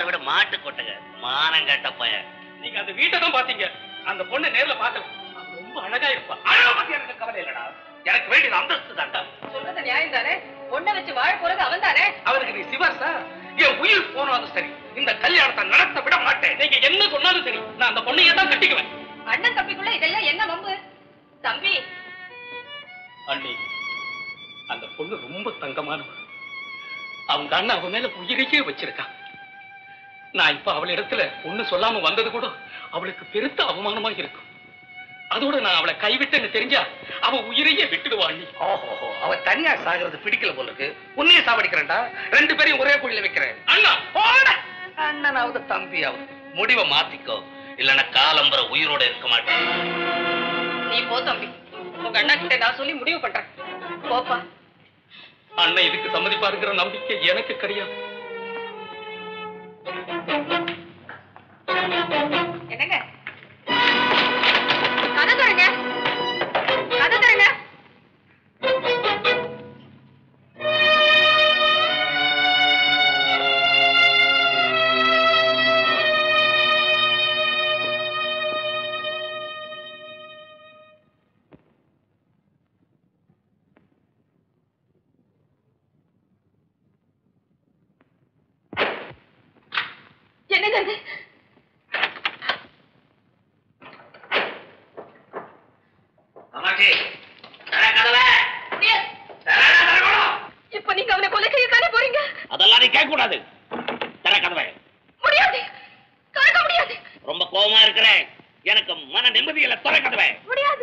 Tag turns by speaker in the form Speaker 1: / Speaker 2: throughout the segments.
Speaker 1: விட மாட்டு கொட்டக மானம் கட்ட பையன்
Speaker 2: நீங்க அந்த வீட்டை தான் பாத்தீங்க அந்த பொண்ணு நேர்ல பார்க்கல அவ ரொம்ப அழகா இருப்பா அழகா பத்தி எனக்கு கவலை இல்லடா எனக்கு வேண்டியது அந்தஸ்து தான்டா
Speaker 3: சொல்றது நியாயம் தானே பொண்ணை வச்சு வாழ போறது அவன் தானே
Speaker 2: அவருக்கு நீ சிவர்சா என் உயிர் போனாலும் சரி இந்த கல்யாணத்தை நடத்த விட மாட்டேன் நீங்க என்ன சொன்னாலும் சரி நான் அந்த பொண்ணையே தான் கட்டிக்குவேன்
Speaker 3: அண்ணன் தம்பிக்குள்ள இதெல்லாம் என்ன வம்பு தம்பி
Speaker 2: அண்ணி அந்த பொண்ணு ரொம்ப தங்கமானவ அவங்க அண்ணன் அவ மேல உயிரையே வச்சிருக்கான் நான் இப்ப அவள் இடத்துல ஒண்ணு சொல்லாம வந்தது கூட அவளுக்கு பெருத்த அவமானமா இருக்கும் அதோட நான் அவளை கைவிட்டேன்னு தெரிஞ்சா அவ உயிரையே விட்டுடுவா அண்ணி ஓஹோ அவ தனியா சாகிறது பிடிக்கல போல இருக்கு உன்னையே சாவடிக்கிறேன்டா ரெண்டு பேரையும் ஒரே குழியில வைக்கிறேன் அண்ணா போட
Speaker 1: அண்ணனாவது தம்பியாவது முடிவை மாத்திக்கோ இல்லைன்னா காலம்பர உயிரோட இருக்க மாட்டேன்
Speaker 3: நீ போ தம்பி உங்க அண்ணா கிட்ட நான் சொல்லி முடிவு பண்றேன் போப்பா
Speaker 2: அண்ணன் இதுக்கு சம்மதிப்பாருங்கிற நம்பிக்கை எனக்கு கிடையாது
Speaker 3: என்னங்க கதை தரங்க கதை தரங்க என்னங்க இது
Speaker 1: அம்மாச்சி தர கதவை
Speaker 3: முடியாது.
Speaker 1: தரடா, தரக்கூடாது.
Speaker 3: இப்ப நீங்க அவனை கொலை செய்ய தானே போறீங்க
Speaker 1: அதெல்லாம் நீ கேட்க கூடாது தர கதவை
Speaker 3: முடியாது திறக்க முடியாது
Speaker 1: ரொம்ப கோவமா இருக்கிறேன் எனக்கு மன நிம்மதியில துறை கதவை
Speaker 3: முடியாது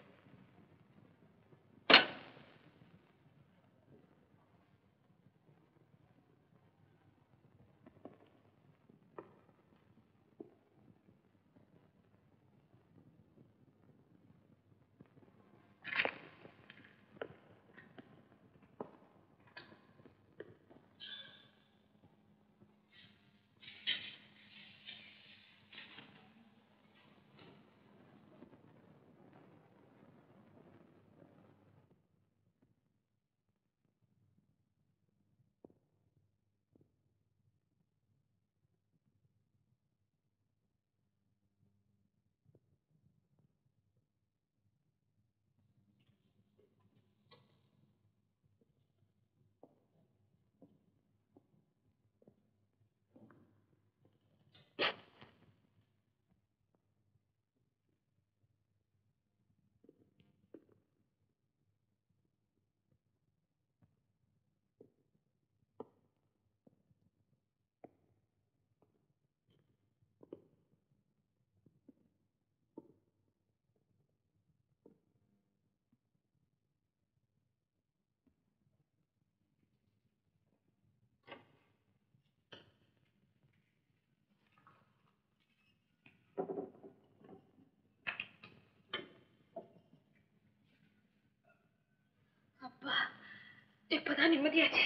Speaker 3: அப்பா இப்பதான் நிம்மதியாச்சு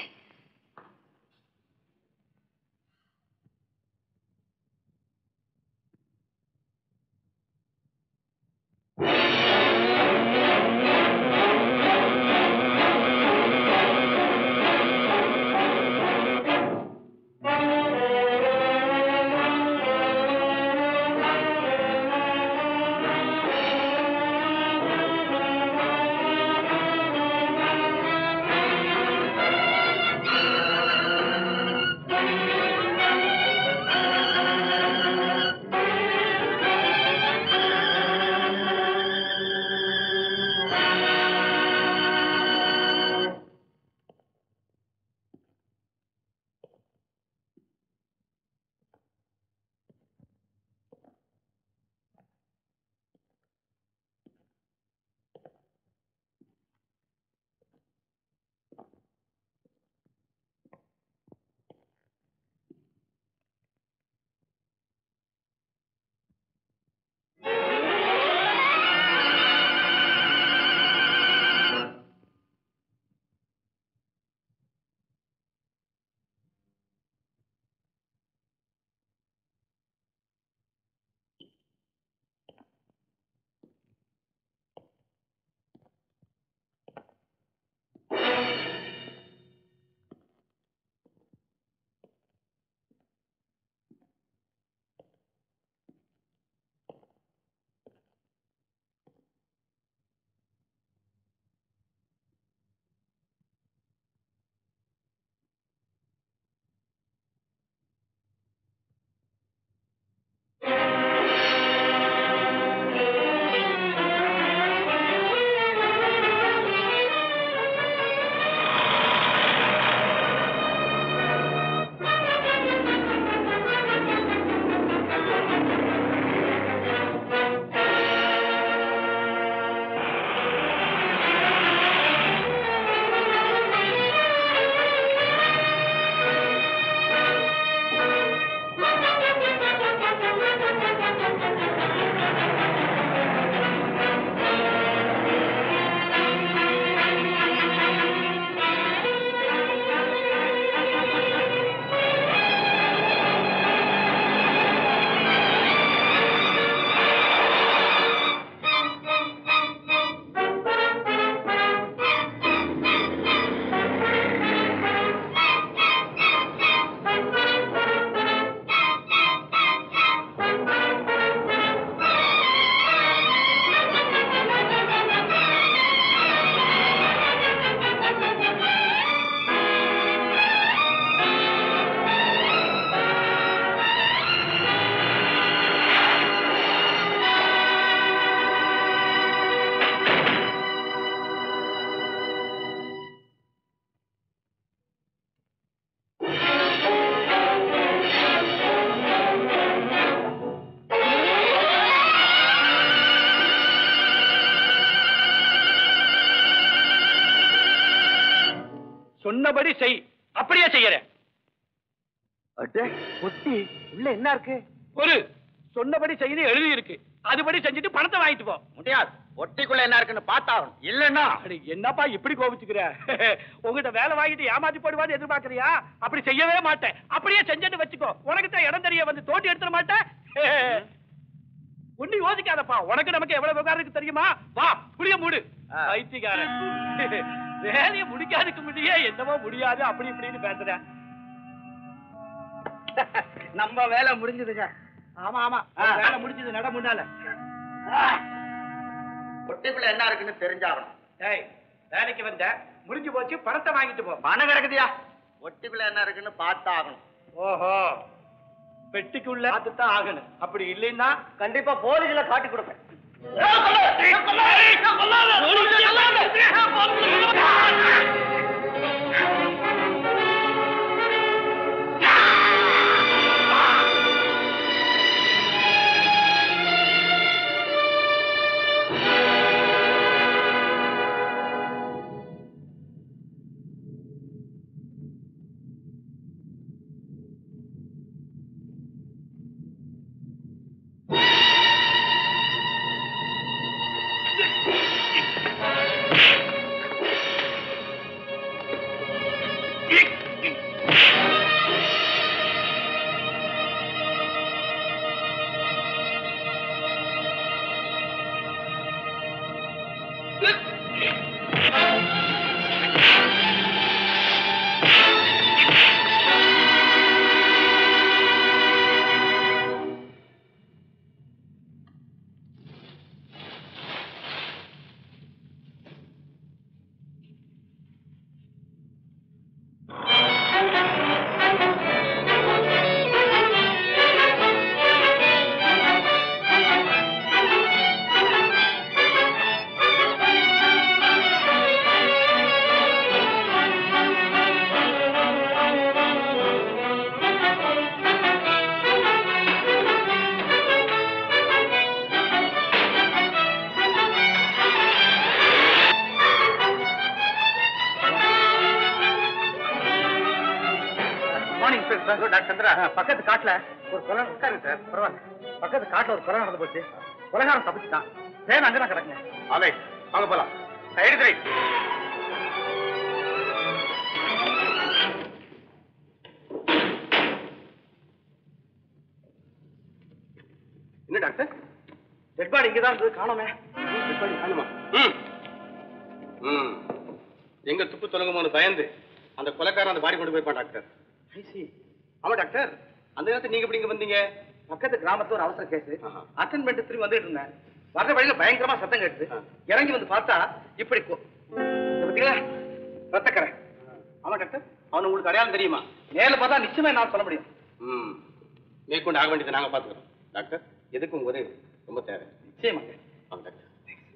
Speaker 4: ஆ
Speaker 2: சொன்னபடி செய் அப்படியே செய்யறேன்
Speaker 4: அட்டே பொட்டி உள்ள என்ன இருக்கு
Speaker 2: ஒரு சொன்னபடி செய்து எழுதி இருக்கு அதுபடி செஞ்சுட்டு பணத்தை வாங்கிட்டு போ
Speaker 4: முடியாது ஒட்டிக்குள்ள என்ன இருக்குன்னு பார்த்தாகணும் இல்லன்னா
Speaker 2: அடி, என்னப்பா இப்படி கோபிச்சுக்கிற உங்ககிட்ட வேலை வாங்கிட்டு ஏமாத்தி போடுவான்னு எதிர்பார்க்கறியா அப்படி செய்யவே மாட்டேன் அப்படியே செஞ்சுட்டு வச்சுக்கோ உனக்கு தான் இடம் தெரிய வந்து தோண்டி எடுத்துட மாட்டேன் ஒண்ணு யோசிக்காதப்பா உனக்கு நமக்கு எவ்வளவு விவகாரம் இருக்கு தெரியுமா வா புளிய மூடு
Speaker 4: ஆ.
Speaker 2: பைத்தியக்காரன் வேலையை முடிக்காதுக்கு முடியே என்னமோ முடியாது அப்படி இப்படின்னு பேசுறேன்
Speaker 4: நம்ம வேலை முடிஞ்சதுங்க
Speaker 2: ஆமா ஆமா
Speaker 4: ஆ.
Speaker 2: வேலை முடிஞ்சது நட முன்னால
Speaker 4: ஒட்டிக்குள்ள என்ன இருக்குன்னு தெரிஞ்சாகணும்
Speaker 2: ஏய் வேலைக்கு வந்த முடிஞ்சு போச்சு பணத்தை வாங்கிட்டு போ
Speaker 4: பணம் கிடக்குதியா ஒட்டிக்குள்ள என்ன இருக்குன்னு பார்த்தாகணும்
Speaker 2: ஓஹோ பெட்டிக்குள்ள அதுதான் ஆகணும் அப்படி இல்லைன்னா
Speaker 4: கண்டிப்பா போலீஸ்ல காட்டி கொடுப்பேன் morning sir sir doctor Chandra பக்கத்து காட்டுல ஒரு கொலை உட்காருங்க சார் பரவாயில்ல பக்கத்து காட்டுல ஒரு கொலை நடந்து போச்சு கொலைகாரம் தப்பிச்சுட்டான் சேன் அங்கதான் கிடக்குங்க
Speaker 2: அலை வாங்க போலாம் எடுத்து ரைட்
Speaker 4: என்ன டாக்டர் டெட் பாடி இங்க தான் இருந்தது காணோமே
Speaker 2: டெட் பாடி காணுமா ம் ம் எங்க துப்பு தொடங்குமோன்னு பயந்து அந்த கொலைக்காரன் அந்த பாடி கொண்டு போயிருப்பான் டாக்டர் ஆமா டாக்டர் அந்த நேரத்தில் நீங்க எப்படி இங்க வந்தீங்க
Speaker 4: பக்கத்து கிராமத்துல ஒரு அவசர கேஸ்
Speaker 2: ஆஹா.
Speaker 4: அட்டன் பண்ணிட்டு திரும்பி வந்துட்டு இருந்தேன் வர்ற வழியில பயங்கரமா சத்தம் கேட்டுது
Speaker 2: ஆ.
Speaker 4: இறங்கி வந்து பார்த்தா இப்படி கொ- இத பாத்தீங்களா ரத்தக்கரை
Speaker 2: ஆமா டாக்டர் அவன் உங்களுக்கு அடையாளம் தெரியுமா
Speaker 4: நேர்ல பார்த்தா நிச்சயமா என்னால சொல்ல முடியும்
Speaker 2: ம் மேற்கொண்டு ஆக வேண்டியதை நாங்க பாத்துக்கிறோம் டாக்டர் எதுக்கு உங்க உதவி ரொம்ப தேவை
Speaker 4: நிச்சயமாங்க
Speaker 2: வாங்க டாக்டர்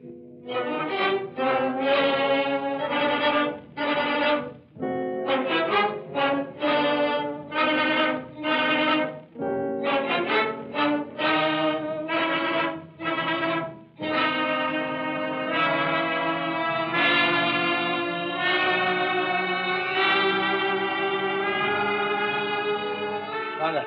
Speaker 4: வாங்க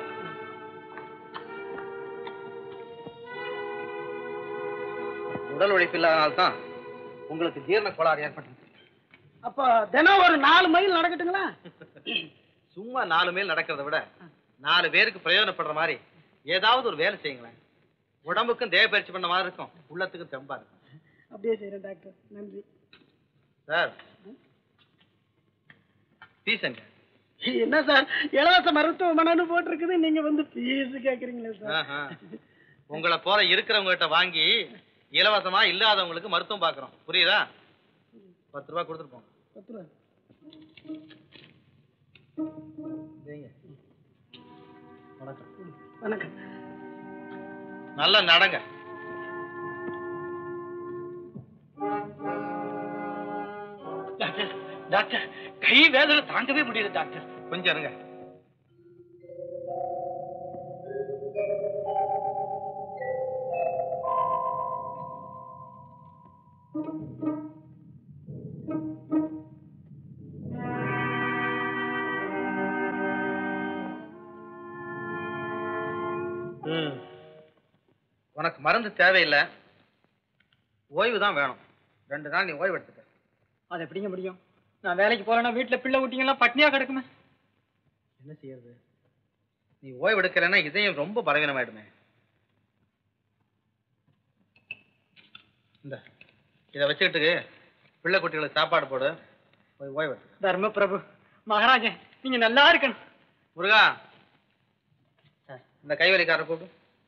Speaker 4: உடல் உழைப்பு இல்லாதனால்தான் உங்களுக்கு ஜீரண கோளாறு ஏற்பட்டது
Speaker 5: அப்ப தினம் ஒரு நாலு மைல் நடக்கட்டுங்களா
Speaker 4: சும்மா நாலு மைல் நடக்கிறத விட நாலு பேருக்கு பிரயோஜனப்படுற மாதிரி ஏதாவது ஒரு வேலை செய்யுங்களேன் உடம்புக்கும் தேவ பயிற்சி பண்ண மாதிரி இருக்கும் உள்ளத்துக்கும் தெம்பா இருக்கும்
Speaker 5: அப்படியே செய்யறேன் டாக்டர் நன்றி
Speaker 4: சார் ஃபீஸங்க
Speaker 5: என்ன சார் இலவச மருத்துவமனைன்னு போட்டிருக்குது நீங்க வந்து ஃபீஸ் கேக்குறீங்களே சார்
Speaker 4: ஆஹா. உங்களை போல இருக்கிறவங்க கிட்ட வாங்கி இலவசமா இல்லாதவங்களுக்கு மருத்துவம் பார்க்கறோம் புரியுதா பத்து ரூபாய் கொடுத்துட்டு போங்க
Speaker 5: பத்து ரூபா
Speaker 4: சரிங்க. வணக்கம்
Speaker 5: வணக்கம்
Speaker 4: நல்லா நடங்க
Speaker 2: டாக்டர் டாக்டர் கை வேதனை தாங்கவே முடியல டாக்டர்
Speaker 4: கொஞ்சம் இருங்க ம். உனக்கு மருந்து தேவையில்லை ஓய்வு தான் வேணும் ரெண்டு நாள் நீ ஓய்வு எடுத்துக்க
Speaker 5: அது எப்படிங்க முடியும் நான் வேலைக்கு போறேன்னா வீட்டுல பிள்ளை குட்டிங்கெல்லாம் பட்னியா கிடக்குமே
Speaker 4: என்ன செய்யறது நீ ஓய்வு எடுக்கலைன்னா இதயம் ரொம்ப பலவீனமாயிடுமே இந்த இதை வச்சுக்கிட்டு பிள்ளை குட்டிகளுக்கு சாப்பாடு போடு போய் ஓய்வு எடுத்துக்க
Speaker 5: தர்ம பிரபு மகாராஜன் நீங்க நல்லா இருக்கணும்
Speaker 4: முருகா இந்த கைவலிக்காரரை கூப்பிடு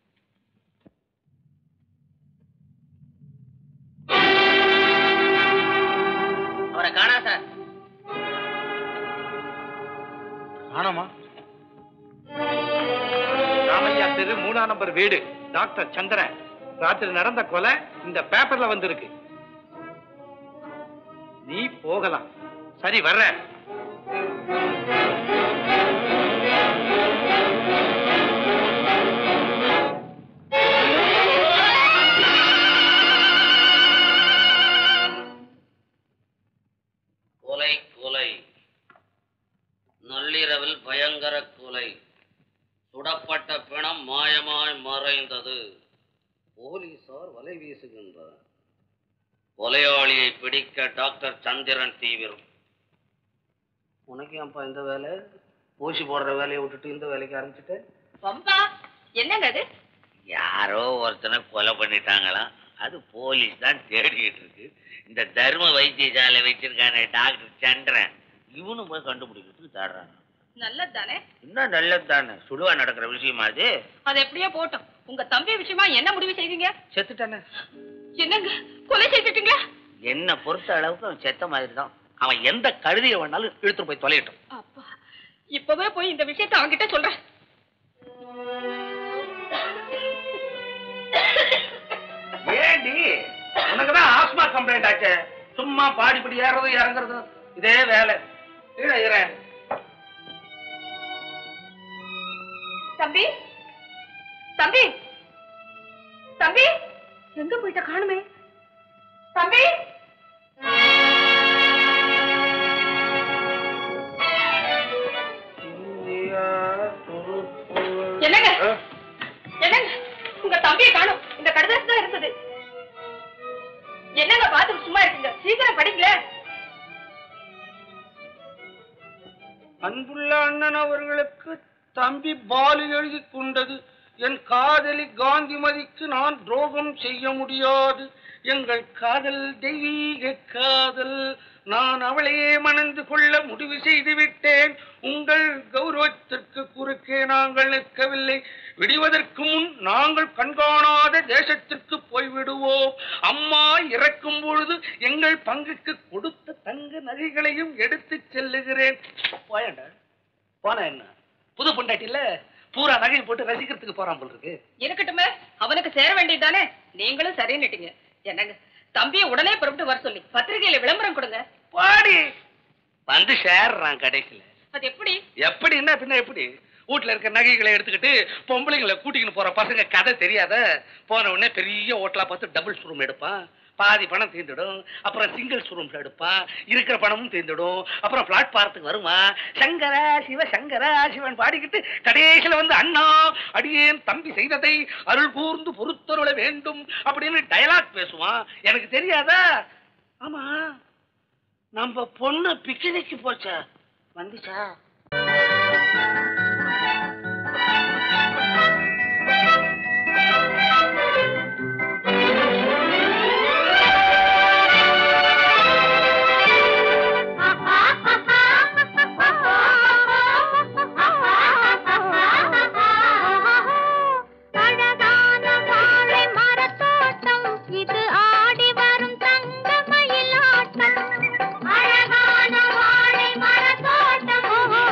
Speaker 1: அவரை காணா சார்
Speaker 4: காணாமா
Speaker 2: ராமையா தெரு மூணாம் நம்பர் வீடு டாக்டர் சந்திரன் ராத்திரி நடந்த கொலை இந்த பேப்பர்ல வந்திருக்கு நீ போகலாம் சரி வர்ற
Speaker 1: கொலை கொலை நள்ளிரவில் பயங்கர கொலை சுடப்பட்ட பிணம் மாயமாய் மறைந்தது போலீசார் வலை வீசுகின்றனர் கொலையாளியை பிடிக்க டாக்டர் சந்திரன் தீவிரம் உனக்கு ஏன்ப்பா இந்த வேலை ஊசி போடுற வேலையை விட்டுட்டு இந்த வேலைக்கு ஆரம்பிச்சுட்டு
Speaker 3: பம்பா என்னங்க அது
Speaker 1: யாரோ ஒருத்தனை கொலை பண்ணிட்டாங்களாம் அது போலீஸ் தான் தேடிட்டு இருக்கு இந்த தர்ம வைத்தியசாலை வச்சிருக்கானே டாக்டர் சந்திரன் இவனும் போய் கண்டுபிடிக்கிறதுக்கு தேடுறான்
Speaker 3: நல்லது தானே
Speaker 1: இன்னும் நல்லது தானே சுடுவா நடக்கிற விஷயமா அது
Speaker 3: அது எப்படியோ போட்டோம் உங்க தம்பி விஷயமா என்ன முடிவு செய்வீங்க
Speaker 1: செத்துட்டானே
Speaker 3: என்னங்க கொலை செய்துட்டீங்களா
Speaker 1: என்ன பொறுத்த அளவுக்கு அவன் செத்த மாதிரி தான் அவன் எந்த கழுதியை வேணாலும் இழுத்துட்டு போய் தொலையட்டும்
Speaker 3: அப்பா இப்பவே போய் இந்த விஷயத்தை அவன்கிட்ட சொல்றேன்
Speaker 2: ஏண்டி உனக்குதான் ஆஸ்மா கம்ப்ளைண்ட் ஆச்சே சும்மா பாடிப்படி ஏறது இறங்குறது இதே வேலை கீழே இற
Speaker 3: தம்பி தம்பி தம்பி எங்க போயிட்ட காணுமே தம்பி என்னங்க என்னங்க உங்க தம்பியை காணும் இந்த கடிதம் தான் இருந்தது என்னங்க பார்த்து சும்மா இருக்கீங்க சீக்கிரம் படிக்கல
Speaker 2: அன்புள்ள அண்ணன் அவர்களுக்கு தம்பி பாலு எழுதி கொண்டது என் காதலி காந்திமதிக்கு நான் துரோகம் செய்ய முடியாது எங்கள் காதல் தெய்வீக காதல் நான் அவளையே மணந்து கொள்ள முடிவு செய்து விட்டேன் உங்கள் கௌரவத்திற்கு குறுக்கே நாங்கள் நிற்கவில்லை விடுவதற்கு முன் நாங்கள் கண்காணாத தேசத்திற்கு போய்விடுவோம் அம்மா இறக்கும் பொழுது எங்கள் பங்குக்கு கொடுத்த தங்க நகைகளையும் எடுத்துச் செல்லுகிறேன் போயண்டா போன என்ன புது பொண்டாட்டில பூரா நகை போட்டு ரசிக்கிறதுக்கு போறான் போல் இருக்கு
Speaker 3: இருக்கட்டுமே அவனுக்கு சேர வேண்டியதுதானே நீங்களும் சரின்னுட்டீங்க என்னங்க தம்பியை உடனே புறப்பட்டு வர சொல்லி பத்திரிகையில விளம்பரம் கொடுங்க
Speaker 2: பாடி வந்து சேர்றான் கடைசியில
Speaker 3: அது எப்படி
Speaker 2: எப்படின்னா பின்ன எப்படி வீட்டுல இருக்க நகைகளை எடுத்துக்கிட்டு பொம்பளைங்களை கூட்டிக்கின்னு போற பசங்க கதை தெரியாத போன உடனே பெரிய ஹோட்டலா பார்த்து டபுள்ஸ் ரூம் எடுப்பான் பாதி பணம் தீர்ந்துடும் அப்புறம் சிங்கிள்ஸ் ரூம்ல எடுப்பான் இருக்கிற பணமும் தீர்ந்துடும் அப்புறம் பிளாட்பாரத்துக்கு வருவான் சங்கரா சிவ சங்கரா சிவன் பாடிக்கிட்டு கடைசியில வந்து அண்ணா அடியேன் தம்பி செய்ததை அருள் கூர்ந்து பொறுத்தருள வேண்டும் அப்படின்னு டயலாக் பேசுவான் எனக்கு தெரியாதா ஆமா நம்ம பொண்ணு பிக்னிக்கு போச்சா வந்துச்சா
Speaker 6: அழகான வாழை மரத்தோட்டம் இது ஆடி வரும் தங்க மயிலாட்டம் அழகான வாழை மரத்தோட்டம்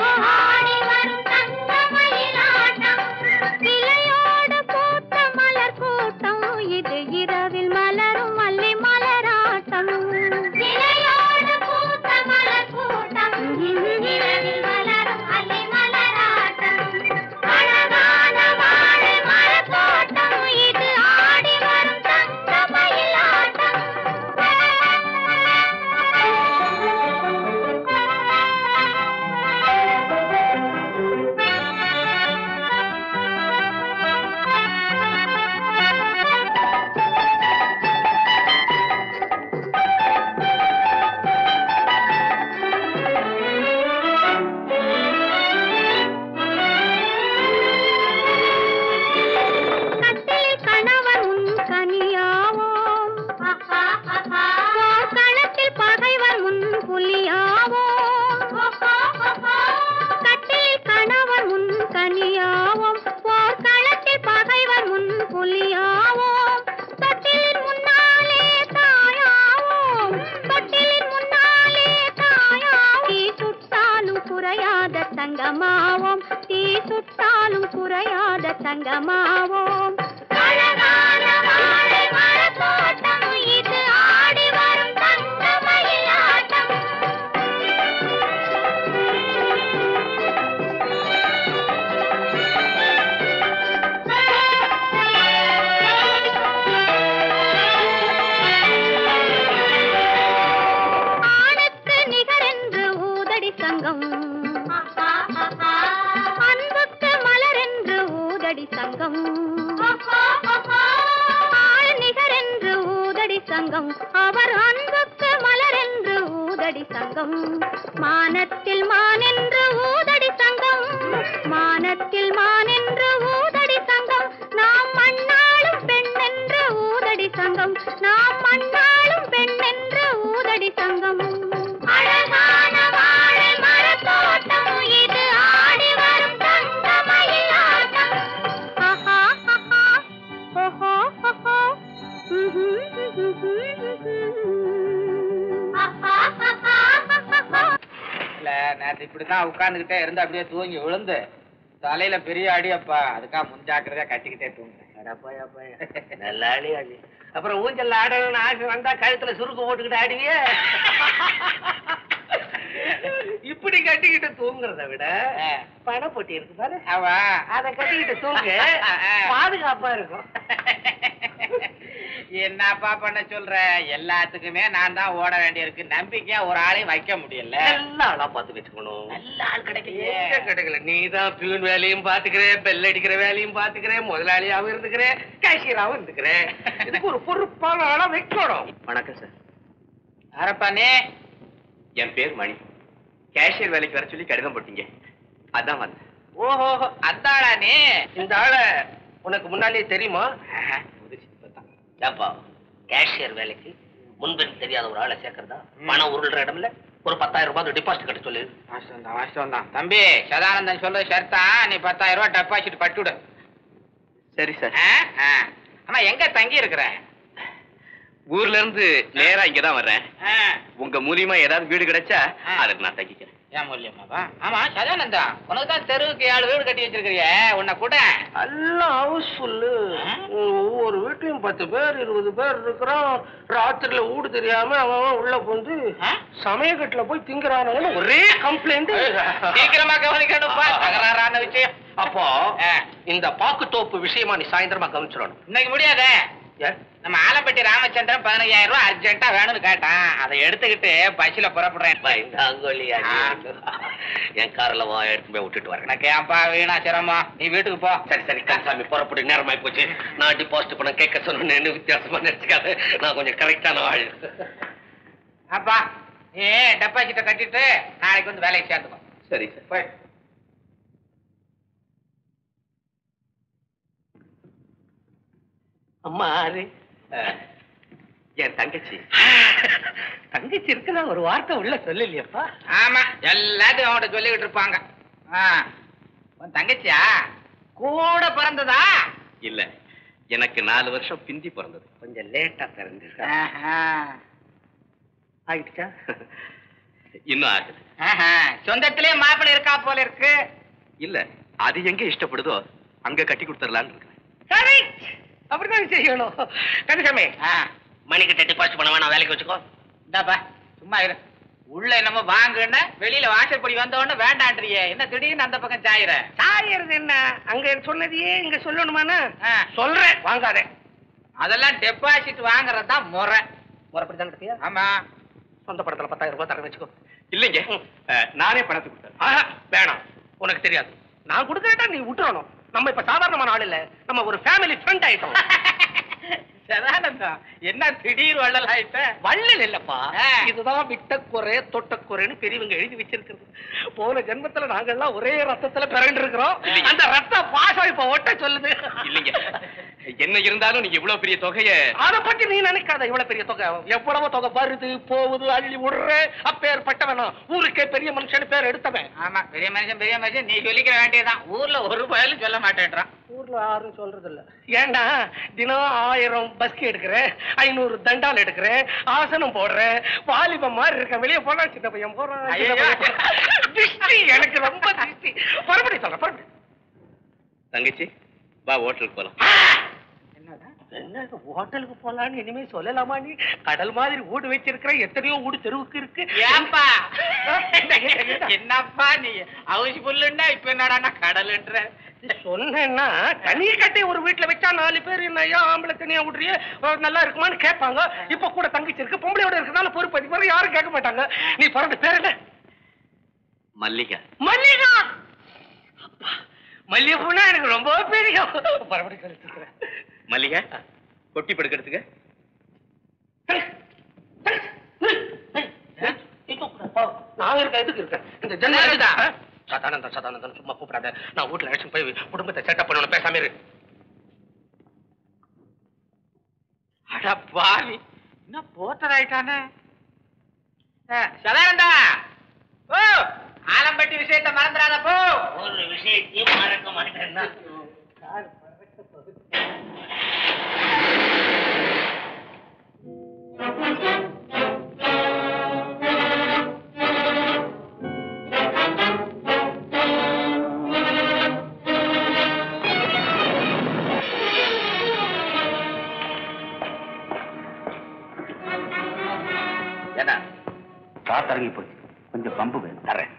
Speaker 6: கொண்டாடுவோம் அழகான வாழை மரத்தோட்டம் இது ஆடி வரும் தங்கமயில் ஆட்டம் ஆணுக்கு நிகரென்று ஊதடி சங்கம் அன்புக்கு மலரென்று ஊதடி சங்கம் ஆள் நிகரென்று ஊதடி சங்கம் அவர் அன்புக்கு மலரென்று ஊதடி சங்கம் மானத்தில் மானென்று ஊதடி சங்கம் மானத்தில் மானென்று ஊதடி சங்கம் நாம் மண்ணாளும் பெண் என்று ஊதடி சங்கம் நாம் மண்ணாளும் பெண் என்று ஊதடி சங்கம் அழகான வாழை மரத்தோட்டம் இது ஆடி வரும் தங்கமயில் ஆட்டம் ஆஹா ஆஹா ஓஹோ ஓஹோ ம்ஹும், ம்ஹும், ம்ஹும். ஆஹா ஆஹா ஆஹா
Speaker 7: இல்ல நேத்து இப்படிதான் உட்கார்ந்துகிட்டே இருந்து அப்படியே தூங்கி விழுந்து தலையில பெரிய அடியப்பா அதுக்காக முன்ஜாக்கிரதையா கட்டிக்கிட்டே தூங்குறேன்
Speaker 1: நல்ல ஆளி ஆளி அப்புறம் ஊஞ்சல்ல ஆடணும்னு ஆசை வந்தா கழுத்துல சுருக்கு போட்டுக்கிட்டு ஆடுவியே இப்படி கட்டிக்கிட்டு தூங்குறத விட பணப்பொட்டி இருக்கு பாரு
Speaker 7: அவா
Speaker 1: அத கட்டிக்கிட்டு தூங்கு பாதுகாப்பா இருக்கும்
Speaker 7: என்னப்பா பண்ண சொல்ற எல்லாத்துக்குமே நான் தான் ஓட வேண்டியிருக்கு நம்பிக்கையா ஒரு ஆளையும் வைக்க முடியல
Speaker 1: நல்ல ஆளா பார்த்து வச்சுக்கணும்
Speaker 7: நல்ல ஆள் கிடைக்கலையே
Speaker 1: எங்க கிடைக்கல நீ தான் பியூன் வேலையும் பாத்துக்கிற பெல் அடிக்கிற வேலையும் பாத்துக்கிற முதலாளியாவும் இருந்துக்கிற கேஷியராவும் இருந்துக்கிற இதுக்கு ஒரு பொறுப்பான ஆளா வைக்கணும் வணக்கம் சார்
Speaker 7: யாரப்பா நீ
Speaker 1: என் பேர் மணி கேஷியர் வேலைக்கு வர சொல்லி கடிதம் போட்டீங்க அதான் வந்தேன்
Speaker 7: ஓஹோ அந்த ஆளா நீ
Speaker 1: இந்த ஆள உனக்கு முன்னாலேயே தெரியுமா ஏப்பா கேஷியர் வேலைக்கு முன்பின் தெரியாத ஒரு ஆளை சேர்க்கறதா பணம் உருள்ற இடம்ல ஒரு பத்தாயிரம் ரூபாய் டிபாசிட் கட்ட சொல்லு
Speaker 7: வாஸ்தவம் தான் வாஸ்தவம் தான் தம்பி சதானந்தன் சொல்றது சரிதா நீ பத்தாயிரம் ரூபாய் டெபாசிட் கட்டிவிடு
Speaker 1: சரி சார்
Speaker 7: ஆ? ஆ. ஆமா எங்க தங்கி இருக்கிற
Speaker 1: ஊர்ல இருந்து நேரா இங்க தான் வர்றேன்
Speaker 7: ஆ.
Speaker 1: உங்க மூலியமா ஏதாவது வீடு கிடைச்சா
Speaker 7: ஆ.
Speaker 1: அதுக்கு நான் தங்கிக்கிறேன்
Speaker 7: ஏன் மூலியமாவா ஆமா சதானந்தா உனக்கு தான் தெருவுக்கு ஏழு வீடு கட்டி வச்சிருக்கிறிய உன்னை கூட
Speaker 1: எல்லாம் ஹவுஸ்ஃபுல்லு ஒவ்வொரு வீட்லயும் பத்து பேர் இருபது பேர் இருக்கிறோம் ராத்திரில ஊடு தெரியாம அவன் உள்ள புந்து
Speaker 7: ஆ?
Speaker 1: சமயக்கட்டுல போய் திங்குறானுங்கன்னு ஒரே கம்ப்ளைண்ட்
Speaker 7: சீக்கிரமா கவனிக்கணும்ப்பா தகராறான விஷயம்
Speaker 1: அப்போ
Speaker 7: ஆ.
Speaker 1: இந்த பாக்குத்தோப்பு விஷயமா நீ சாயந்தரமா கவனிச்சிடணும்
Speaker 7: இன்னைக்கு முடியாதே நம்ம ஆலம்பட்டி ராமச்சந்திரன் பதினஞ்சாயிரம் ரூபாய் அர்ஜென்ட்டா வேணும்னு கேட்டான் அதை எடுத்துக்கிட்டு பஸ்ல புறப்படுறேன்
Speaker 1: என் கார்ல வா எடுத்து போய் விட்டுட்டு வரேன்
Speaker 7: எனக்கு ஏன்பா வீணா சிரமம் நீ வீட்டுக்கு போ
Speaker 1: சரி சரி கந்தசாமி புறப்பட்டு நேரமாய் போச்சு நான் டிபாசிட் பண்ண கேட்க சொன்னேன்னு வித்தியாசமா நினைச்சுக்காத நான் கொஞ்சம் கரெக்டான ஆள்
Speaker 7: அப்பா நீ டெபாசிட்ட கட்டிட்டு நாளைக்கு வந்து வேலைக்கு சேர்ந்துக்கோ
Speaker 1: சரி சார்
Speaker 7: போய்
Speaker 1: அம்மா ஆறு என் தங்கச்சி தங்கச்சி இருக்கு நான் ஒரு வார்த்தை உள்ள சொல்லலையப்பா
Speaker 7: ஆமா எல்லாத்தையும் அவன்கிட்ட சொல்லிக்கிட்டு இருப்பாங்க ஆ. உன் தங்கச்சியா கூட பிறந்ததா
Speaker 1: இல்ல எனக்கு நாலு வருஷம் பிந்தி பிறந்தது கொஞ்சம் லேட்டா பிறந்திருக்கா
Speaker 7: ஆஹா.
Speaker 1: ஆயிடுச்சா இன்னும் ஆகுது
Speaker 7: ஆஹா. சொந்தத்திலே மாப்பிள்ளை இருக்கா போல இருக்கு
Speaker 1: இல்ல அது எங்க இஷ்டப்படுதோ அங்க கட்டி கொடுத்துடலான்னு இருக்கேன்
Speaker 7: சரி
Speaker 1: அப்படிதான் செய்யணும் கந்தசாமி
Speaker 7: ஆ.
Speaker 1: மணிக்கிட்ட டிபாசிட் பண்ண வேணாம் வேலைக்கு வச்சுக்கோ
Speaker 7: இந்தாப்பா சும்மா இரு உள்ள என்னமோ வாங்குன்னா வெளியில வாசற்படி வந்த உடனே வேண்டான்றியே என்ன திடீர்னு அந்த பக்கம் சாயிர
Speaker 1: சாயறது என்ன அங்க சொன்னதையே இங்க சொல்லணுமானா
Speaker 7: ஆ.
Speaker 1: சொல்றேன் வாங்காத
Speaker 7: அதெல்லாம் டெபாசிட் வாங்குறது தான் முறை
Speaker 1: முறைப்படி தான் இருக்கியா
Speaker 7: ஆமா
Speaker 1: சொந்த படத்துல பத்தாயிரம் ரூபாய் தரேன் வச்சுக்கோ இல்லைங்க அஹ், நானே பணத்தை கொடுத்தேன் ஆஹா வேணாம் உனக்கு தெரியாது நான் கொடுக்கறட்டா நீ விட்டுறணும் நம்ம இப்ப சாதாரணமான ஆள் இல்ல நம்ம ஒரு ஃபேமிலி ஃப்ரெண்ட் ஆயிட்டோம்
Speaker 7: சதானந்தம் என்ன திடீர் வள்ளல் ஆயிட்ட
Speaker 1: வள்ளல் இல்லப்பா
Speaker 7: ஆ.
Speaker 1: இதுதான் விட்ட குறை தொட்ட குறைன்னு பெரியவங்க எழுதி வச்சிருக்கிறது போன ஜென்மத்துல நாங்கெல்லாம் ஒரே ரத்தத்துல பிறண்டு இருக்கிறோம் அந்த ரத்த பாசம் இப்ப ஒட்ட சொல்லுது இல்லைங்க என்ன இருந்தாலும் நீங்க இவ்வளவு பெரிய தொகைய அத பத்தி நீ நினைக்காத இவ்வளவு பெரிய தொகை எவ்வளவு தொகை வருது போகுது அள்ளி விடுற அப்பேற்பட்டவனா ஊருக்கே பெரிய மனுஷன் பேர் எடுத்தவன்
Speaker 7: ஆமா பெரிய மனுஷன் பெரிய மனுஷன் நீ சொல்லிக்க வேண்டியதுதான் ஊர்ல ஒரு பயலும் சொல்ல மாட்டேன்றான்
Speaker 1: ஊர்ல யாரும் சொல்றது இல்ல ஏண்டா தினம் ஆயிரம் பஸ்கி எடுக்கிறேன் ஐநூறு தண்டால் எடுக்கிறேன் ஆசனம் போடுறேன் வாலிபம் மாதிரி இருக்கேன் வெளியே போனா சின்ன பையன் போறான் சின்ன
Speaker 7: ஐயையோ.
Speaker 1: பையன் போறான். திருஷ்டி எனக்கு ரொம்ப திருஷ்டி மறுபடி சொல்றேன் மறுபடி தங்கச்சி
Speaker 2: வா ஹோட்டலுக்கு போலாம்
Speaker 1: என்ன ஹோட்டலுக்கு போலான்னு இனிமே சொல்லலாமா நீ கடல் மாதிரி வீடு வச்சிருக்கிற எத்தனையோ வீடு தெருவுக்கு இருக்கு
Speaker 7: ஏன்பா என்னப்பா நீ ஹவுஸ் ஃபுல்லுன்னா இப்ப என்னடா கடலுன்ற
Speaker 1: சொன்னேன்னா தனி கட்டி ஒரு வீட்டுல வச்சா நாலு பேர் என்ன ஐயா ஆம்பளை தனியா விட்றியே அஹ் நல்லா இருக்குமான்னு கேட்பாங்க இப்ப கூட தங்கச்சி இருக்கு பொம்பளையோட இருக்கனால பொறுப்பு அதிகம் யாரும் கேட்க மாட்டாங்க நீ பிறந்த பேர் என்ன
Speaker 2: மல்லிகை
Speaker 1: மல்லிகா அப்பா, மல்லிகை பூனா எனக்கு ரொம்ப பிடிக்கும் பரவாயில்ல கழிச்சுக்கிறேன்
Speaker 2: மல்லிகை கொட்டி படுக்கிறதுக்கு
Speaker 1: நான் இருக்க எதுக்கு இருக்கேன் இந்த ஜென்மம் சதானந்தன் சதானந்தன் சும்மா கூப்பிடாத நான் வீட்டுல அழைச்சு போய் குடும்பத்தை செட்டப் பண்ணணும் பேசாம இரு
Speaker 7: அட பாவி என்ன போட்டர் ஆயிட்டானே சதானந்தா ஓ ஆலம்பட்டி விஷயத்தை மறந்துடாத போ
Speaker 1: ஒரு விஷயத்தையும் மறக்க மாட்டேன்னா
Speaker 2: ஏடா காத்தரங்கி போச்சு கொஞ்சம் பம்பு வேணும் தரேன்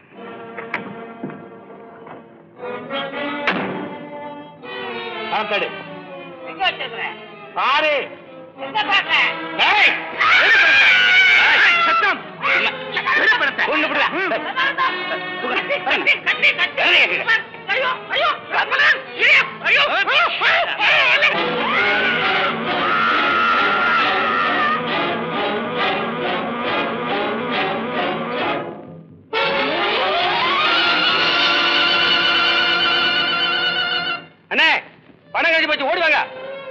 Speaker 1: காத்தாடு
Speaker 7: எங்க வச்சிருக்கிற
Speaker 1: பாரு
Speaker 7: எங்க பாக்க
Speaker 1: ஏய், வெளிப்படுத்த. ஏய், சத்தம். இல்ல, வெளிப்படுத்த. ஒண்ணு விடுடா.
Speaker 7: கட்டி கட்டி கட்டி ஐயோ ஐயோ ரமணன் ஐயோ ஐயோ
Speaker 1: அண்ணே பணம் கழிச்சு போச்சு ஓடி வாங்க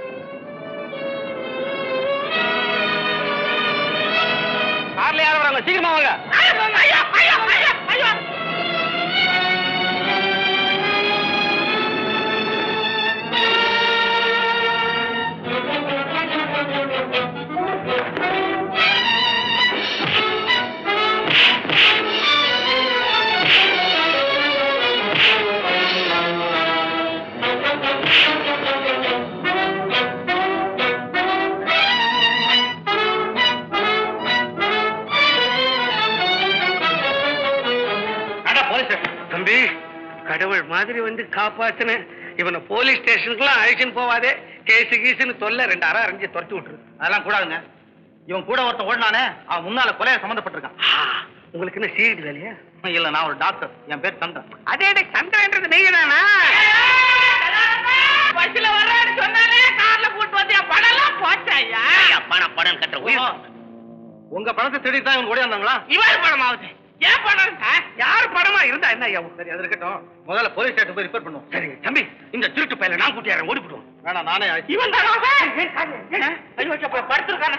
Speaker 1: கார்ல யாரும் வராங்க சீக்கிரமா வாங்க
Speaker 7: ஐயோ ஐயோ ஐயோ ஐயோ
Speaker 1: அட போலீஸ் தம்பி கடவுள் மாதிரி வந்து காப்பாத்துன இவனை போலீஸ் ஸ்டேஷனுக்குலாம் அழைச்சின்னு போவாதே கேசு கீசுன்னு தொல்லை ரெண்டு அரை அரைஞ்சு துரத்தி விட்டுரு
Speaker 4: அதெல்லாம் கூடாதுங்க இவன் கூட ஒருத்தன் ஓடினானே அவன் முன்னால கொலைய சம்மந்தப்பட்டிருக்கான்
Speaker 1: ஆ, உங்களுக்கு என்ன சீட்டு வேலையா
Speaker 4: இல்ல நான் ஒரு டாக்டர் என் பேர் சந்திரன்
Speaker 1: அதே சந்திரன்றது நீங்க தானா
Speaker 7: பஸ்ல வரேன்னு சொன்னானே கார்ல கூட்டு வந்து என் பணம் எல்லாம் போச்சாயா
Speaker 1: பணம் பணம் கட்டுற உயிர்
Speaker 4: உங்க பணத்தை திருடி தான் இவங்க ஓடியாந்தாங்களா
Speaker 1: இவர் பணம் ஆகுது ஏன் பணம் யார் பணமா இருந்தா என்ன ஐயா சரி அது இருக்கட்டும்
Speaker 4: முதல்ல போலீஸ் ஸ்டேஷன் போய் ரிப்போர்ட் பண்ணுவோம்
Speaker 1: சரி தம்பி இந்த திருட்டு பையல நான் கூட்டியாரன் ஓடிவிடுவோம்
Speaker 4: வேணாம் நானே அழைச்சு
Speaker 1: இவன் தானா ஐயோ போய் படுத்திருக்கான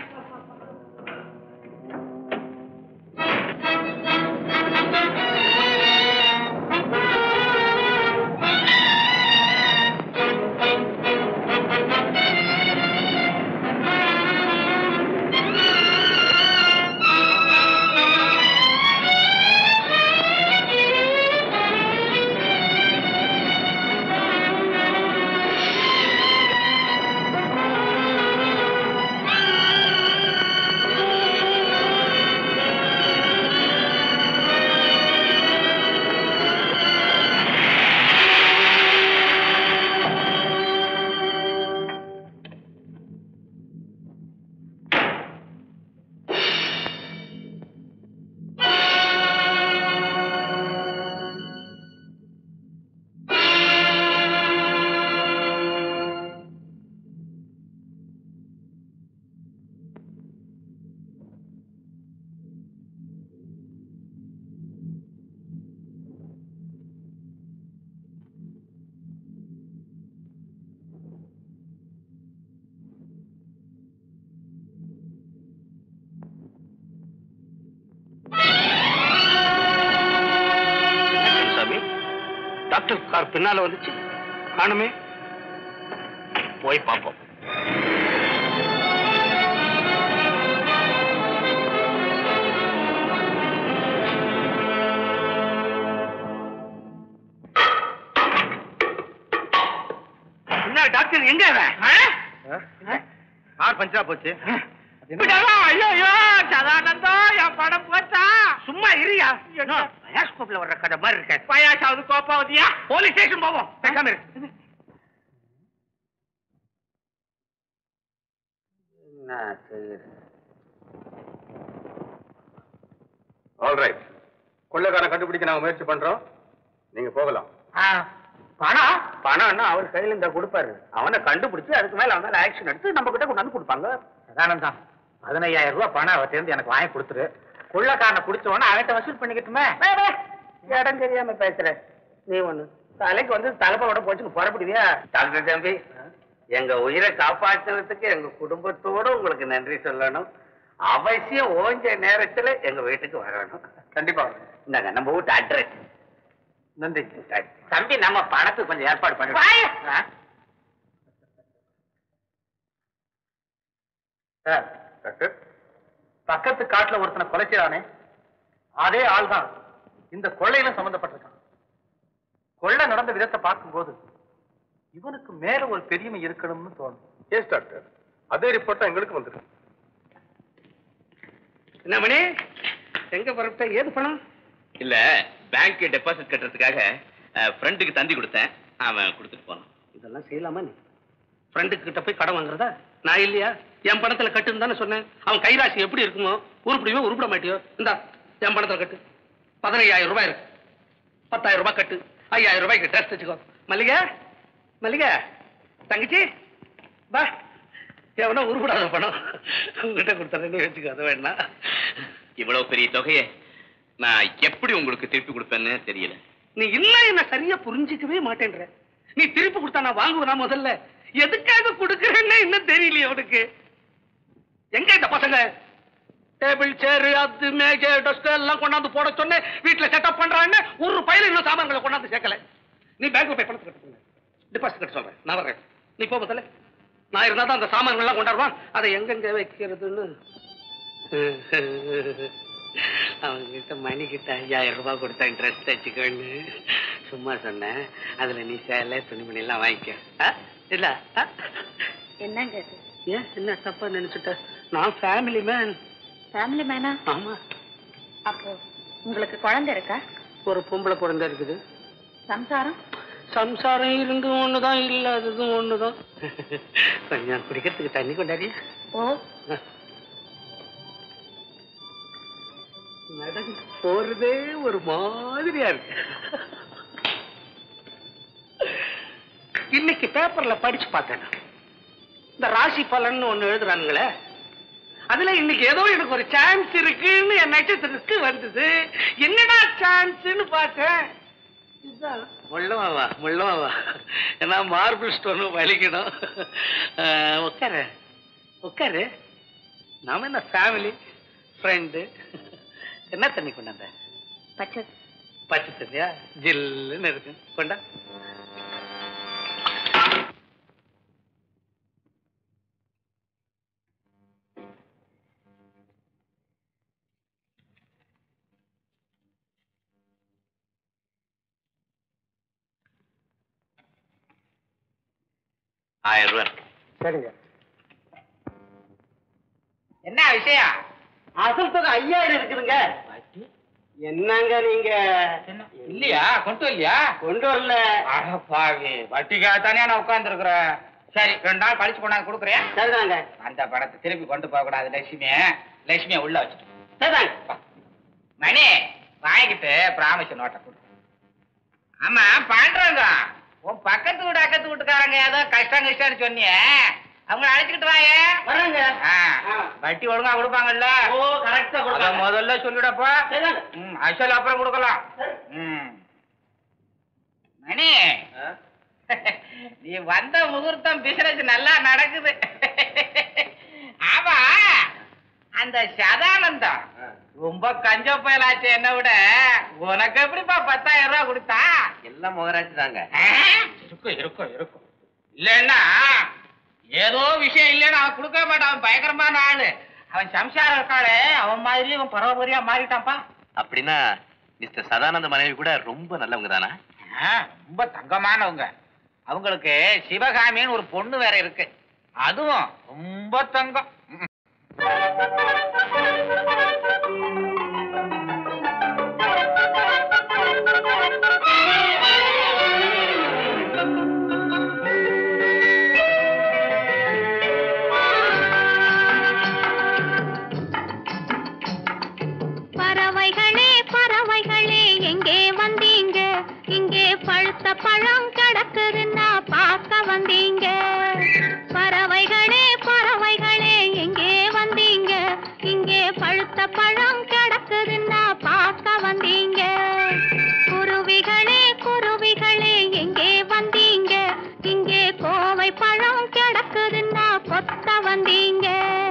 Speaker 1: சாமி டாக்டர் கார் பின்னால வந்துச்சு காணுமே போய் பார்ப்போம் என்ன
Speaker 4: கார் பஞ்சரா போச்சு
Speaker 1: ஐயோ சதானந்தா என் படம் போச்சா சும்மா இரியா பயாஸ்கோப்ல வர்ற கதை மாதிரி இருக்க பயாசாவது கோப்பாவதியா போலீஸ் ஸ்டேஷன் போவோம் பேசாம இரு
Speaker 8: ஆல் ரைட் கொள்ளைக்காரன் கண்டுபிடிக்க நாங்க முயற்சி பண்றோம் நீங்க போகலாம்
Speaker 1: பணம் பணம்னா அவர் கையில இந்த கொடுப்பாரு அவனை கண்டுபிடிச்சு அதுக்கு மேல அவனால ஆக்ஷன் எடுத்து நம்ம கிட்ட கொண்டாந்து கொடுப்பாங்க
Speaker 7: சதானந்தா பதினையாயிரம் ரூபாய் பணம் அவர்கிட்ட இருந்து எனக்கு வாங்கி கொடுத்துரு கொள்ளக்காரனை பிடிச்சவன அவன்கிட்ட வசூல் பண்ணிக்கட்டுமே
Speaker 1: இடம் தெரியாம பேசுற நீ ஒண்ணு தலைக்கு வந்து தலைப்போட போச்சு புறப்படுவியா டாக்டர் தம்பி எங்க உயிரை காப்பாற்றுறதுக்கு எங்க குடும்பத்தோட உங்களுக்கு நன்றி சொல்லணும் அவசியம் ஓஞ்ச நேரத்துல எங்க வீட்டுக்கு வரணும்
Speaker 8: கண்டிப்பா
Speaker 1: இந்தாங்க நம்ம வீட்டு அட்ரஸ்
Speaker 8: நன்றி
Speaker 7: தம்பி நம்ம பணத்துக்கு கொஞ்சம் ஏற்பாடு பண்ணி
Speaker 4: சார்
Speaker 8: டாக்டர்
Speaker 4: பக்கத்து காட்டுல ஒருத்தனை கொலை செய்றானே அதே ஆள் தான் இந்த கொள்ளையிலும் சம்பந்தப்பட்டிருக்கான் கொள்ளை நடந்த விதத்தை பார்க்கும்போது இவனுக்கு மேல ஒரு பெரியமை இருக்கணும்னு தோணும்
Speaker 8: எஸ் டாக்டர் அதே ரிப்போர்ட் எங்களுக்கு வந்துருக்கு
Speaker 1: என்ன மணி எங்க புறப்பட்ட ஏது பணம்
Speaker 2: இல்ல பேங்க் டெபாசிட் கட்டுறதுக்காக ஃப்ரெண்டுக்கு தந்தி கொடுத்தேன் அவன் கொடுத்துட்டு போனான்
Speaker 1: இதெல்லாம் செய்யலாமா நீ ஃப்ரெண்டுக்கு கிட்ட போய் கடன் வாங்குறதா நான் இல்லையா என் பணத்துல கட்டுன்னு தானே சொன்னேன் அவன் கைராசி எப்படி இருக்குமோ உருப்பிடுவோ உருப்பிட மாட்டியோ இந்தா என் பணத்துல கட்டு பதினையாயிரம் ரூபாய் இருக்கு பத்தாயிரம் ரூபாய் கட்டு ஐயாயிரம் ரூபாய்க்கு ட்ரெஸ் வச்சுக்கோ மல்லிகை மல்லிகை தங்கச்சி வா எவனோ உருப்படாத பணம் உங்ககிட்ட கொடுத்துறேன்னு வச்சுக்கோ அது வேணா
Speaker 2: இவ்வளவு பெரிய தொகையை நான் எப்படி உங்களுக்கு திருப்பி கொடுப்பேன்னு தெரியல
Speaker 1: நீ இல்ல என்ன சரியா புரிஞ்சுக்கவே மாட்டேன்ற நீ திருப்பி கொடுத்தா நான் வாங்குவேனா முதல்ல எதுக்காக கொடுக்கறேன்னு இன்னும் தெரியலையே உனக்கு எங்க இந்த பசங்க டேபிள் சேர் அது மேஜ டஸ்ட் எல்லாம் கொண்டாந்து போட சொன்னேன் வீட்டுல செட்டப் பண்றான்னு ஒரு பையில இன்னும் சாமான்களை கொண்டாந்து சேர்க்கல நீ பேங்க்ல போய் பணத்தை கட்டு டிபாசிட் கட்ட சொல்றேன் நான் வர்றேன் நீ போ முதல்ல நான் இருந்தா தான் அந்த சாமான்கள் எல்லாம் கொண்டாடுவான் அதை எங்கெங்க வைக்கிறதுன்னு அவன்கிட்ட மணிக்கிட்ட ஐயாயிரம் ரூபாய் கொடுத்தேன் ட்ரெஸ் தச்சுக்கோன்னு சும்மா சொன்னேன் அதுல நீ சேலை துணிமணி எல்லாம் வாங்கிக்க ஆ? இல்ல ஆ?
Speaker 6: என்னங்க இது
Speaker 1: ஏன் என்ன தப்பா நினைச்சுட்ட நான் ஃபேமிலி மேன்
Speaker 6: ஃபேமிலி மேனா
Speaker 1: ஆமா
Speaker 6: அப்போ உங்களுக்கு குழந்தை இருக்கா
Speaker 1: ஒரு பொம்பளை குழந்தை இருக்குது
Speaker 6: சம்சாரம்
Speaker 1: சம்சாரம் இருந்தும் ஒண்ணுதான் இல்லாததும் ஒண்ணுதான் கொஞ்சம் குடிக்கிறதுக்கு தண்ணி கொண்டாடியா
Speaker 6: ஓ
Speaker 1: நடந்து போறதே ஒரு மாதிரியா இருக்கு இன்னைக்கு பேப்பர்ல படிச்சு பார்த்தேன் இந்த ராசி பலன் ஒண்ணு எழுதுறானுங்களே அதுல இன்னைக்கு ஏதோ எனக்கு ஒரு சான்ஸ் இருக்குன்னு என் நட்சத்திரத்துக்கு வந்தது என்னடா சான்ஸ்னு பார்த்தேன் இதுதான் முள்ளமாவா முள்ளமாவா ஏன்னா மார்பிள் ஸ்டோனும் வலிக்கணும் அஹ், உட்காரு உட்காரு நாம என்ன ஃபேமிலி ஃப்ரெண்டு என்ன தண்ணி கொண்டாந்த
Speaker 6: பச்சை
Speaker 1: பச்சை தண்ணியா ஜில்லுன்னு இருக்கு கொண்டா
Speaker 2: ஆயிரம் ரூபாய்
Speaker 5: சரிங்க
Speaker 7: என்ன விஷயம்
Speaker 5: அசல் தொகை ஐயாயிரம் இருக்குதுங்க என்னங்க நீங்க
Speaker 7: இல்லையா கொண்டு இல்லையா
Speaker 5: கொண்டு வரல
Speaker 7: அட பாவி வட்டிக்காக தானே நான் உட்கார்ந்து சரி ரெண்டு நாள் கழிச்சு கொண்டாந்து கொடுக்குறேன்
Speaker 5: சரிதாங்க
Speaker 7: அந்த படத்தை திருப்பி கொண்டு போக கூடாது லட்சுமிய லட்சுமிய உள்ள வச்சுட்டு
Speaker 5: சரிதாங்க
Speaker 7: மணி வாங்கிட்டு பிராமிச நோட்டை கொடு ஆமா பாண்டுறங்க உன் பக்கத்து வீடு அக்கத்து வீட்டுக்காரங்க ஏதோ கஷ்டம் கஷ்டம்னு சொன்னியே அவங்கள அழைச்சிக்கிட்டு வாயே
Speaker 5: வரேங்க
Speaker 7: ஆ,
Speaker 5: ஆ.
Speaker 7: வட்டி ஒழுங்கா கொடுப்பாங்கல்ல
Speaker 5: ஓ கரெக்டா
Speaker 7: அத
Speaker 5: கொடுத்தாங்க
Speaker 7: முதல்ல சொல்லிடப்பா
Speaker 5: சரிதாங்க
Speaker 7: ம் அசல் அப்புறம் கொடுக்கலாம் ம் மணி நீ வந்த முகூர்த்தம் பிசினஸ் நல்லா நடக்குது ஆமா அந்த சதானந்தம் ரொம்ப கஞ்ச பயலாச்சு என்ன விட உனக்கு எப்படிப்பா பத்தாயிரம் ரூபாய் கொடுத்தா
Speaker 1: எல்லாம் முகராட்சி தாங்க
Speaker 7: ஆ? இருக்கும் இருக்கும் இருக்கும் இல்லன்னா ஏதோ விஷயம் இல்லைன்னு அவன் கொடுக்க மாட்டான் அவன் பயங்கரமான ஆளு அவன் சம்சாரம் இருக்காளே அவன் மாதிரி அவன் பரவபரியா மாறிட்டான்ப்பா
Speaker 2: அப்படின்னா மிஸ்டர் சதானந்த மனைவி கூட ரொம்ப நல்லவங்க தானா
Speaker 7: ஆ, ரொம்ப தங்கமானவங்க அவங்களுக்கு சிவகாமின்னு ஒரு பொண்ணு வேற இருக்கு அதுவும் ரொம்ப தங்கம் ம்.
Speaker 9: பறவைகளே பறவைகளே எங்கே வந்தீங்க இங்கே பழுத்த பழம் கிடக்குதுன்னா பார்க்க வந்தீங்க பறவைகளே பறவைகளே எங்கே வந்தீங்க இங்கே பழுத்த பழம் கிடக்குதுன்னா பார்க்க வந்தீங்க குருவிகளே குருவிகளே எங்கே வந்தீங்க இங்கே கோவை பழம் கிடக்குதுன்னா கொத்த வந்தீங்க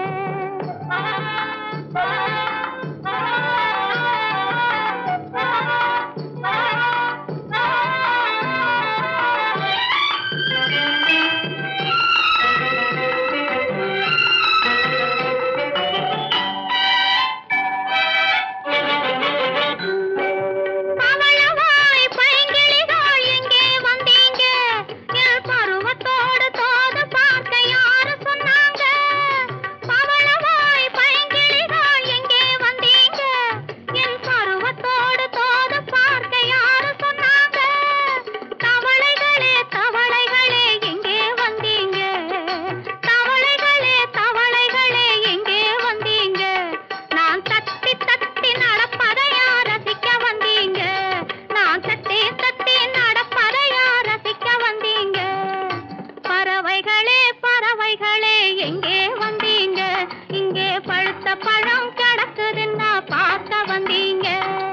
Speaker 9: பவளவாய் பைங்கிளிகள் எங்கே வந்தீங்க என் பருவத்தோடு தோது பார்க்க யாரு சொன்னாங்க பவளவாய் பைங்கிளிகள் எங்கே வந்தீங்க என் பருவத்தோடு தோது பார்க்க யாரு சொன்னாங்க தவளைகளே தவளைகளே எங்கே வந்தீங்க தவளைகளே தவளைகளே எங்கே வந்தீங்க நான் தட்டி தட்டி நடப்பதையா ரசிக்க வந்தீங்க நான் தட்டி தட்டி நடப்பதையா ரசிக்க வந்தீங்க பறவைகளே பறவைகளே எங்கே வந்தீங்க இங்கே பழுத்த பழம் கிடக்குதுன்னா பார்க்க வந்தீங்க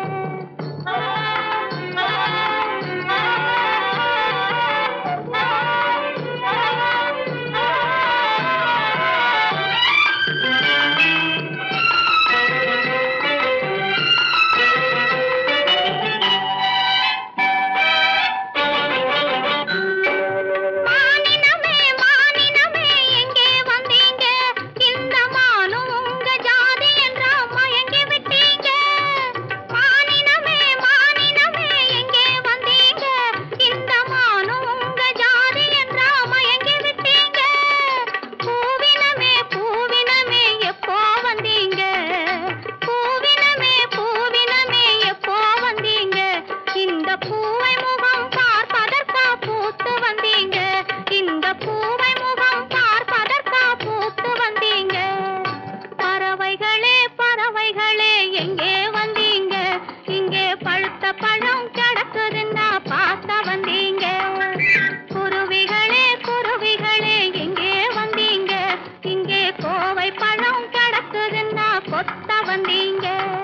Speaker 9: மானினமே மானினமே எங்கே வந்தீங்க இந்த மானும் உங்க ஜாதி என்றா மயங்கி விட்டீங்க மானினமே மானினமே எங்கே வந்தீங்க இந்த மானும் உங்க ஜாதி என்றா மயங்கி விட்டீங்க பூவினமே பூவினமே எப்போ வந்தீங்க பூவினமே பூவினமே எப்போ வந்தீங்க இந்த பூவை முகம் பார்ப்பதற்கா பூத்து வந்தீங்க இந்த பூவை முகம் பார்ப்பதற்கா பூத்து வந்தீங்க பறவைகளே பறவைகளே எங்கே வந்தீங்க இங்கே பழுத்த பழம் கிடக்குதுன்னா பார்க்க வந்தீங்க குருவிகளே குருவிகளே எங்கே வந்தீங்க இங்கே கோவை பழம் கிடக்குதுன்னா கொத்த வந்தீங்க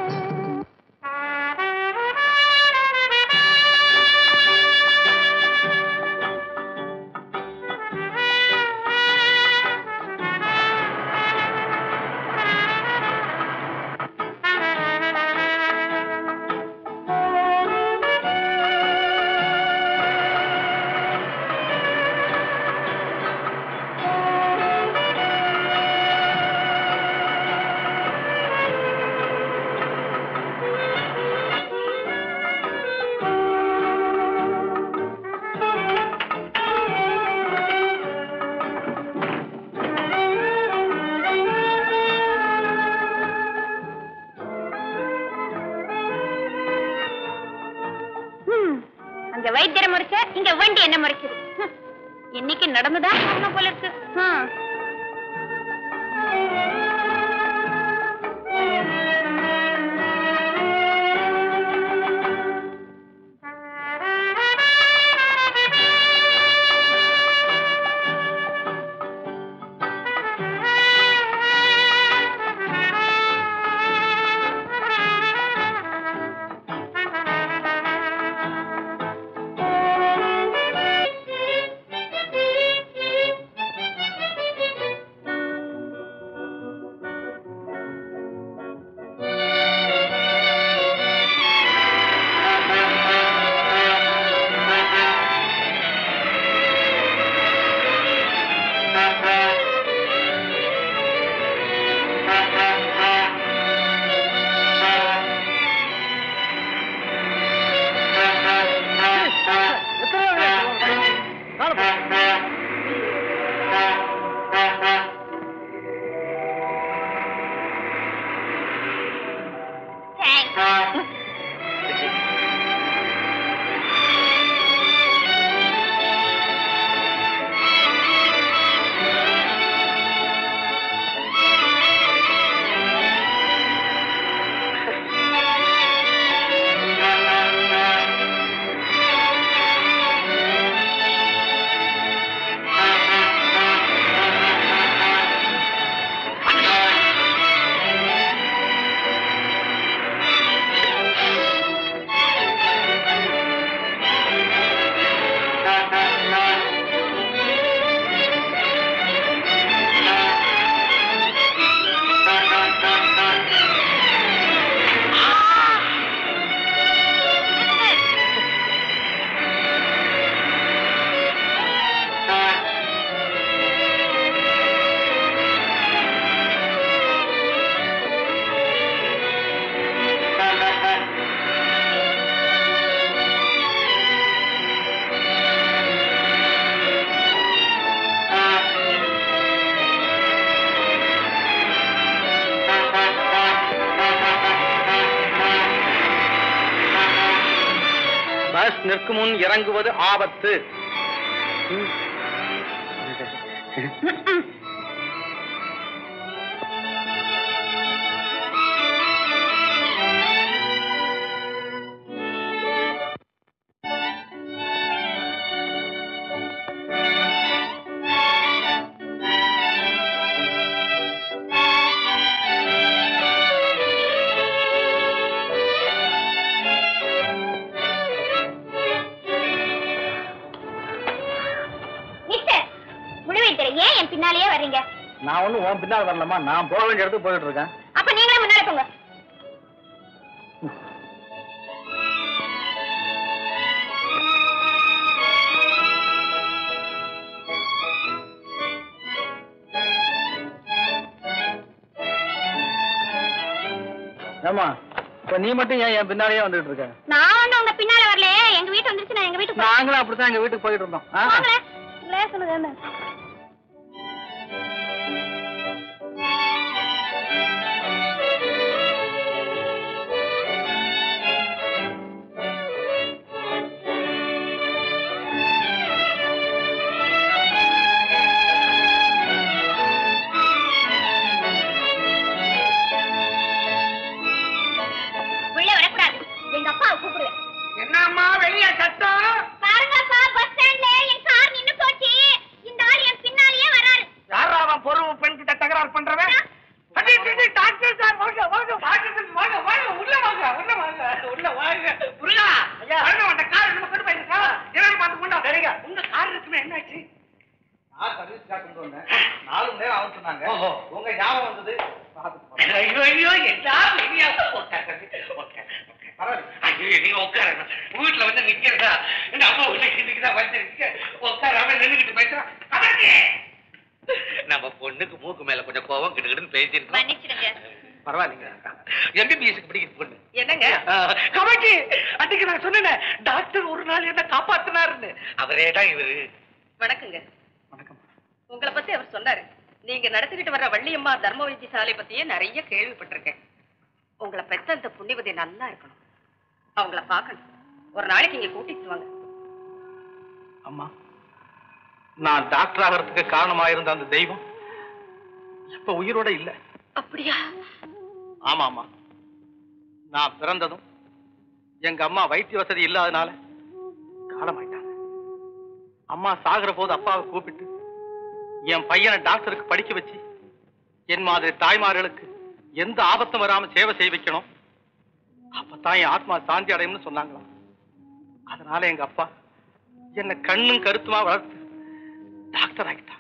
Speaker 6: ஹம், அங்க வைத்தியரை முறைச்ச இங்க வண்டி என்ன முறைக்குது ஹம், இன்னைக்கு நடந்துதான் போகணும் போல இருக்கு ஹம்.
Speaker 4: பஸ் நிற்கும் முன் இறங்குவது ஆபத்து
Speaker 6: மிஸ்டர் முழுவைத்தர் ஏன் என் பின்னாலேயே வர்றீங்க
Speaker 4: நான் ஒண்ணும் உன் பின்னால் வரலமா நான் போக வேண்டிய இடத்துக்கு போயிட்டு இருக்கேன்
Speaker 6: அப்ப நீங்களே முன்னால போங்க
Speaker 4: ஏமா இப்ப நீ மட்டும் ஏன் என் பின்னாலேயே வந்துட்டு இருக்க
Speaker 6: நான் ஒண்ணு உங்க பின்னால வரலையே எங்க வீட்டு வந்துருச்சு நான் எங்க வீட்டுக்கு போறேன்.
Speaker 4: நாங்களும் அப்படித்தான் எங்க வீட்டுக்கு போயிட்டு இருந்தோம் ஆ?
Speaker 6: போங்களேன். உங்களே சொல்லுங்க என்ன உள்ள வரக்கூடாது எங்க அப்பாவை கூப்பிடுவேன்
Speaker 1: என்னம்மா வெளிய சத்தம்
Speaker 6: பாருங்கப்பா பஸ் ஸ்டாண்ட்ல என் கார் நின்னு போச்சு இந்த ஆள் என் பின்னாலேயே வராரு
Speaker 1: யாரா அவன் பொறுப்பு பெண் கிட்ட தகராறு பண்றவன் அடி, அடி, அடி, டாக்டர் சார் வாங்க வாங்க டாக்டர் சார் வாங்க வாங்க உள்ள வாங்க உள்ள வாங்க உள்ள வாங்க புரியா வாங்க அந்த கார் நம்ம கொண்டு போயிருக்கா என்னன்னு பார்த்து கொண்டா சரிங்க உங்க கார் இருக்குமே என்னாச்சு
Speaker 4: நான் சர்வீஸ் கொண்டு வந்தேன் நாலு மணி நேரம் ஆகும் சொன்னாங்க
Speaker 1: ஓஹோ.
Speaker 4: உங்க ஞாபகம் வந்தது
Speaker 1: ஐயோ ஐயோ எல்லா பெரியா உட்காரு உட்காரு ஐயோ நீங்க உட்காருங்க வீட்டுல வந்து நிக்கிறதா இந்த அம்மா வீட்டுக்கு இன்னைக்கு தான் வந்திருக்கு உட்காராம நின்னுகிட்டு பேசுறான் அதற்கு நம்ம பொண்ணுக்கு மூக்கு மேல கொஞ்சம் கோவம் கிட்டுக்கிட்டு பேசியிருக்கோம்
Speaker 6: மன்னிச்சிடுங்க
Speaker 1: பரவாயில்லைங்க எம்பிபிஎஸ்க்கு படிக்கிற பொண்ணு
Speaker 3: என்னங்க
Speaker 1: கமாச்சி அன்னைக்கு நான் சொன்னேன் டாக்டர் ஒரு நாள் என்ன காப்பாத்தினாருன்னு அவரே தான் இவரு
Speaker 3: வணக்கங்க
Speaker 4: வணக்கம்
Speaker 3: உங்களை பத்தி அவர் சொன்னாரு நீங்க நடத்திக்கிட்டு வர்ற வள்ளியம்மா தர்ம வைத்தியசாலை பத்தியே நிறைய கேள்விப்பட்டிருக்கேன் உங்களை பெத்த அந்த புண்ணியவதி நல்லா இருக்கணும் அவங்கள பார்க்கணும் ஒரு நாளைக்கு இங்க கூட்டிட்டு வாங்க
Speaker 4: அம்மா நான் டாக்டர் ஆகிறதுக்கு காரணமா இருந்த அந்த தெய்வம் இப்ப உயிரோட இல்ல
Speaker 3: அப்படியா
Speaker 4: ஆமா ஆமா நான் பிறந்ததும் எங்க அம்மா வைத்திய வசதி இல்லாதனால காலமாயிட்டாங்க அம்மா சாகுற போது அப்பாவை கூப்பிட்டு என் பையனை டாக்டருக்கு படிக்க வச்சு என் மாதிரி தாய்மார்களுக்கு எந்த ஆபத்தும் வராம சேவை செய்ய வைக்கணும் அப்பதான் என் ஆத்மா சாந்தி அடையும்னு சொன்னாங்களாம் அதனால எங்க அப்பா என்னை கண்ணும் கருத்துமா வளர்த்து டாக்டர் ஆகிட்டாங்க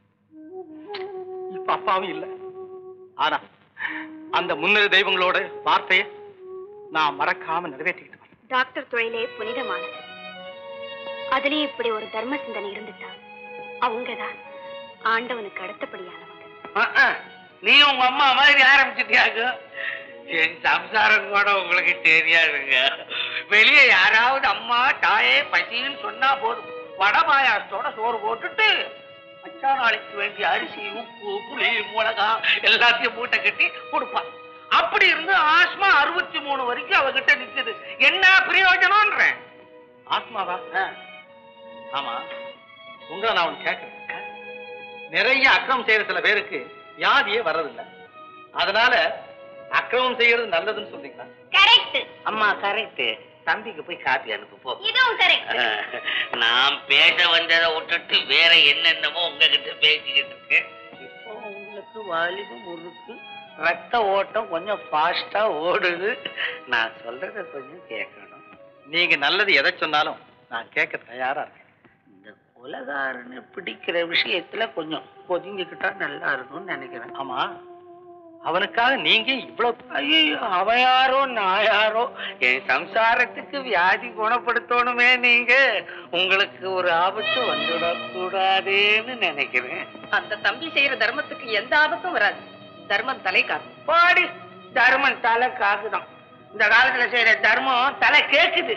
Speaker 4: இப்ப அப்பாவும் இல்ல ஆனா அந்த முன்னணி தெய்வங்களோட வார்த்தையை நான் மறக்காம நிறைவேற்றிக்கிட்டு வரேன்
Speaker 6: டாக்டர் தொழிலே புனிதமானது அதுலயும் இப்படி ஒரு தர்ம சிந்தனை இருந்துட்டா அவங்கதான் ஆண்டவனுக்கு அடுத்தபடியானவங்க
Speaker 1: நீ உங்க அம்மா மாதிரி ஆரம்பிச்சிட்டியாங்க என் சம்சாரம் கூட உங்களுக்கு தெரியாதுங்க வெளியே யாராவது அம்மா தாயே பசின்னு சொன்னா போதும் வடை பாயாசத்தோட சோறு போட்டுட்டு மச்சா நாளைக்கு வேண்டிய அரிசி உப்பு புளி மிளகா எல்லாத்தையும் மூட்டை கட்டி கொடுப்பான் அப்படி இருந்து ஆஸ்மா அறுபத்தி மூணு வரைக்கும் அவகிட்ட நிக்குது என்ன பிரயோஜனம்ன்றேன்
Speaker 4: ஆத்மாவா ஆமா உங்களை நான் ஒண்ணு கேட்கிறேன் நிறைய அக்கிரமம் செய்யற சில பேருக்கு வியாதியே வர்றதில்லை அதனால அக்கிரமம் செய்யறது நல்லதுன்னு சொல்றீங்களா
Speaker 6: கரெக்ட்
Speaker 1: அம்மா கரெக்ட் தம்பிக்கு போய் காப்பி அனுப்பு போ
Speaker 6: இதுவும் கரெக்ட்
Speaker 1: நான் பேச வந்ததை விட்டுட்டு வேற என்னென்னமோ உங்ககிட்ட பேசிக்கிட்டு இருக்கேன் இப்போ உங்களுக்கு வாலிபம் முறுக்கு ரத்த ஓட்டம் கொஞ்சம் ஃபாஸ்டா ஓடுது நான் சொல்றத கொஞ்சம் கேட்கணும்
Speaker 4: நீங்க நல்லது எதை சொன்னாலும் நான் கேட்க தயாரா இருக்கேன்
Speaker 1: இந்த கொலகாரனை பிடிக்கிற விஷயத்துல கொஞ்சம் பொதிஞ்சுக்கிட்டா நல்லா இருக்கும்னு நினைக்கிறேன்
Speaker 4: ஆமா அவனுக்காக நீங்க இவ்வளவு
Speaker 1: ஐயோ அவன் யாரோ நான் யாரோ என் சம்சாரத்துக்கு வியாதி குணப்படுத்தணுமே நீங்க உங்களுக்கு ஒரு ஆபத்து வந்துடக்கூடாதுன்னு நினைக்கிறேன்
Speaker 3: அந்த தம்பி செய்யற தர்மத்துக்கு எந்த ஆபத்தும் வராது தர்மம் தலை காக்கும்
Speaker 1: பாடி தர்மம் தலை காக்குதான் இந்த காலத்துல செய்யற தர்மம் தலை கேக்குது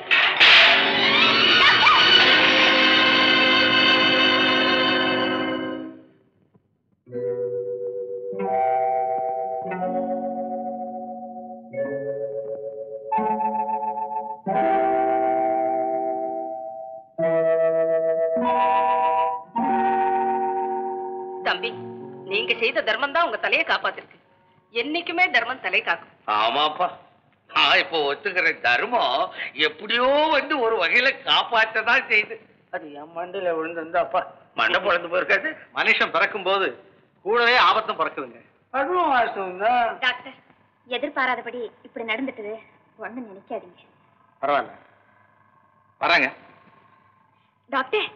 Speaker 3: தம்பி நீங்க செய்த தர்மம் தான் உங்க தலையை காப்பாத்திருக்கு என்னைக்குமே தர்மம் தலை காக்கும்
Speaker 1: ஆமாப்பா நான் இப்போ ஒத்துக்கிற தர்மம் எப்படியோ வந்து ஒரு வகையில காப்பாற்றதான் செய்யுது அது என் மண்டையில விழுந்திருந்தாப்பா மண்டை பொழந்து போயிருக்காது
Speaker 4: மனுஷன் பிறக்கும் போது கூடவே ஆபத்தும் பிறக்குதுங்க
Speaker 1: அதுவும் வாஸ்தவம் தான்
Speaker 6: டாக்டர் எதிர்பாராதபடி இப்படி நடந்துட்டது ஒண்ணு நினைக்காதீங்க
Speaker 4: பரவாயில்ல வராங்க
Speaker 6: டாக்டர்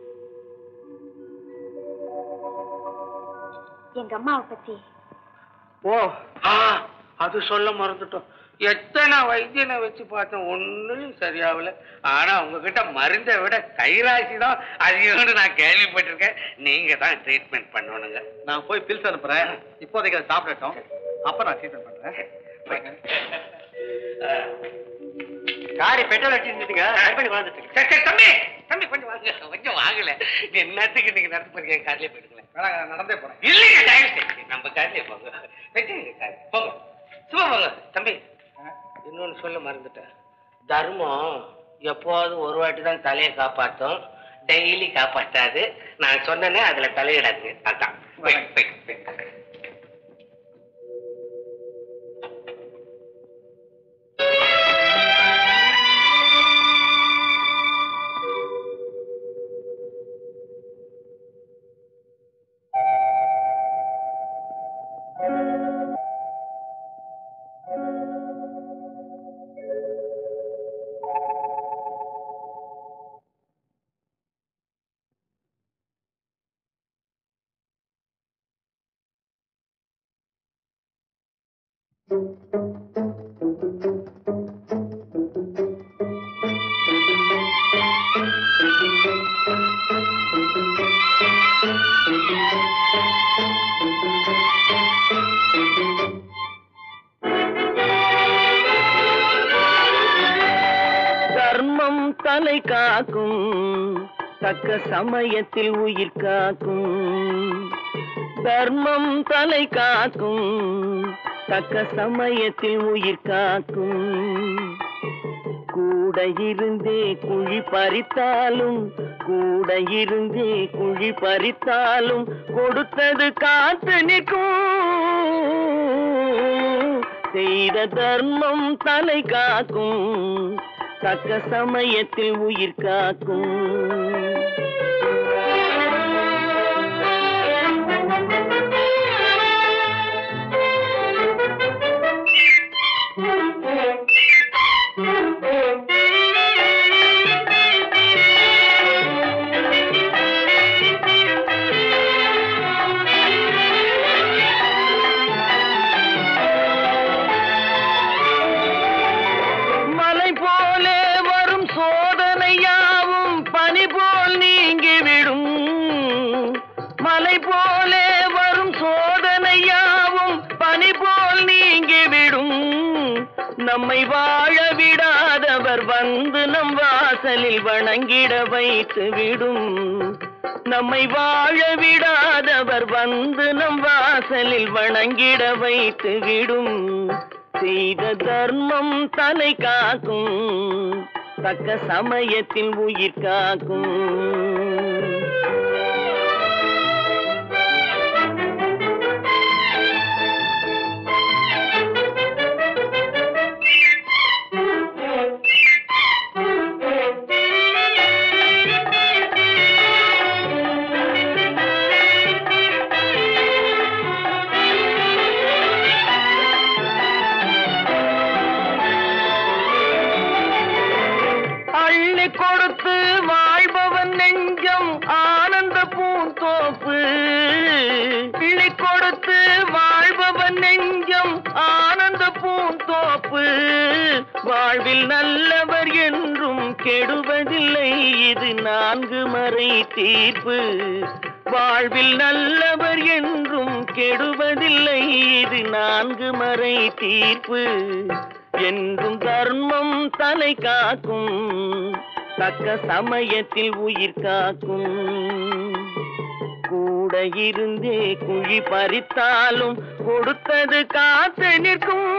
Speaker 6: எங்க அம்மாவை பத்தி
Speaker 1: ஓ ஆ அது சொல்ல மறந்துட்டோம் எத்தனை வைத்தியனை வச்சு பார்த்தேன் ஒண்ணும் சரியாகல ஆனா உங்ககிட்ட மருந்தை விட கைராசி தான் அதிகம்னு நான் கேள்விப்பட்டிருக்கேன் நீங்க தான் ட்ரீட்மெண்ட் பண்ணணுங்க
Speaker 4: நான் போய் பில்ஸ் அனுப்புறேன் இப்போதைக்கு அதை சாப்பிடட்டும் அப்ப நான் ட்ரீட்மெண்ட் பண்றேன் காரி பெட்ரோல் அடிச்சுட்டுங்க பண்ணி வாழ்ந்துட்டு
Speaker 1: சரி, சரி, தம்பி தம்பி கொஞ்சம் வாங்க கொஞ்சம் வாங்கல என்னத்துக்கு நீங்க நடந்து போறீங்க கார்லயே போயிடுங்களேன்
Speaker 4: வேணாங்க, நடந்தே போறேன்
Speaker 1: இல்லைங்க தயவு செஞ்சு நம்ம கார்லயே போங்க வச்சுங்க கார் போங்க சும்மா போங்க தம்பி இன்னொன்னு சொல்ல மறந்துட்டேன் தர்மம் எப்போது ஒரு வாட்டி தான் தலையை காப்பாத்தும் டெய்லி காப்பாற்றாது நான் சொன்னேனே அதுல தலையிடாதுங்க அதான் போய், போய், போய்.
Speaker 5: தர்மம் தலை காக்கும் தக்க சமயத்தில் உயிர் காக்கும் தர்மம் தலை காக்கும் தக்க சமயத்தில் உயிர் காக்கும் கூட இருந்தே குழி பறித்தாலும் கூட இருந்தே குழி பறித்தாலும் கொடுத்தது காத்து நிற்கும் செய்த தர்மம் தலை காக்கும் தக்க சமயத்தில் உயிர் காக்கும் மலை போலே வரும் சோதனையாவும் பனி போல் நீங்கிவிடும் மலை போலே வரும் சோதனையாவும் பனி போல் நீங்கிவிடும் நம்மை வாழ விடாதவர் வந்து நம் வாசலில் வணங்கிட வைத்து விடும் நம்மை வாழ விடாதவர் வந்து நம் வாசலில் வணங்கிட வைத்து விடும் செய்த தர்மம் தலை காக்கும் தக்க சமயத்தில் உயிர் காக்கும் அள்ளி கொடுத்து வாழ்பவன் நெஞ்சம் ஆனந்த பூந்தோப்பு அள்ளி கொடுத்து வாழ்பவன் நெஞ்சம் ஆனந்த பூந்தோப்பு வாழ்வில் நல்லவர் என்றும் கெடுவதில்லை இது நான்கு மறை தீர்ப்பு வாழ்வில் நல்லவர் என்றும் கெடுவதில்லை இது நான்கு மறை தீர்ப்பு என்றும் தர்மம் தலை காக்கும் தக்க சமயத்தில் உயிர் காக்கும் கூட இருந்தே குழி பறித்தாலும் கொடுத்தது காத்து நிற்கும்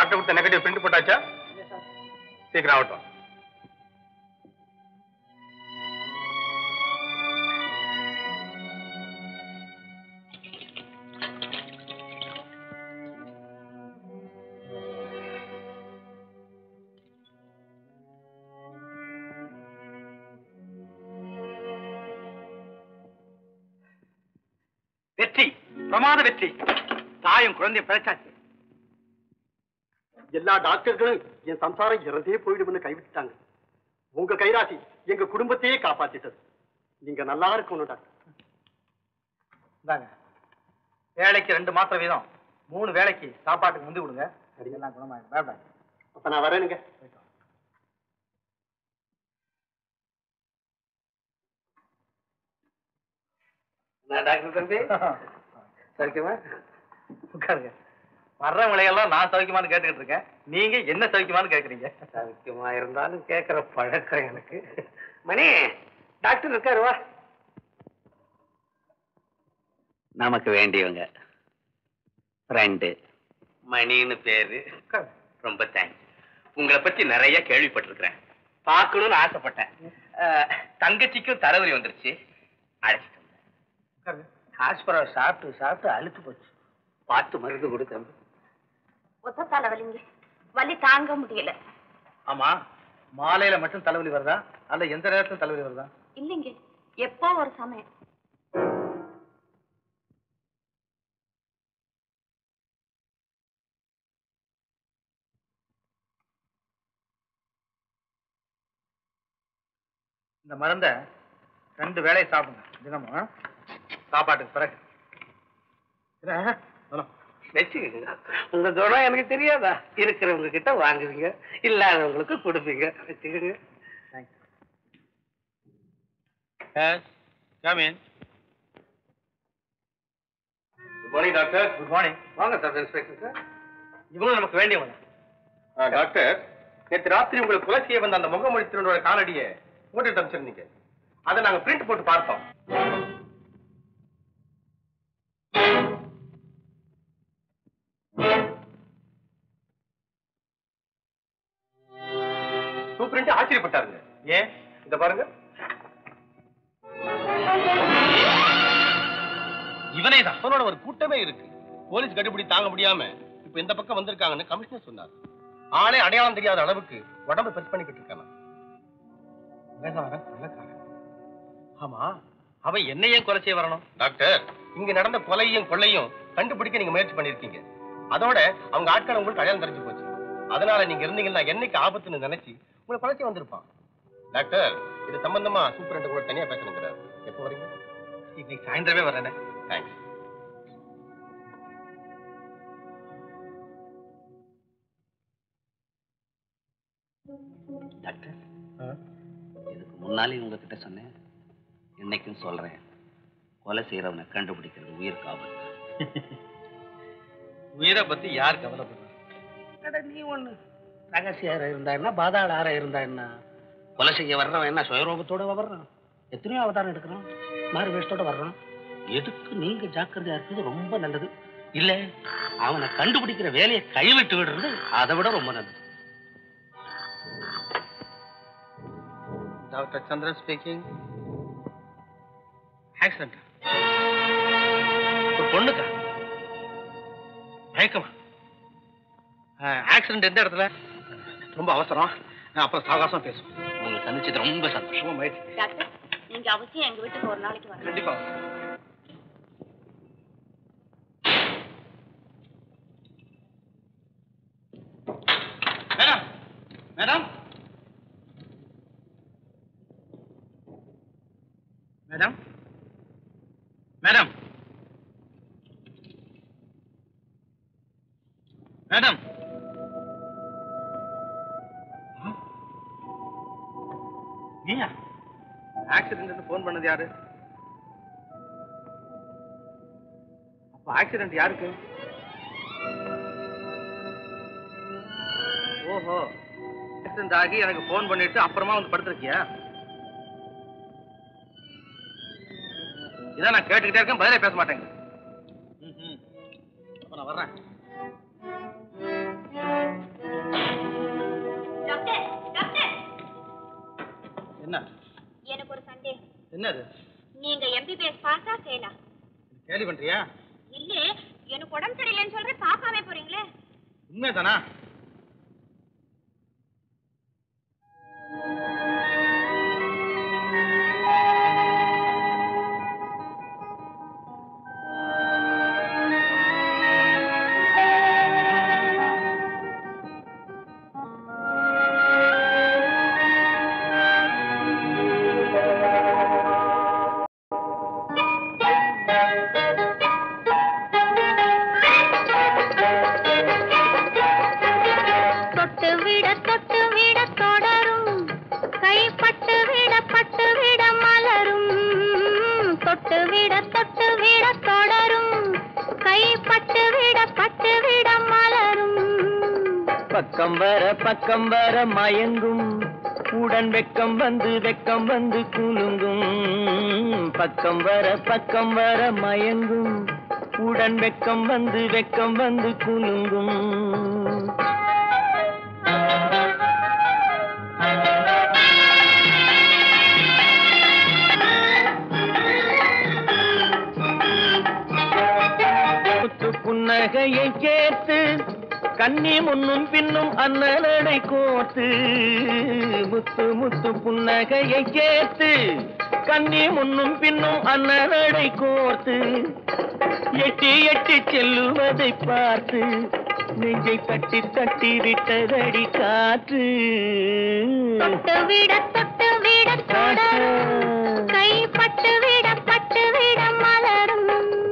Speaker 8: டாக்டர் கொடுத்த நெகட்டிவ் பிரிண்ட் போட்டாச்சா சீக்கிரம் ஆகட்டும்
Speaker 4: வெற்றி பிரமாத வெற்றி தாயும் குழந்தையும் பிழைச்சாச்சு எல்லா டாக்டர்களும் என் சம்சாரம் இறந்தே போயிடும்னு கைவிட்டுட்டாங்க உங்க கைராசி எங்க குடும்பத்தையே காப்பாத்திட்டது நீங்க நல்லா இருக்கணும் டாக்டர் இந்தாங்க வேலைக்கு ரெண்டு மாத்திரை வீதம் மூணு வேலைக்கு சாப்பாட்டுக்கு முந்தி விடுங்க எல்லாம் குணமாயிடும் அப்ப நான் வரேனுங்க
Speaker 1: நான் டாக்டர் தம்பி சரிக்குமா
Speaker 4: உட்காருங்க வர்றவங்களையெல்லாம் நான் சௌக்கியமான்னு கேட்டுக்கிட்டு இருக்கேன் நீங்க என்ன சௌக்கியமான்னு கேக்குறீங்க
Speaker 1: சௌக்கியமா இருந்தாலும் கேட்கிற பழக்கம் எனக்கு மணி டாக்டர் இருக்காரு வா
Speaker 2: நமக்கு வேண்டியவங்க ஃப்ரெண்டு
Speaker 1: மணின்னு பேரு ரொம்ப தேங்க்ஸ் உங்களை பத்தி நிறைய கேள்விப்பட்டிருக்கிறேன் பார்க்கணும்னு ஆசைப்பட்டேன் அஹ், தங்கச்சிக்கும் தலைவலி வந்துருச்சு அழைச்சிட்டு வந்தேன் ஹாஸ்பிட்டல் சாப்பிட்டு சாப்பிட்டு அழுத்து போச்சு பார்த்து மருந்து கொடு தம்பி
Speaker 6: ஒத்த தலைவலிங்க வலி தாங்க முடியல
Speaker 4: ஆமா மாலையில மட்டும் தலைவலி வருதா அல்ல எந்த நேரத்திலும் தலைவலி வருதா
Speaker 6: இல்லைங்க எப்போ ஒரு சமயம்
Speaker 4: இந்த மருந்த ரெண்டு வேளை சாப்பிடுங்க தினமும் ஆ? சாப்பாட்டுக்கு பிறகு என்ன? சொல்லும்.
Speaker 1: வச்சுக்கோங்க உங்க குணம் எனக்கு தெரியாதா இருக்கிறவங்க கிட்ட வாங்குவீங்க இல்லாதவங்களுக்கு கொடுப்பீங்க வச்சுக்கோங்க
Speaker 8: good morning doctor
Speaker 4: good morning
Speaker 1: வாங்க சார் இன்ஸ்பெக்டர் சார்
Speaker 4: இவங்களும் நமக்கு வேண்டியவங்க
Speaker 8: டாக்டர் நேற்று ராத்திரி உங்களுக்கு கொலை செய்ய வந்த அந்த முகமொழி திருடனோட காலடியை போட்டு அமைச்சிருந்தீங்க அதை நாங்க பிரிண்ட் போட்டு பார்த்தோம் சூப்பரண்ட் ஆச்சரியப்பட்டாருங்க ஏன் இத பாருங்க
Speaker 10: இவனே தான் அவனோட ஒரு கூட்டமே இருக்கு போலீஸ் கண்டுபிடி தாங்க முடியாம இப்ப இந்த பக்கம் வந்திருக்காங்கன்னு கமிஷனர் சொன்னார் ஆளே அடையாளம் தெரியாத அளவுக்கு உடம்பு பெருசு பண்ணிக்கிட்டு இருக்கானா
Speaker 4: கொலைகாரன், கொலைகாரன். ஆமா அவன் என்ன ஏன் கொலை செய்ய வரணும்
Speaker 10: டாக்டர் இங்க நடந்த கொலையும் கொள்ளையும் கண்டுபிடிக்க நீங்க முயற்சி பண்ணிருக்கீங்க அதோட அவங்க ஆட்கள் உங்களுக்கு அடையாளம் தெரிஞ்சு போச்சு அதனால நீங்க இருந்தீங்கன்னா என்னைக்கு ஆபத்துன்னு நினைச்சு உங்களை கொலை செய்ய வந்திருப்பான் டாக்டர் இது சம்பந்தமா சூப்பரண்ட் கூட தனியா பேசணுங்கிறார் எப்போ வரீங்க
Speaker 4: இன்னைக்கு சாயந்தரமே வரேனே
Speaker 10: தேங்க்ஸ்
Speaker 2: டாக்டர் இதுக்கு முன்னாலே உங்ககிட்ட சொன்னேன் இன்னைக்கும் சொல்றேன் கொலை செய்யறவனை கண்டுபிடிக்கிறது உயிருக்கு ஆபத்து
Speaker 4: உயிரை பத்தி யார் கவலைப்படுறா
Speaker 1: அட, நீ ஒண்ணு ரகசியார இருந்தா என்ன பாதாள ஆற இருந்தா என்ன கொலை செய்ய வர்றவன் என்ன சுயரூபத்தோட வர்றான் எத்தனையோ அவதாரம் எடுக்கிறான் மாறு வேஷத்தோட வர்றான் எதுக்கு நீங்க ஜாக்கிரதையா இருக்கிறது ரொம்ப நல்லது இல்ல அவனை கண்டுபிடிக்கிற வேலையை கைவிட்டு விடுறது அதை விட ரொம்ப நல்லது
Speaker 4: டாக்டர் சந்திரன் ஸ்பீக்கிங் ஆக்சிடென்ட் ஒரு பொண்ணுக்கா மயக்கமா ஆக்சிடென்ட் எந்த இடத்துல ரொம்ப அவசரம் நான் அப்புறம் சாவகாசம் பேசுவோம்
Speaker 2: உங்களை சந்திச்சது ரொம்ப சந்தோஷம்
Speaker 4: ரொம்ப மகிழ்ச்சி
Speaker 6: டாக்டர் நீங்க அவசியம் எங்க வீட்டுக்கு ஒரு நாளைக்கு வரணும்
Speaker 4: கண்டிப்பா madam madam madam madam madam நீயா ஆக்சிடென்ட் ஃபோன் பண்ணது யாரு அப்ப ஆக்சிடென்ட் யாருக்கு ஓஹோ ஆக்சிடென்ட் ஆகி எனக்கு ஃபோன் பண்ணிட்டு அப்புறமா வந்து படுத்திருக்கியா இதான் நான் கேட்டுக்கிட்டே இருக்கேன் பதிலே பேச மாட்டேங்க ம்ஹும். அப்ப நான் வர்றேன் என்ன
Speaker 6: எனக்கு ஒரு சந்தேகம்
Speaker 4: என்னது
Speaker 6: நீங்க எம்பிபிஎஸ் பாஸா ஃபெயிலா
Speaker 4: கேள்வி பண்றியா
Speaker 6: இல்ல எனக்கு உடம்பு சரியில்லைன்னு சொல்றேன் பாக்காம போறீங்களே
Speaker 4: உண்மைதானா
Speaker 9: தொட்டு விட தொட்டு விட தொடரும் கைப்பட்டு விட பட்டு விட மலரும் தொட்டு விட தொட்டு விட தொடரும் கைப்பட்டு விட பட்டு விட மலரும்
Speaker 11: பக்கம் வர பக்கம் வர மயங்கும் உடன் வெக்கம் வந்து வெக்கம் வந்து குலுங்கும் பக்கம் வர பக்கம் வர மயங்கும் உடன் வெக்கம் வந்து வெக்கம் வந்து குலுங்கும் முத்து புன்னகையை சேர்த்து கண்ணி முன்னும் பின்னும் அண்ணனடை கோர்த்து முத்து முத்து புன்னகையை சேர்த்து கண்ணி முன்னும் பின்னும் அண்ணனடை கோர்த்து எட்டி எட்டி செல்லுவதை பார்த்து நெஞ்சை தட்டி தட்டி விட்டதடி காற்று
Speaker 9: தொட்டு விட தொட்டு விட தொடரும் கைப்பட்டு விட பட்டு விட மலரும்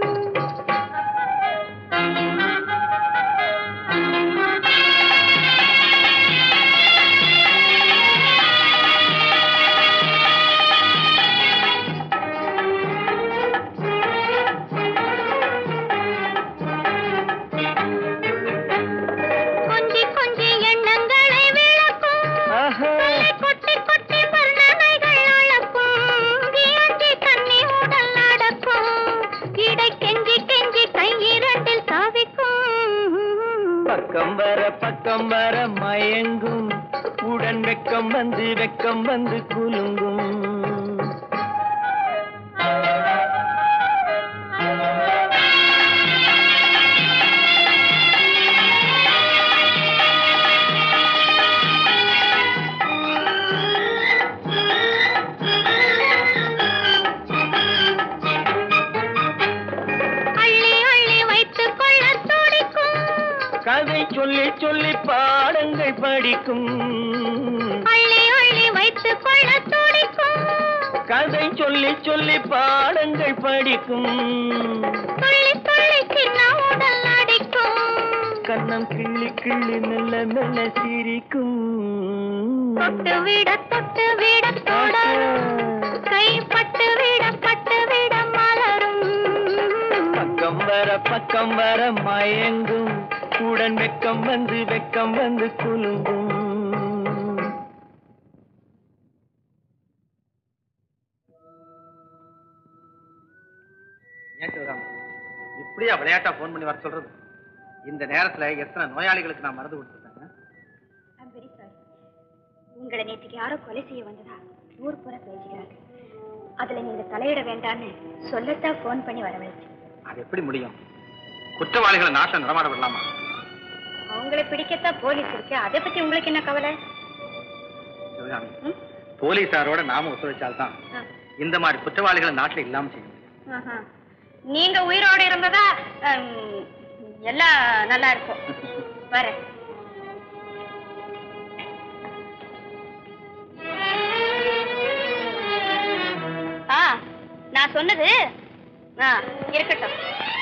Speaker 9: கொஞ்சி கொஞ்சி எண்ணங்களை விளக்கும் தலை கொட்டி கொட்டி வர்ணனைகள் அளக்கும் வியஞ்சி கண்ணி உடல் நடக்கும் இடை கெஞ்சி கெஞ்சி கை இரண்டில் சாவிக்கும்
Speaker 11: பக்கம் வர பக்கம் வர மயங்கும் உடன் வெக்கம் வந்து வெக்கம் வந்து குலுங்கும்
Speaker 9: அள்ளி அள்ளி வைத்துக் கொள்ள துடிக்கும்
Speaker 11: கதை சொல்லி சொல்லி பாடங்கள் படிக்கும்
Speaker 9: அள்ளி அள்ளி வைத்துக் கொள்ள துடிக்கும்
Speaker 11: கதை சொல்லி சொல்லி பாடங்கள் படிக்கும்
Speaker 9: துள்ளி துள்ளி சின்ன உடல் நடிக்கும்
Speaker 11: கண்ணம் கிள்ளி கிள்ளி மெல்ல மெல்ல சிரிக்கும்
Speaker 9: தொட்டு விட தொட்டு விட தொடரும் கைப்பட்டு விட பட்டு விட மலரும்
Speaker 11: பக்கம் வர பக்கம் வர மயங்கும் உடன் வெக்கம் வந்து வெக்கம் வந்து குலுங்கும்
Speaker 4: ஏன் சிவராமன் இப்படியா விளையாட்டா போன் பண்ணி வர சொல்றது இந்த நேரத்துல எத்தனை நோயாளிகளுக்கு நான் மருந்து கொடுத்துருக்கேன்
Speaker 6: ஐம் வெரி சாரி உங்களை நேற்றுக்கு யாரோ கொலை செய்ய வந்ததா ஊர் பூரா பேசுகிறாங்க அதுல நீங்க தலையிட வேண்டாம்னு சொல்லத்தான் ஃபோன் பண்ணி வரவழைச்சு
Speaker 4: அது எப்படி முடியும் குற்றவாளிகளை நாட்டில் நடமாட விடலாமா
Speaker 6: அவங்களை பிடிக்கத்தான் போலீஸ் இருக்கு அதை பத்தி உங்களுக்கு என்ன கவலை
Speaker 4: சிவகாமி
Speaker 6: ம்?
Speaker 4: போலீசாரோட நாம ஒத்துழைச்சால்தான்
Speaker 6: ஆ.
Speaker 4: இந்த மாதிரி குற்றவாளிகளை நாட்டில் இல்லாம செய்ய முடியும்
Speaker 6: ஆஹா. நீங்க உயிரோடு இருந்ததா ஹம், எல்லாம் நல்லா இருக்கும் வரேன் ஆ நான் சொன்னது ஆ இருக்கட்டும்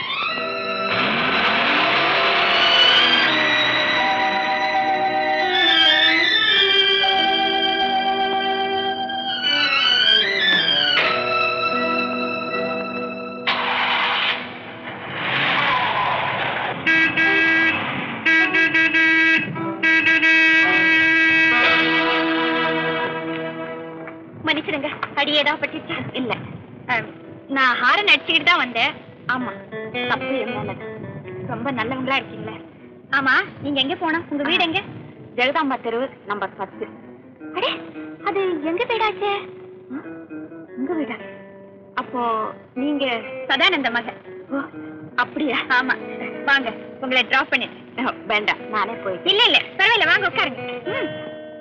Speaker 6: மன்னிச்சிடுங்க அடி ஏதாவது பட்டுச்சு இல்ல அஹ், நான் ஹாரன் அடிச்சுக்கிட்டு தான் வந்தேன் ஆமா தப்பு இருந்தாலும் ரொம்ப நல்லவங்களா இருக்கீங்களே ஆமா நீங்க எங்க போனா உங்க வீடு எங்க ஜெகதாம்பா தெரு நம்பர் பத்து அடே அது எங்க வீடாச்சே ம், உங்க வீடா அப்போ நீங்க சதானந்த மகன் ஓ அப்படியா ஆமா வாங்க உங்களை டிராப் பண்ணிட்டு வேண்டாம் நானே போய் இல்ல இல்ல பரவாயில்ல வாங்க உட்காருங்க ம்.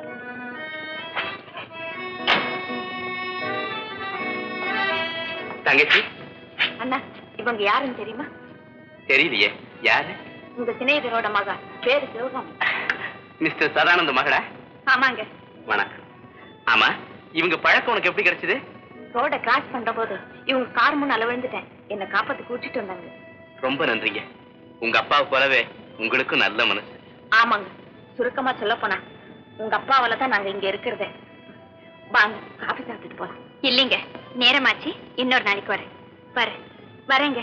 Speaker 1: தங்கச்சி
Speaker 6: அண்ணா இவங்க யாருன்னு தெரியுமா
Speaker 1: தெரியலையே யாரு
Speaker 6: உங்க சிநேகிதரோட மகா பேரு சிவகாமி
Speaker 1: மிஸ்டர் சதானந்த மகளா
Speaker 6: ஆமாங்க
Speaker 1: வணக்கம் ஆமா இவங்க பழக்கம் உனக்கு எப்படி கிடைச்சது
Speaker 6: ரோட கிராஸ் பண்ற போது இவங்க கார் முன்னால விழுந்துட்டேன் என்ன காப்பாத்து கூட்டிட்டு வந்தாங்க
Speaker 1: ரொம்ப நன்றிங்க உங்க அப்பாவை போலவே உங்களுக்கும் நல்ல மனசு
Speaker 6: ஆமாங்க சுருக்கமா சொல்ல போனா உங்க அப்பாவால தான் நாங்க இங்க இருக்கிறதே வாங்க காபி சாப்பிட்டுட்டு போலாம் இல்லைங்க நேரமாச்சு இன்னொரு நாளைக்கு வரேன் வரேன் வரேங்க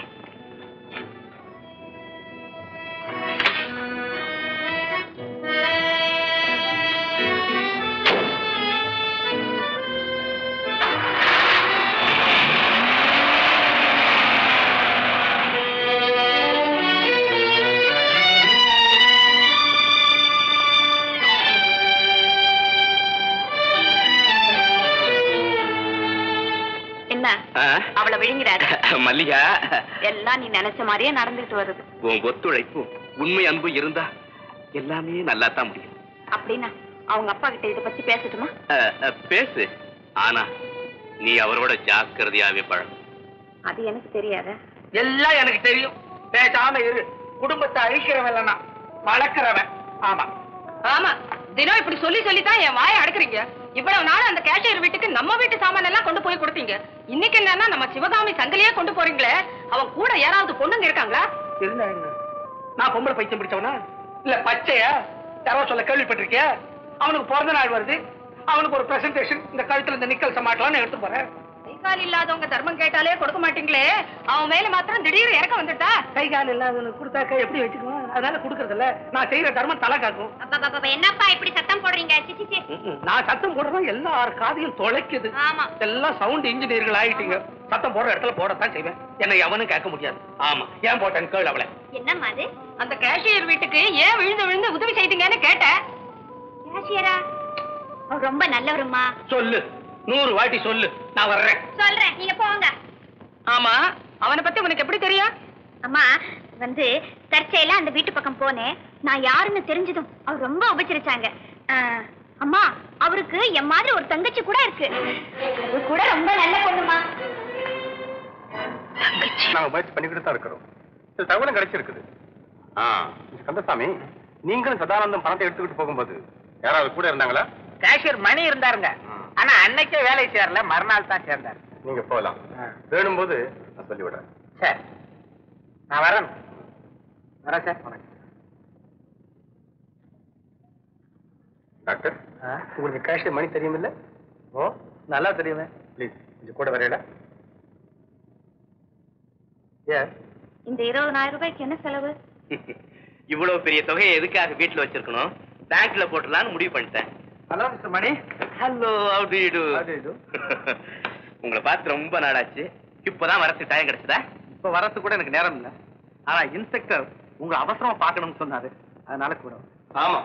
Speaker 6: என்ன
Speaker 1: ஆ?
Speaker 6: அவளை விழுங்கிறாரு
Speaker 1: மல்லிகா
Speaker 6: எல்லாம் நீ நினைச்ச மாதிரியே நடந்துட்டு வருது
Speaker 1: உன் ஒத்துழைப்பும் உண்மை அன்பு இருந்தா எல்லாமே நல்லா தான் முடியும்
Speaker 6: அப்படின்னா அவங்க அப்பா கிட்ட இதை பத்தி பேசட்டுமா
Speaker 1: அஹ், அஹ், பேசு ஆனா நீ அவரோட ஜாக்கிரதையாவே பழகும்
Speaker 6: அது எனக்கு தெரியாத
Speaker 2: எல்லாம் எனக்கு தெரியும் பேசாம இரு குடும்பத்தை அழிக்கிறவன் இல்லைன்னா வளர்க்கிறவன் ஆமா
Speaker 3: ஆமா தினம் இப்படி சொல்லி சொல்லி தான் என் வாயை அடக்குறீங்க இவ்வளவு நாள் அந்த கேஷியர் வீட்டுக்கு நம்ம வீட்டு சாமான் எல்லாம் கொண்டு போய் கொடுத்தீங்க இன்னைக்கு என்னன்னா நம்ம சிவகாமி சங்கிலியே கொண்டு போறீங்களே அவன் கூட யாராவது பொண்ணுங்க இருக்காங்களா
Speaker 2: என்ன என்ன நான் பொம்பளை பைத்தியம் பிடிச்சவனா இல்ல பச்சையா யாரோ சொல்ல கேள்விப்பட்டிருக்கியா அவனுக்கு பிறந்த நாள் வருது அவனுக்கு ஒரு பிரசன்டேஷன் இந்த கழுத்துல இந்த நிக்கல் சமாட்டலாம் எடுத்து போறேன்
Speaker 3: கை கால் இல்லாதவங்க தர்மம் கேட்டாலே கொடுக்க மாட்டீங்களே அவன் மேல மாத்திரம் திடீர்னு இறக்க வந்துட்டா
Speaker 2: கை கால் இல்லாதவனுக்கு கொடுத்தாக்க எப்படி வச்சுக்குவான் அதனால கொடுக்கறது இல்ல நான் செய்யற தர்மம் தலை காக்கும்
Speaker 6: என்னப்பா இப்படி சத்தம் போடுறீங்க
Speaker 2: ம்ம். நான் சத்தம் போடுறதும் எல்லார் காதையும் தொலைக்குது
Speaker 6: ஆமா.
Speaker 2: எல்லாம் சவுண்ட் இன்ஜினியர்கள் ஆயிட்டீங்க சத்தம் போடுற இடத்துல போடத்தான் செய்வேன் என்னை எவனும் கேட்க முடியாது ஆமா ஏன் போட்டேன் கேள் அவளை
Speaker 6: என்னம்மா அது
Speaker 3: அந்த கேஷியர் வீட்டுக்கு ஏன் விழுந்து விழுந்து உதவி செய்தீங்கன்னு கேட்டேன்
Speaker 6: கேஷியரா அவர் ரொம்ப நல்லவருமா
Speaker 2: சொல்லு நூறு வாட்டி சொல்லு நான் வர்றேன்
Speaker 6: சொல்றேன் நீங்க போங்க
Speaker 3: ஆமா அவனை பத்தி உனக்கு எப்படி தெரியும்
Speaker 6: அம்மா வந்து தற்செயலா அந்த வீட்டு பக்கம் போனேன் நான் யாருன்னு தெரிஞ்சதும் அவர் ரொம்ப உபச்சரிச்சாங்க ஆஹ், அம்மா அவருக்கு என் மாதிரி ஒரு தங்கச்சி கூட இருக்கு அது கூட ரொம்ப நல்ல பொண்ணுமா
Speaker 8: நாங்க முயற்சி பண்ணிக்கிட்டு தான் இருக்கிறோம் சில தகவலும் கிடைச்சிருக்குது ஆ மிஸ்டர் கந்தசாமி நீங்களும் சதானந்தம் பணத்தை எடுத்துக்கிட்டு போகும்போது யாராவது கூட இருந்தாங்களா
Speaker 7: கேஷியர் மணி இருந்தாருங்க ஆனா அன்னைக்கே வேலை சேரல மறுநாள் தான் சேர்ந்தார்
Speaker 8: நீங்க போகலாம் வேணும்போது நான் சொல்லிவிடுறேன்
Speaker 7: சரி நான் வரேன் வரேன் சார்
Speaker 8: டாக்டர் உங்களுக்கு கேஷியர் மணி தெரியுமில்ல
Speaker 2: ஓ நல்லா தெரியுமே
Speaker 8: ப்ளீஸ் கொஞ்சம் கூட வரையல
Speaker 2: ஏன்
Speaker 6: இந்த இருபதாயிரம் ரூபாய்க்கு என்ன செலவு
Speaker 1: இவ்வளவு பெரிய தொகையை எதுக்காக வீட்டுல வச்சிருக்கணும் பேங்க்ல போட்டுடலாம்னு முடிவு பண்ணிட்டேன்
Speaker 2: hello mister Mani
Speaker 1: hello how do you do
Speaker 2: How do you do?
Speaker 1: உங்களை பார்த்து ரொம்ப நாளாச்சு இப்பதான் வரத்து டைம் கிடைச்சதா
Speaker 2: இப்ப வரது கூட எனக்கு நேரம் இல்ல ஆனா இன்ஸ்பெக்டர் உங்க அவசரமா பார்க்கணும்னு சொன்னாரு அதனால கூட வந்தேன்.
Speaker 8: ஆமா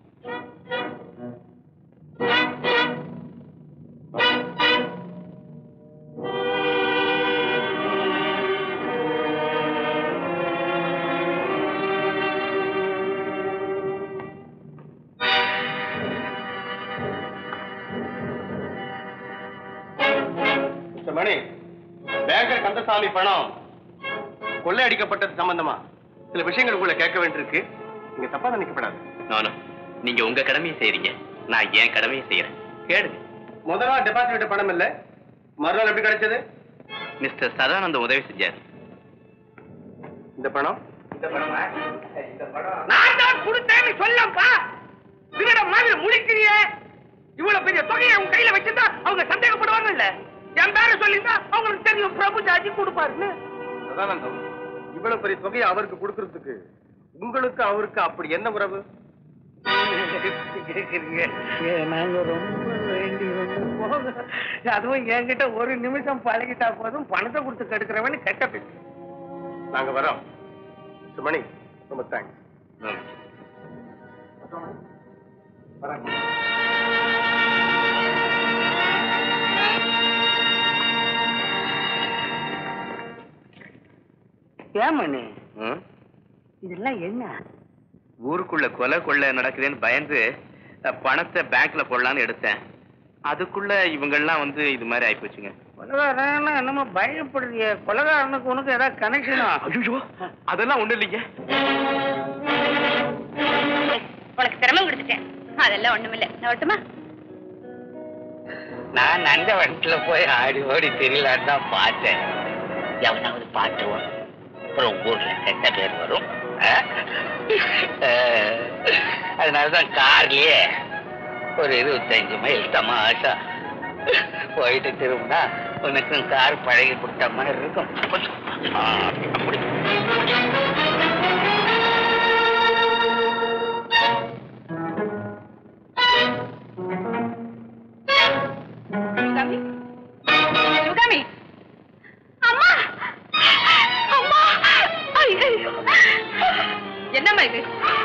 Speaker 8: மிஸ்டர் மணி பேங்கர் கந்தசாமி பணம் கொள்ளையடிக்கப்பட்டது சம்பந்தமா சில விஷயங்கள் உங்களை கேட்க வேண்டியிருக்கு நீங்க தப்பா நினைக்கப்படாது
Speaker 1: நானும் நீங்க உங்க கடமையை செய்றீங்க நான் என் கடமையை செய்யறேன் கேளுங்க
Speaker 8: முதல் நாள் டெபாசிட் விட்ட பணம் இல்ல மறுநாள் எப்படி கிடைச்சது
Speaker 1: மிஸ்டர் சதானந்த உதவி செஞ்சார்
Speaker 8: இந்த பணம்
Speaker 2: நான் தான் கொடுத்தேன்னு சொல்லப்பா திருட மாதிரி முழிக்கிறிய இவ்வளவு பெரிய தொகையை உங்க கையில வச்சிருந்தா அவங்க சந்தேகப்படுவாங்கல்ல என் பேர சொல்லியிருந்தா அவங்களுக்கு தெரியும் பிரபு ஜாதி கொடுப்பாருன்னு
Speaker 8: சதானந்தம் இவ்வளவு பெரிய தொகையை அவருக்கு கொடுக்கறதுக்கு உங்களுக்கு அவருக்கு அப்படி என்ன உறவு
Speaker 2: கேக்குறீங்க நாங்க ரொம்ப வேண்டி வந்து போங்க அதுவும் என்கிட்ட ஒரு நிமிஷம் பழகிட்டா போதும் பணத்தை கொடுத்து கெடுக்கிறவன்னு கெட்ட பேச்சு
Speaker 8: நாங்க வரோம் மிஸ்டர் மணி ரொம்ப தேங்க்ஸ்
Speaker 1: ம்.
Speaker 8: வரேன்
Speaker 1: ஏமனு
Speaker 12: ம்?
Speaker 1: இதெல்லாம் என்ன
Speaker 12: ஊருக்குள்ள கொலை கொள்ளை நடக்குதுன்னு பயந்து அஹ், பணத்தை பேங்க்ல போடலான்னு எடுத்தேன் அதுக்குள்ள இவங்கெல்லாம் வந்து இது மாதிரி ஆயிப்போச்சுங்க
Speaker 1: கொலகாரன் என்னமோ பயப்படுறிய கொலகாரனுக்கு உனக்கு ஏதாவது கனெக்ஷனா
Speaker 12: ஐயோ அதெல்லாம் ஒண்ணு இல்லைங்க
Speaker 6: உனக்கு சிரமம் கொடுத்துட்டேன் அதெல்லாம் ஒண்ணுமில்ல நான் வரட்டுமா
Speaker 7: நான் அந்த வண்டில போய் ஆடி ஓடி தெரியலான்னு தான் பார்த்தேன் எவனாவது பாட்டு வரும் அப்புறம் ஊர்ல கெட்ட பேர் வரும் ஆ? அஹ், அதனாலதான் கார்லயே ஒரு இருபத்தஞ்சு மைல் தமாஷா போயிட்டு திரும்பினா உனக்கும் கார் பழகி கொடுத்த மாதிரி இருக்கும் ஆ, அப்படி
Speaker 3: சிவகாமி சிவகாமி அம்மா அம்மா ஐயோ என்னம்மா இது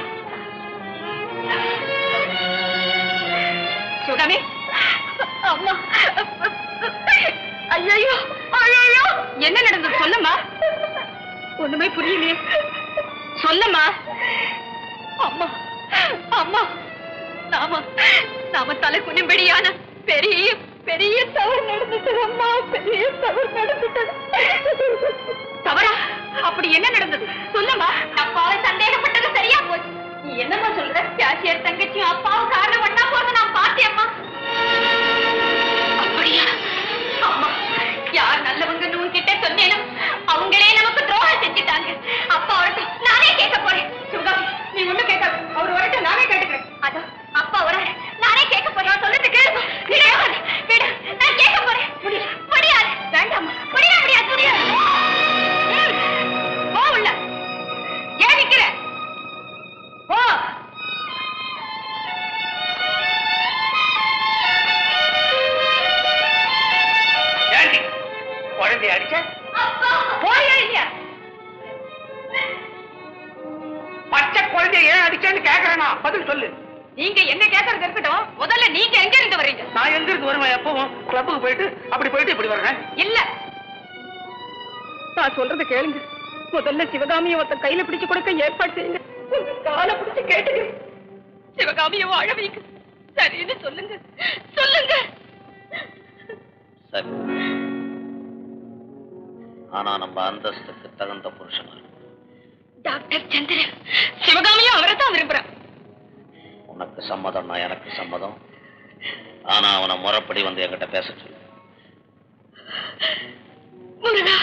Speaker 3: சிவகாமி அம்மா ஐயோ ஐயோ என்ன நடந்தது சொல்லுமா ஒண்ணுமே புரியலையே சொல்லுமா அம்மா அம்மா நாம நாம தலை குனிம்படியான பெரிய பெரிய தவறு நடந்துட்டது அம்மா பெரிய தவறு நடந்துட்டது தவறா அப்படி என்ன நடந்தது சொல்லுமா அப்பாவை சந்தேகப்பட்டது சரியா போச்சு நீ என்னம்மா சொல்ற கேஷியர் தங்கச்சியும் அப்பாவும் காரணம் ஒண்ணா போறது நான் பார்த்தேம்மா அப்படியா அம்மா யார் நல்லவங்கன்னு உன்கிட்ட சொன்னேனோ அவங்களே நமக்கு துரோகம் செஞ்சுட்டாங்க அப்பா வரட்டும் நானே கேட்க போறேன் சிவகாமி நீ ஒண்ணு கேட்காது அவர் வரட்டும் நானே கேட்டுக்கிறேன் அதோ அப்பா வர நானே கேட்க போறேன் நான் சொல்றது கேளு விடாது விடு நான் கேட்க போறேன் முடியாது முடியாது வேண்டாம் முடியாது முடியாது முடியாது ம். போ உள்ள ஏன் நிக்கிற போ
Speaker 7: ஏண்டி குழந்தைய அடிச்ச
Speaker 3: போறியா இல்லையா
Speaker 1: பச்சை குழந்தைய ஏன் அடிச்சேன்னு கேக்குறேனா பதில் சொல்லு
Speaker 3: நீங்க என்ன கேட்கறது இருக்கட்டும் முதல்ல நீங்க எங்க இருந்து வர்றீங்க
Speaker 1: நான் எங்க இருந்து வருவேன் எப்பவும் கிளப்புக்கு போயிட்டு அப்படி போயிட்டு இப்படி வர்றேன்
Speaker 3: இல்ல நான் சொல்றது கேளுங்க முதல்ல சிவகாமியை ஒருத்த கையில பிடிச்சு கொடுக்க ஏற்பாடு செய்யுங்க உங்க காலை பிடிச்சு கேட்டுக்கிறேன் சிவகாமியை வாழ வைங்க சரின்னு சொல்லுங்க சொல்லுங்க
Speaker 7: சரி ஆனா நம்ம அந்தஸ்துக்கு தகுந்த புருஷனா
Speaker 3: டாக்டர் சந்திரன் சிவகாமியும் அவரை தான் விரும்புறேன்
Speaker 7: உனக்கு சம்மதம்னா எனக்கு சம்மதம் ஆனா அவனை முறைப்படி வந்து என்கிட்ட பேச சொல்லு
Speaker 3: முருகா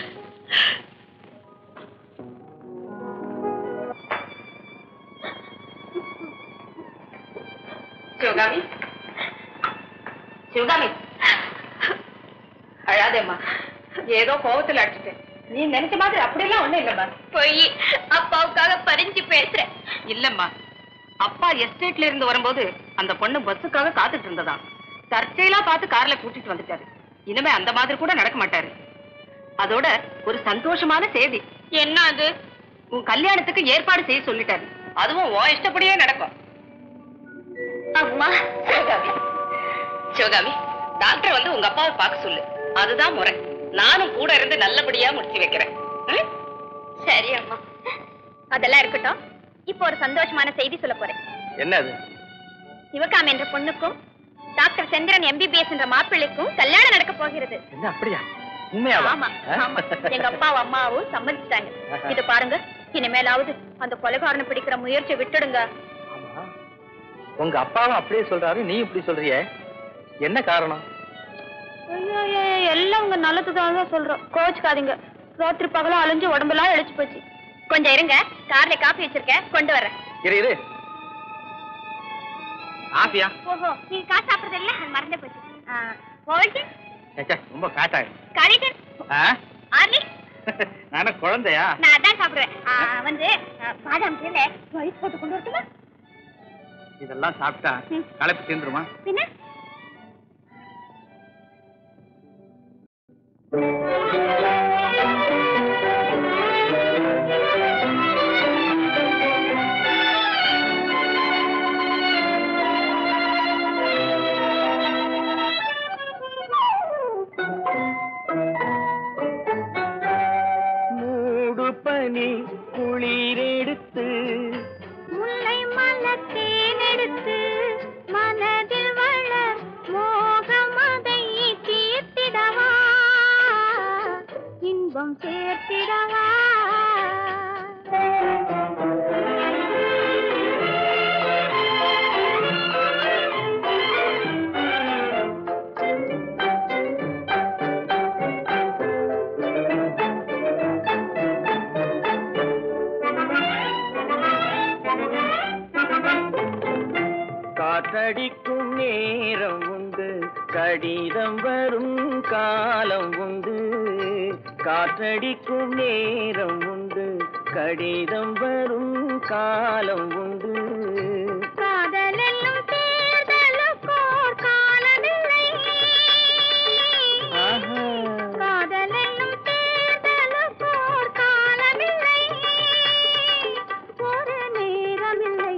Speaker 3: சிவகாமி சிவகாமி அழாதேம்மா ஏதோ கோவத்துல அடிச்சிட்டேன் நீ நினைச்ச மாதிரி அப்படியெல்லாம் ஒண்ணும் இல்லம்மா
Speaker 6: போய் அப்பாவுக்காக பறிஞ்சு பேசுறேன்
Speaker 3: இல்லம்மா அப்பா எஸ்டேட்ல இருந்து வரும்போது அந்த பொண்ணு பஸ்ஸுக்காக காத்துட்டு இருந்ததா தற்செயலா பார்த்து கார்ல கூட்டிட்டு வந்துட்டாரு இனிமே அந்த மாதிரி கூட நடக்க மாட்டாரு அதோட ஒரு சந்தோஷமான செய்தி
Speaker 6: என்ன அது
Speaker 3: உன் கல்யாணத்துக்கு ஏற்பாடு செய்ய சொல்லிட்டாரு அதுவும் உன் இஷ்டப்படியே நடக்கும்
Speaker 6: அம்மா
Speaker 3: சிவகாமி சிவகாமி டாக்டர் வந்து உங்க அப்பாவை பார்க்க சொல்லு அதுதான் முறை நானும் கூட இருந்து நல்லபடியா முடிச்சு வைக்கிறேன் ம்?
Speaker 6: சரி அம்மா அதெல்லாம் இருக்கட்டும் இப்போ ஒரு சந்தோஷமான செய்தி சொல்ல போறேன்
Speaker 12: என்ன அது
Speaker 6: சிவகாமி என்ற பொண்ணுக்கும் டாக்டர் சந்திரன் எம்பிபிஎஸ் என்ற மாப்பிள்ளைக்கும் கல்யாணம் நடக்க போகிறது
Speaker 12: என்ன அப்படியா உண்மையாவா
Speaker 6: ஆமா ஆமா எங்க அப்பாவும் அம்மாவும் சம்மதிச்சிட்டாங்க இது பாருங்க இனிமேலாவது அந்த கொலைகாரனை பிடிக்கிற முயற்சியை விட்டுடுங்க
Speaker 4: ஆமா. உங்க அப்பாவும் அப்படியே சொல்றாரு நீ இப்படி சொல்றியே என்ன காரணம்
Speaker 6: ஐயோ, ஐயோ, ஐயோ, எல்லாம் உங்க நல்லதுக்காக தான் சொல்றோம் கோச்சுக்காதீங்க ராத்திரி பகலும் அலைஞ்சு உடம்பெல்லாம் இழைச்சு போச்சு கொஞ்சம் இருங்க கார்ல காப்பி வச்சிருக்கேன் கொண்டு வரேன்
Speaker 4: இரு இரு ஆஃபியா
Speaker 6: ஓஹோ நீங்க காசு சாப்பிடுறது இல்ல அது மறந்தே போச்சு வால்டன்
Speaker 4: ஏச்சே, ரொம்ப ஃபேட் ஆயிடும்
Speaker 6: காலிடன்
Speaker 4: ஆ?
Speaker 6: ஆர்லி
Speaker 4: நானும் குழந்தையா
Speaker 6: நான் அதான் சாப்பிடுறேன் ஆ, வந்து ஆ, பாதாம் கீழே ரைஸ் போட்டு கொண்டு வரட்டுமா
Speaker 4: இதெல்லாம் சாப்பிட்டா
Speaker 6: ம்.
Speaker 4: களைப்பு தீந்துருமா
Speaker 6: பின்ன
Speaker 11: மூடு பனி
Speaker 9: சேர்த்திடவா
Speaker 11: காற்றடிக்கும் நேரம் உண்டு கடிதம் வரும் காலம் உண்டு காற்றடிக்கும் நேரம் உண்டு கடிதம் வரும் காலம் உண்டு
Speaker 9: காதலெல்லும் தேர்தலுக்கோர் காலமில்லை
Speaker 11: ஆஹா
Speaker 9: காதலெல்லும் தேர்தலுக்கோர் காலமில்லை ஒரு நேரமில்லை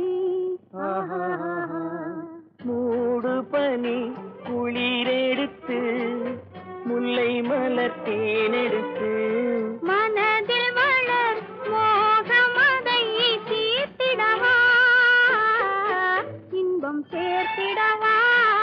Speaker 11: மூடு பனி குளிரெடுத்து முல்லை மலர் தேனெடுத்து
Speaker 9: மனதில் வளர் மோகமதை தீர்த்திடவா இன்பம் சேர்த்திடவா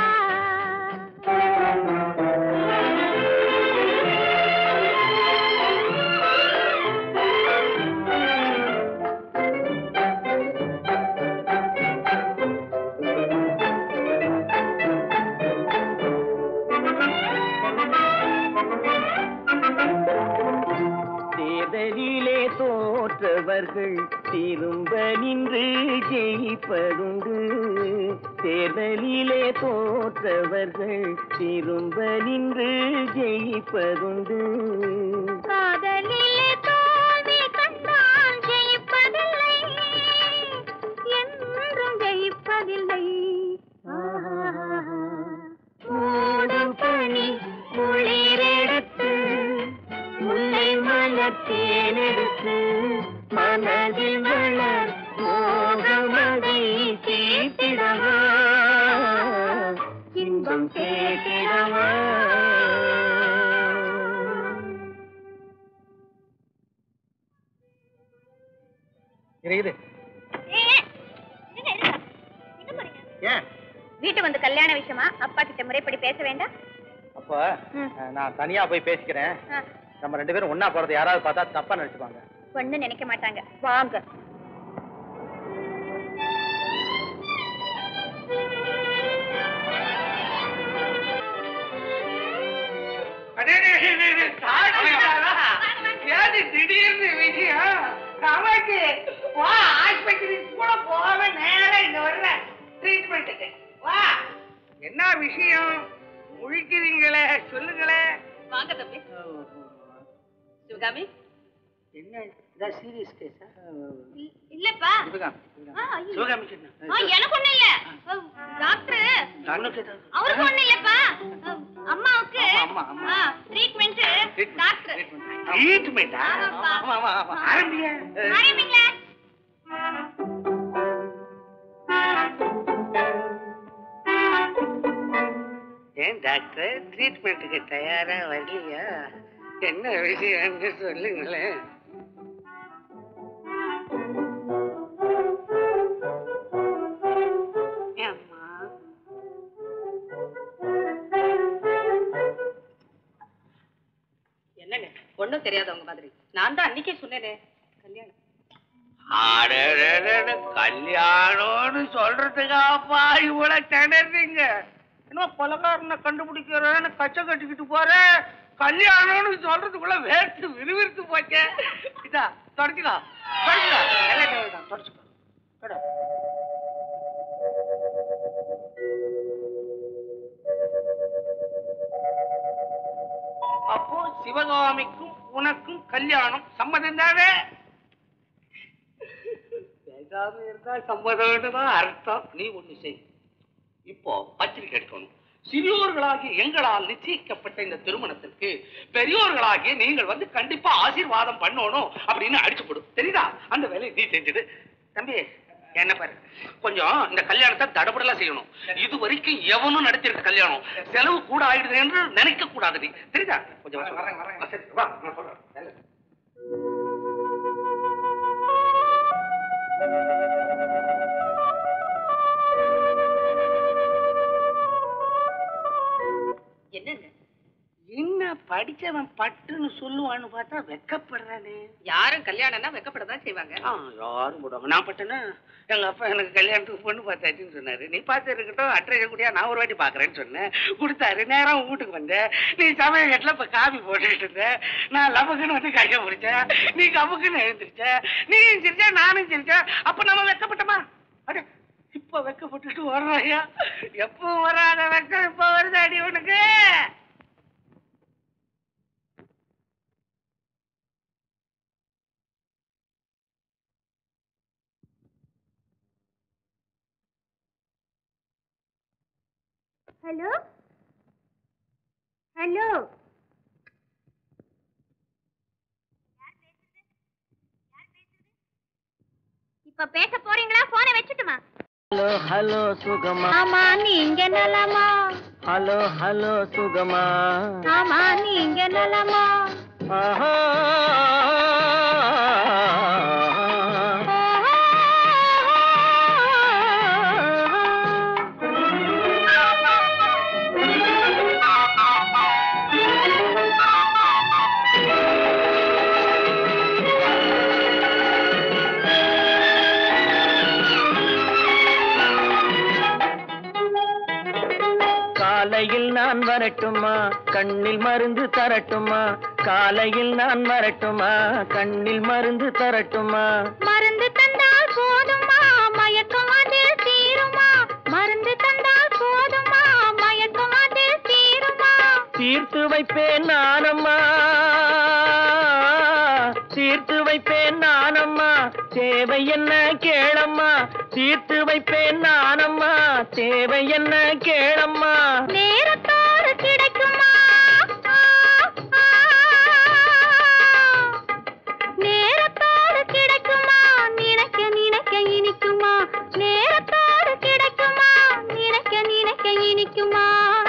Speaker 11: தேர்தலிலே தோற்றவர்கள் திரும்ப நின்று ஜெயிப்பதுண்டு தேர்தலிலே தோற்றவர்கள் திரும்ப நின்று ஜெயிப்பதுண்டு
Speaker 9: காதலிலே தோல்வி கண்டால் ஜெயிப்பதில்லை என்றும் ஜெயிப்பதில்லை மூடும் பனி குளிரெடுத்து முல்லை மலர் தேனெடுத்து மனதில் வளர் மோகமதை தீர்த்திடவா இன்பம் சேர்த்திடவா
Speaker 4: இருக்குது ஏன்
Speaker 6: வீட்டு வந்து கல்யாண விஷயமா அப்பா கிட்ட முறைப்படி பேச வேண்டாம்
Speaker 4: அப்போ அஹ், நான் தனியா போய் பேசிக்கிறேன்
Speaker 6: ஆ,
Speaker 4: நம்ம ரெண்டு பேரும் ஒண்ணா போறது யாராவது பார்த்தா தப்பா நினைச்சுப்பாங்க
Speaker 6: ஒண்ணும் நினைக்க மாட்டாங்க வாங்க
Speaker 1: அடே, டே, டே, டே, டே, சார் வந்துட்டாரா? ஏது திடீர்னு விஷயம் காமாட்சி வா ஆஸ்பத்திரிக்கு கூட போக நேரா இங்க வர்ற ட்ரீட்மெண்ட்டுக்கு வா என்ன விஷயம் முழிக்கிறீங்களே சொல்லுங்களே
Speaker 3: வாங்க தம்பி சிவகாமி
Speaker 1: என்ன இதான் சீரியஸ் கேஸா
Speaker 3: இல்- இல்லப்பா ஆ, ஐயோ.
Speaker 1: சிவகாமிக்கு என்ன
Speaker 3: ஆ, எனக்கு ஒண்ணு இல்ல டாக்டர் அவருக்கு ஒண்ணு இல்லப்பா அம்மாவுக்கு
Speaker 1: ஆமா, ஆமா,
Speaker 3: ட்ரீட்மெண்ட் டாக்டர்
Speaker 1: ட்ரீட்மெண்டா
Speaker 3: ஆமாப்பா.
Speaker 4: ஆமா ஆமா ஆமா
Speaker 1: ஆரம்பிங்க
Speaker 3: ஆரம்பிங்களா
Speaker 1: ஏன் டாக்டர் ட்ரீட்மெண்ட்டுக்கு தயாரா வரலையா என்ன விஷயம்னு சொல்லுங்களேன் ஏம்மா?
Speaker 3: என்னங்க ஒண்ணும் தெரியாதவங்க மாதிரி நான் தான் அன்னைக்கே சொன்னேனே கல்யாணம்
Speaker 1: அடடடட, கல்யாணம்னு சொல்றதுக்காப்பா இவ்வளவு திணறீங்க என்ன கொலகாரனை கண்டுபிடிக்கிறேன்னு கச்ச கட்டிக்கிட்டு போற கல்யாணம்னு சொல்றதுக்குள்ள வேர்த்து விறுவிறுத்து போச்சே இதா தொடச்சுக்கோ தொடச்சுக்கோ எல்லாம் தேவைதான் தொடச்சுக்கோ தொட. அப்போ சிவகாமிக்கும் உனக்கும் கல்யாணம் சம்மதம் தானே பேசாம இருந்தா சம்மதம்னு தான் அர்த்தம் நீ ஒண்ணு செய் இப்போ பத்திரிக்கை எடுக்கணும் சிறியோர்களாகிய எங்களால் நிச்சயிக்கப்பட்ட இந்த திருமணத்திற்கு பெரியோர்களாகிய நீங்கள் வந்து கண்டிப்பா ஆசீர்வாதம் பண்ணணும் அப்படின்னு அடிச்சு கொடு தெரியுதா அந்த வேலையை நீ செஞ்சுடு தம்பி என்ன பாரு கொஞ்சம் இந்த கல்யாணத்தை தடபடலாம் செய்யணும் இது வரைக்கும் எவனும் நடத்திருக்க கல்யாணம் செலவு கூட ஆயிடுது என்று நினைக்க கூடாது நீ தெரியுதா கொஞ்சம் வா. சரி, வா நான் சொல்றேன் நல்லது.
Speaker 3: என்னங்க
Speaker 1: என்ன
Speaker 5: படிச்சவன் பட்டுன்னு சொல்லுவான்னு பார்த்தா வெக்கப்படுறானே
Speaker 3: யாரும் கல்யாணம்னா வெக்கப்படதான் செய்வாங்க
Speaker 5: ஆ, யாரும் போடுவாங்க நான் பட்டேன்னா எங்க அப்பா எனக்கு கல்யாணத்துக்கு பொண்ணு பார்த்தாச்சுன்னு சொன்னாரு நீ பார்த்து இருக்கட்டும் அட்ரஸ் கூடியா நான் ஒரு வாட்டி பாக்குறேன்னு சொன்னேன் கொடுத்தாரு நேரம் உன் வீட்டுக்கு வந்தேன் நீ சமையல் கட்டில இப்ப காபி போட்டுட்டு இருந்த நான் லபக்குன்னு வந்து கைய முடிச்சேன் நீ கபக்குன்னு எழுந்திருச்ச நீ சிரிச்சா நானும் சிரிச்சேன் அப்ப நம்ம வெக்கப்பட்டோமா அட இப்ப வெக்கப்பட்டுட்டு வர்றாயா எப்போ வராத வெக்கம் இப்ப வருது அடி உனக்கு
Speaker 6: ஹலோ ஹலோ இப்ப பேச போறீங்களா போனை வச்சுட்டுமா
Speaker 11: ஹலோ ஹலோ சுகமா
Speaker 6: ஆமா நீங்க நலமா
Speaker 11: ஹலோ ஹலோ சுகமா
Speaker 6: ஆமா நீங்க நலமா
Speaker 11: ஆஹா காலையில் நான் வரட்டுமா கண்ணில் மருந்து தரட்டுமா காலையில் நான் வரட்டுமா கண்ணில் மருந்து தரட்டுமா
Speaker 6: மருந்து தந்தால் போதுமா மயக்கம் அதில் தீருமா மருந்து தந்தால் போதுமா மயக்கம் அதில் தீருமா
Speaker 11: தீர்த்து வைப்பேன் நானம்மா தீர்த்து வைப்பேன் நானம்மா தேவை என்ன கேளம்மா தீர்த்து வைப்பேன் நானம்மா தேவை என்ன கேளம்மா
Speaker 6: நேரத்தோடு கிடைக்குமா நேரத்தோடு கிடைக்குமா நினைக்க நினைக்க இனிக்குமா நேரத்தோடு கிடைக்குமா நினைக்க நினைக்க இனிக்குமா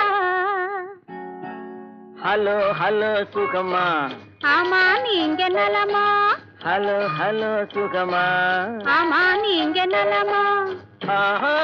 Speaker 11: ஹலோ ஹலோ சுகமா
Speaker 6: ஆமா நீங்க நலமா
Speaker 11: ஹலோ ஹலோ சுகமா
Speaker 6: ஆமா நீங்க நலமா
Speaker 11: ஆஹா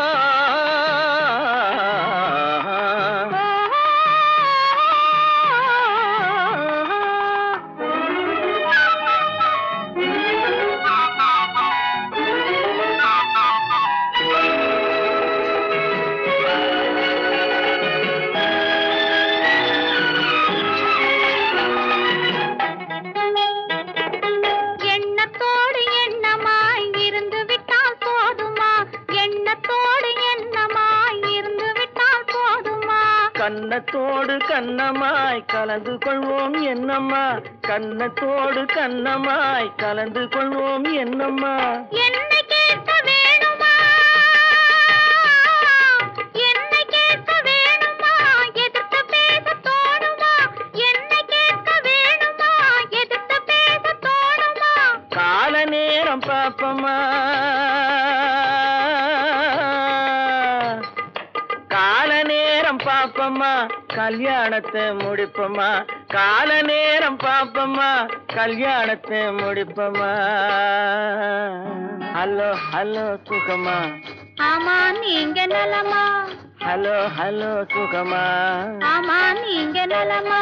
Speaker 6: எண்ணத்தோடு எண்ணமாய் இருந்து விட்டால் போதுமா எண்ணத்தோடு எண்ணமாய் இருந்து விட்டால் போதுமா
Speaker 11: கன்னத்தோடு கண்ணமாய் கலந்து கொள்வோம் என்னம்மா கன்னத்தோடு கண்ணமாய் கலந்து கொள்வோம் என்னம்மா
Speaker 6: என்னை கேட்க வேணுமா என்னை கேட்க வேணுமா எதிர்த்து பேச தோணுமா என்னை கேட்க வேணுமா எதிர்த்து பேச தோணுமா
Speaker 11: கால நேரம் பாப்பமா கால நேரம் பாப்பமா கல்யாணத்தை முடிப்பமா கால நேரம் பாப்பமா கல்யாணத்தை முடிப்பமா ஹலோ ஹலோ சுகமா
Speaker 6: ஆமா நீங்க நலமா
Speaker 11: ஹலோ ஹலோ சுகமா
Speaker 6: ஆமா நீங்க நலமா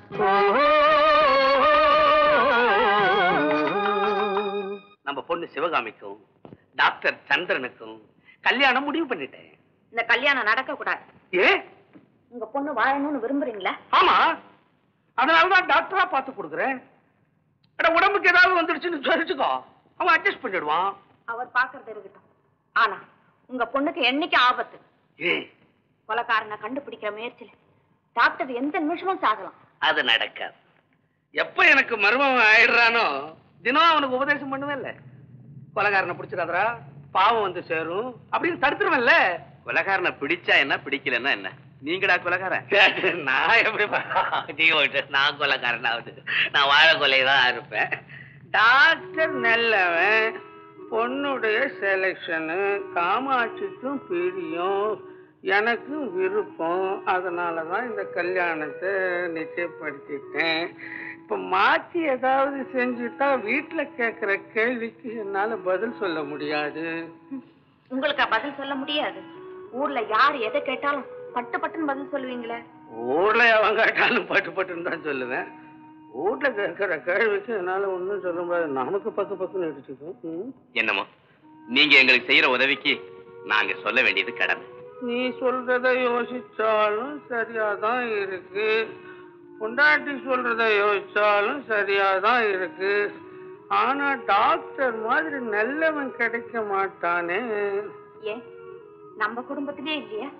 Speaker 1: நம்ம பொண்ணு சிவகாமிக்கும் டாக்டர் சந்திரனுக்கும் கல்யாணம் முடிவு பண்ணிட்டேன்
Speaker 3: இந்த கல்யாணம் நடக்க கூடாது
Speaker 1: ஏ
Speaker 3: உங்க பொண்ணு வாழணும்னு விரும்புறீங்களா
Speaker 1: ஆமா அதனாலதான் டாக்டரா பார்த்து கொடுக்குறேன் அட உடம்புக்கு ஏதாவது வந்துடுச்சுன்னு சொல்லிச்சுக்கோ அவன் அட்ஜஸ்ட் பண்ணிடுவான்
Speaker 3: அவர் பாக்குறது இருக்கட்டும் ஆனா உங்க பொண்ணுக்கு என்னைக்கு ஆபத்து
Speaker 1: ஏ
Speaker 3: கொலைக்காரனை கண்டுபிடிக்கிற முயற்சியில டாக்டர் எந்த நிமிஷமும் சாகலாம்
Speaker 1: அது நடக்காது எப்ப எனக்கு மர்மம் ஆயிடுறானோ தினம் அவனுக்கு உபதேசம் பண்ணுவேன்ல கொலைகாரனை பிடிச்சிடாதரா பாவம் வந்து சேரும் அப்படின்னு தடுத்துருவேன்ல கொலைகாரனை பிடிச்சா என்ன பிடிக்கலன்னா என்ன நீங்கடா கொலைகாரன் நான் எப்படி பா- நீ ஓட்டு நான் கொலைகாரனாவது நான் வாழ கொலை தான் இருப்பேன் டாக்டர் நல்லவன் பொண்ணுடைய செலெக்ஷனு காமாட்சிக்கும் பிரியம் எனக்கும் விருப்பம் அதனால தான் இந்த கல்யாணத்தை நிச்சயப்படுத்திட்டேன் இப்ப மாத்தி ஏதாவது செஞ்சுட்டா வீட்டுல கேக்குற கேள்விக்கு என்னால பதில் சொல்ல முடியாது
Speaker 3: உங்களுக்கு பதில் சொல்ல முடியாது ஊர்ல யார் எதை கேட்டாலும் பட்டு பட்டுன்னு பதில் சொல்லுவீங்களே
Speaker 5: ஊர்ல அவன் கேட்டாலும் பட்டு பட்டுன்னு தான் சொல்லுவேன் வீட்டுல கேட்கிற கேள்விக்கு என்னால ஒண்ணும் சொல்ல முடியாது நமக்கு பக்கு பக்குன்னு அடிச்சுக்கும் ம்.
Speaker 12: என்னமோ நீங்க எங்களுக்கு செய்யற உதவிக்கு நாங்க சொல்ல வேண்டியது கடமை
Speaker 5: நீ சொல்றத யோசிச்சாலும் சரியாதான் இருக்கு பொண்டாட்டி சொல்றத யோசிச்சாலும் சரியாதான் இருக்கு ஆனா டாக்டர் மாதிரி நல்லவன் கிடைக்க மாட்டானே
Speaker 6: ஏன் நம்ம குடும்பத்திலே இல்லையா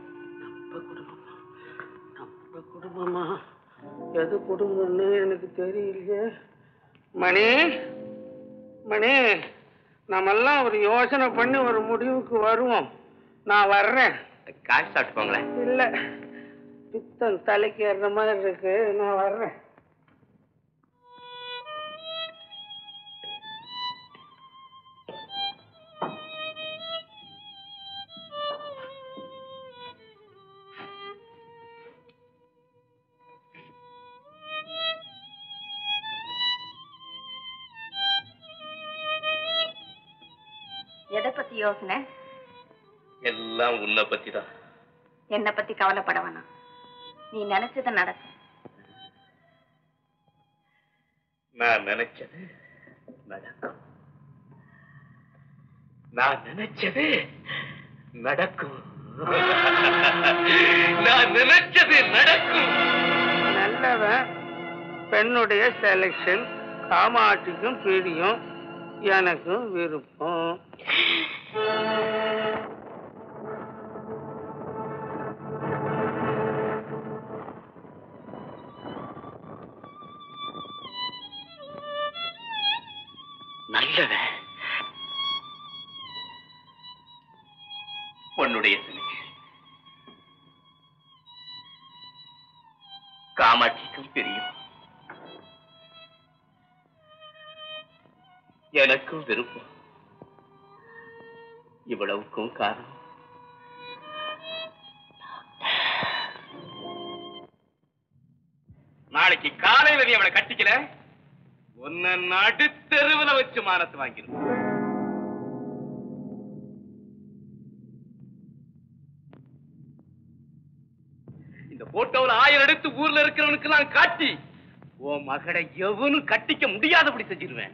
Speaker 5: நம்ம குடும்பமா எது குடும்பம்னு எனக்கு தெரியலையே மணி மணி நாமெல்லாம் ஒரு யோசனை பண்ணி ஒரு முடிவுக்கு வருவோம் நான் வர்றேன்
Speaker 12: காசு சாப்பிட்டு போங்களேன்
Speaker 5: இல்ல பித்தம் தலைக்கு ஏறுற மாதிரி இருக்கு நான் வர்றேன்
Speaker 6: எதை பத்தி யோசனை
Speaker 12: எல்லாம் உன்னை பத்தி தான்
Speaker 6: என்னை பத்தி கவலைப்பட வேணாம் நீ நினைச்சதை நடக்கும்
Speaker 12: நான் நினைச்சது நடக்கும் நான் நினைச்சது நடக்கும் நான் நினைச்சது நடக்கும்
Speaker 5: நல்லவன் பெண்ணுடைய செலெக்ஷன் காமாட்சிக்கும் பிடியும் எனக்கும் விருப்பம்
Speaker 12: நல்லவன் உன்னுடைய சிலை காமாட்சிக்கும் தெரியும் எனக்கும் விருப்பம் இவ்வளவுக்கும் காரணம் நாளைக்கு காலையில நீ அவளை கட்டிக்கல உன்னை நடுத்தெருவுல வச்சு மானத்தை வாங்கிடும் இந்த போட்டோவில் ஆயிரம் எடுத்து ஊர்ல இருக்கிறவனுக்கு நான் காட்டி உன் மகனை எவனும் கட்டிக்க முடியாதபடி செஞ்சிருவேன்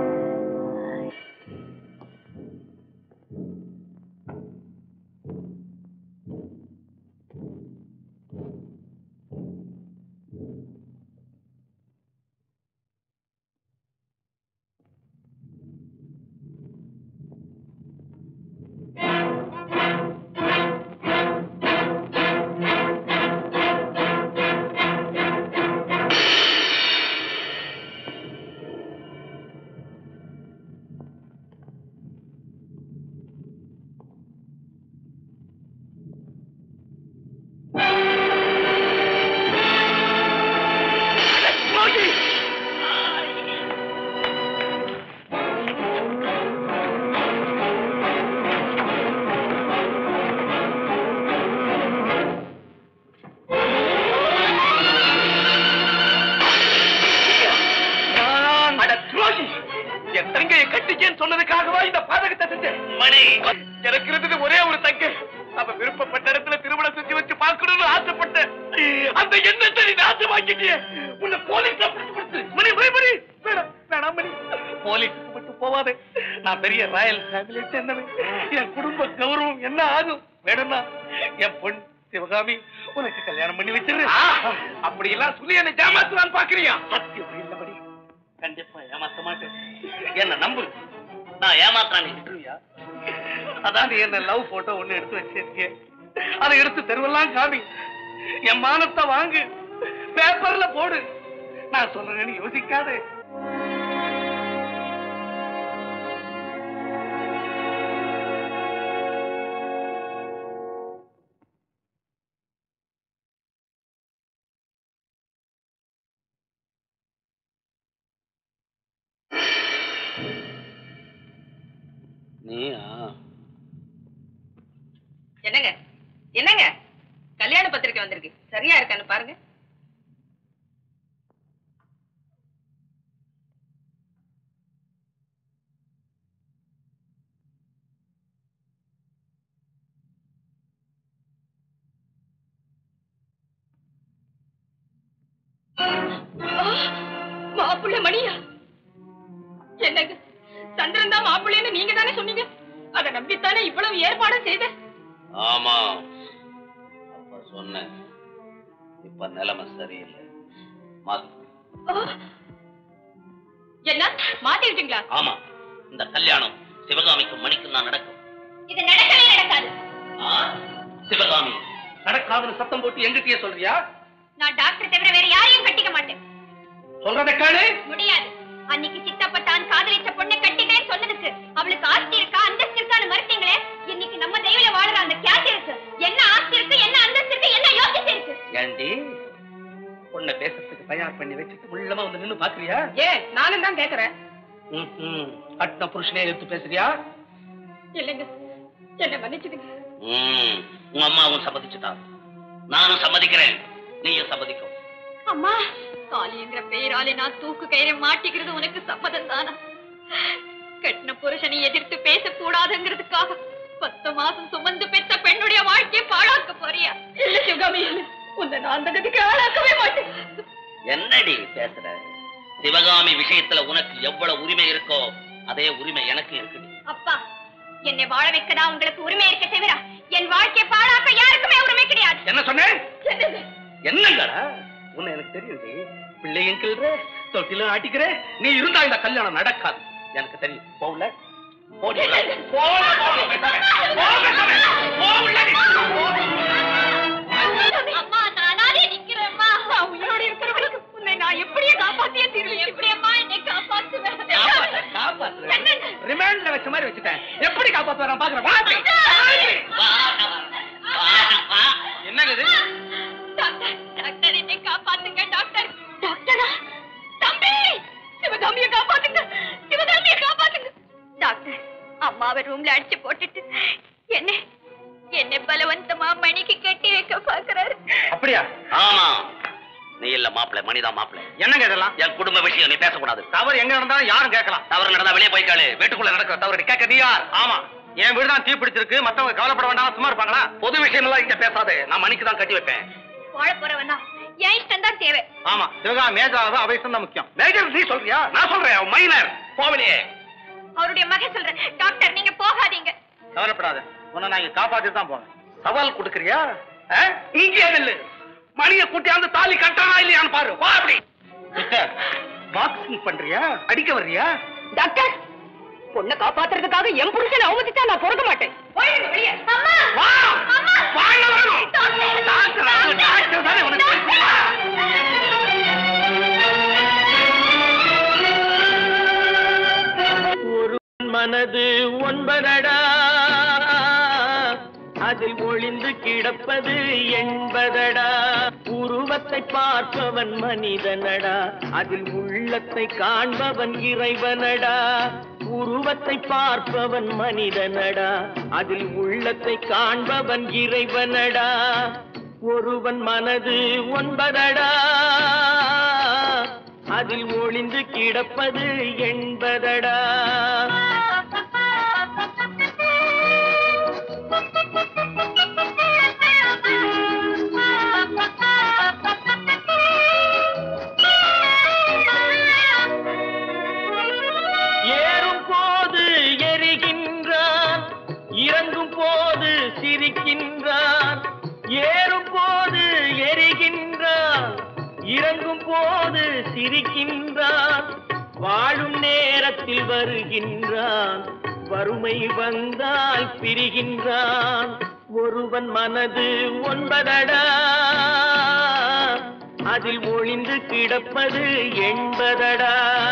Speaker 12: அட துரோகி என் தங்கையை கட்டிக்கேன்னு சொன்னதுக்காகவா இந்த பாதகத்தை செஞ்சேன் மணி எனக்கு இருந்தது ஒரே ஒரு தங்கை அவ விருப்பப்பட்ட இடத்துல திருமணம் செஞ்சு வச்சு பார்க்கணும்னு ஆசைப்பட்டேன் அந்த எண்ணத்தை நீ நாசமாக்கிட்டிய உன்னை போலீஸ் கொடுத்து மணி மணி மணி வேணாம் வேணாம் மணி போலீஸுக்கு மட்டும் போவாதே நான் பெரிய ராயல் ஃபேமிலியை சேர்ந்தவன் என் குடும்ப கௌரவம் என்ன ஆகும் வேணும்னா என் பொன் சிவகாமி உனக்கு கல்யாணம் பண்ணி வச்சிருக்கேன் அப்படி எல்லாம் சொல்லி என்ன ஜாமாத்துவான்னு பாக்குறியா சத்தியம் இல்லபடி கண்டிப்பா ஏமாத்த மாட்டேன் என்ன நம்பு நான் ஏமாத்தான் விட்டுருவியா அதான் நீ என்ன லவ் போட்டோ ஒண்ணு எடுத்து வச்சிருக்கேன் அதை எடுத்து தெருவெல்லாம் காமி என் மானத்தை வாங்கு பேப்பர்ல போடு நான் சொல்றேன்னு யோசிக்காதே
Speaker 5: நீயா
Speaker 3: என்னங்க என்னங்க கல்யாண பத்திரிக்கை வந்திருக்கு சரியா இருக்கான்னு பாருங்க புள்ள மணியா என்னங்க சந்திரன் தான் மாப்பிள்ளைன்னு நீங்க தானே சொன்னீங்க அதை நம்பித்தானே இவ்வளவு ஏற்பாடும் செய்த
Speaker 7: ஆமா அப்ப சொன்னேன் இப்ப நிலைமை சரியில்லை மாத்து
Speaker 3: என்ன மாத்திக்கிட்டீங்களா
Speaker 7: ஆமா இந்த கல்யாணம் சிவகாமிக்கும் மணிக்கும் தான் நடக்கும்
Speaker 3: இது நடக்கவே நடக்காது
Speaker 7: ஆ? சிவகாமி
Speaker 1: நடக்காதுன்னு சத்தம் போட்டு எங்கிட்டயே சொல்றியா
Speaker 6: நான் டாக்டர் தவிர வேற யாரையும் கட்டிக்க மாட்டேன்
Speaker 1: சொல்றத கேளு
Speaker 6: முடியாது அன்னைக்கு சித்தப்ப தான் காதலிச்ச பொண்ணை கட்டிட்டேன்னு சொன்னதுக்கு அவளுக்கு ஆஸ்தி இருக்கா அந்தஸ்து இருக்கான்னு மறுத்தீங்களே இன்னைக்கு நம்ம தெய்வில வாழுற அந்த கேட் இருக்கு என்ன ஆஸ்தி இருக்கு என்ன அந்தஸ்து இருக்கு என்ன யோசிச்சு இருக்கு
Speaker 1: ஏண்டி பொண்ணை பேசுறதுக்கு தயார் பண்ணி வச்சுட்டு உள்ளமா வந்து நின்னு பாக்குறியா
Speaker 3: ஏன் நானும் தான் கேக்குறேன்
Speaker 1: ம்ஹும். கட்டின புருஷனே எடுத்து பேசுறியா
Speaker 3: இல்லைங்க என்ன மன்னிச்சுடுங்க
Speaker 7: ம், உங்க அம்மாவும் சம்மதிச்சுட்டான் நானும் சம்மதிக்கிறேன் நீயும் சம்மதிக்கும்
Speaker 6: அம்மா காளிங்கிற பெயராலே நான் தூக்கு கயிறை மாட்டிக்கிறது உனக்கு சம்மதம் தானா கட்டின புருஷனை எதிர்த்து பேசக்கூடாதுங்கிறதுக்காக பத்து மாசம் சுமந்து பெற்ற பெண்ணுடைய வாழ்க்கையை பாழாக்க போறியா
Speaker 3: இல்ல சிவகாமி இல்ல உன்னை நான் அந்த கதிக்கு ஆளாக்கவே மாட்டேன்
Speaker 7: என்னடி பேசுற சிவகாமி விஷயத்துல உனக்கு எவ்வளவு உரிமை இருக்கோ அதே உரிமை எனக்கு இருக்குடி
Speaker 6: அப்பா என்னை வாழ வைக்கதான் உங்களுக்கு உரிமை இருக்க தவிர என் வாழ்க்கையை பாழாக்க யாருக்குமே உரிமை கிடையாது
Speaker 1: என்ன சொன்னேன் என்னங்கடா உன்னை எனக்கு தெரியுது பிள்ளையும் கிள்ற தொட்டிலும் ஆட்டிக்கிற நீ இருந்தா இந்த கல்யாணம் நடக்காது எனக்கு தெரியும் போகல போடி உள்ள. போல, போல, பேசாம. போ, பேசாம. போ உள்ள நீ.
Speaker 6: அம்மா நானாலே நிக்கிறேம்மா நான் உயிரோட இருக்கிற வரைக்கும் உன்னை நான் எப்படியே காப்பாத்தியே தீருவேன் எப்படியம்மா என்னை காப்பாத்துவேன்
Speaker 1: காப்பாத்து, காப்பாத்து. ரிமாண்ட்ல வச்ச மாதிரி வச்சுட்டேன் எப்படி காப்பாத்து வரேன் பாக்குறேன் வா அப்படி. என்னங்க இது
Speaker 6: டாக்டர் டாக்டர் என்னை காப்பாத்துங்க டாக்டர் டாக்டரா தம்பி சிவகாமியை காப்பாத்துங்க சிவகாமியை காப்பாத்துங்க டாக்டர் அம்மாவை ரூம்ல அடிச்சு போட்டுட்டு என்ன என்னை பலவந்தமா மணிக்கு கட்டி வைக்க பாக்குறாரு
Speaker 1: அப்படியா
Speaker 7: ஆமா நீ இல்ல மாப்பிள்ளை மணிதான் மாப்பிள்ளை
Speaker 1: என்னங்க இதெல்லாம்
Speaker 7: என் குடும்ப விஷயம் நீ பேசக்கூடாது
Speaker 1: தவறு எங்க நடந்தாலும் யாரும் கேட்கலாம்
Speaker 7: தவறு நடந்தா வெளியே போய் கேளு வீட்டுக்குள்ள நடக்கிற தவறு நீ கேட்க நீ யார்
Speaker 1: ஆமா என் வீடு தான் தீ பிடிச்சிருக்கு மத்தவங்க கவலைப்பட வேண்டாம் சும்மா இருப்பாங்களா
Speaker 7: பொது விஷயம் எல்லாம் இங்க பேசாதே நான் மணிக்கு தான் கட்டி வைப்பேன்
Speaker 6: வாழ போறவனா என் இஷ்டம் தான் தேவை
Speaker 1: ஆமா சிவகா மேஜாவது அவைசம் தான் முக்கியம்
Speaker 7: மேஜர் நீ சொல்றியா நான் சொல்றேன் அவன் மைனர் போவலையே
Speaker 6: அவருடைய மகன் சொல்றேன் டாக்டர் நீங்க போகாதீங்க
Speaker 1: கவலைப்படாத உன்னை நான் இங்க காப்பாத்திட்டு தான் போவேன்
Speaker 7: சவால் கொடுக்கறியா ஆ? இங்கே நில்லு மணியை கூட்டியாந்து தாலி கட்டானா இல்லையான்னு பாரு வா அப்படி
Speaker 1: சிஸ்டர் பாக்ஸிங் பண்றியா அடிக்க வர்றியா
Speaker 3: டாக்டர் பொண்ணை காப்பாத்துறதுக்காக என் புருஷனை அவமதிச்சா நான் பொறுக்க மாட்டேன் போயிடுங்க வெளியே
Speaker 6: அம்மா
Speaker 7: வா
Speaker 6: அம்மா
Speaker 7: வாங்க வரணும்
Speaker 6: டாக்டர்
Speaker 7: டாக்டர் அது டாக்டர் தானே உனக்கு தெரியும். வா.
Speaker 11: ஒரு மனது ஒன்பதடா அதில் ஒளிந்து கிடப்பது எண்பதடா உருவத்தை பார்ப்பவன் மனிதனடா அதில் உள்ளத்தை காண்பவன் இறைவனடா உருவத்தை பார்ப்பவன் மனிதனடா அதில் உள்ளத்தை காண்பவன் இறைவனடா ஒருவன் மனது ஒன்பதடா அதில் ஒளிந்து கிடப்பது எண்பதடா ஏறும் போது எரிகின்றான் இறங்கும் போது சிரிக்கின்றான் ஏறும் போது எரிகின்றான் இறங்கும் போது சிரிக்கின்றான் வாழும் நேரத்தில் வருகின்றான் வறுமை வந்தால் பிரிகின்றான் ஒருவன் மனது ஒன்பதடா அதில் ஒளிந்து கிடப்பது எண்பதடா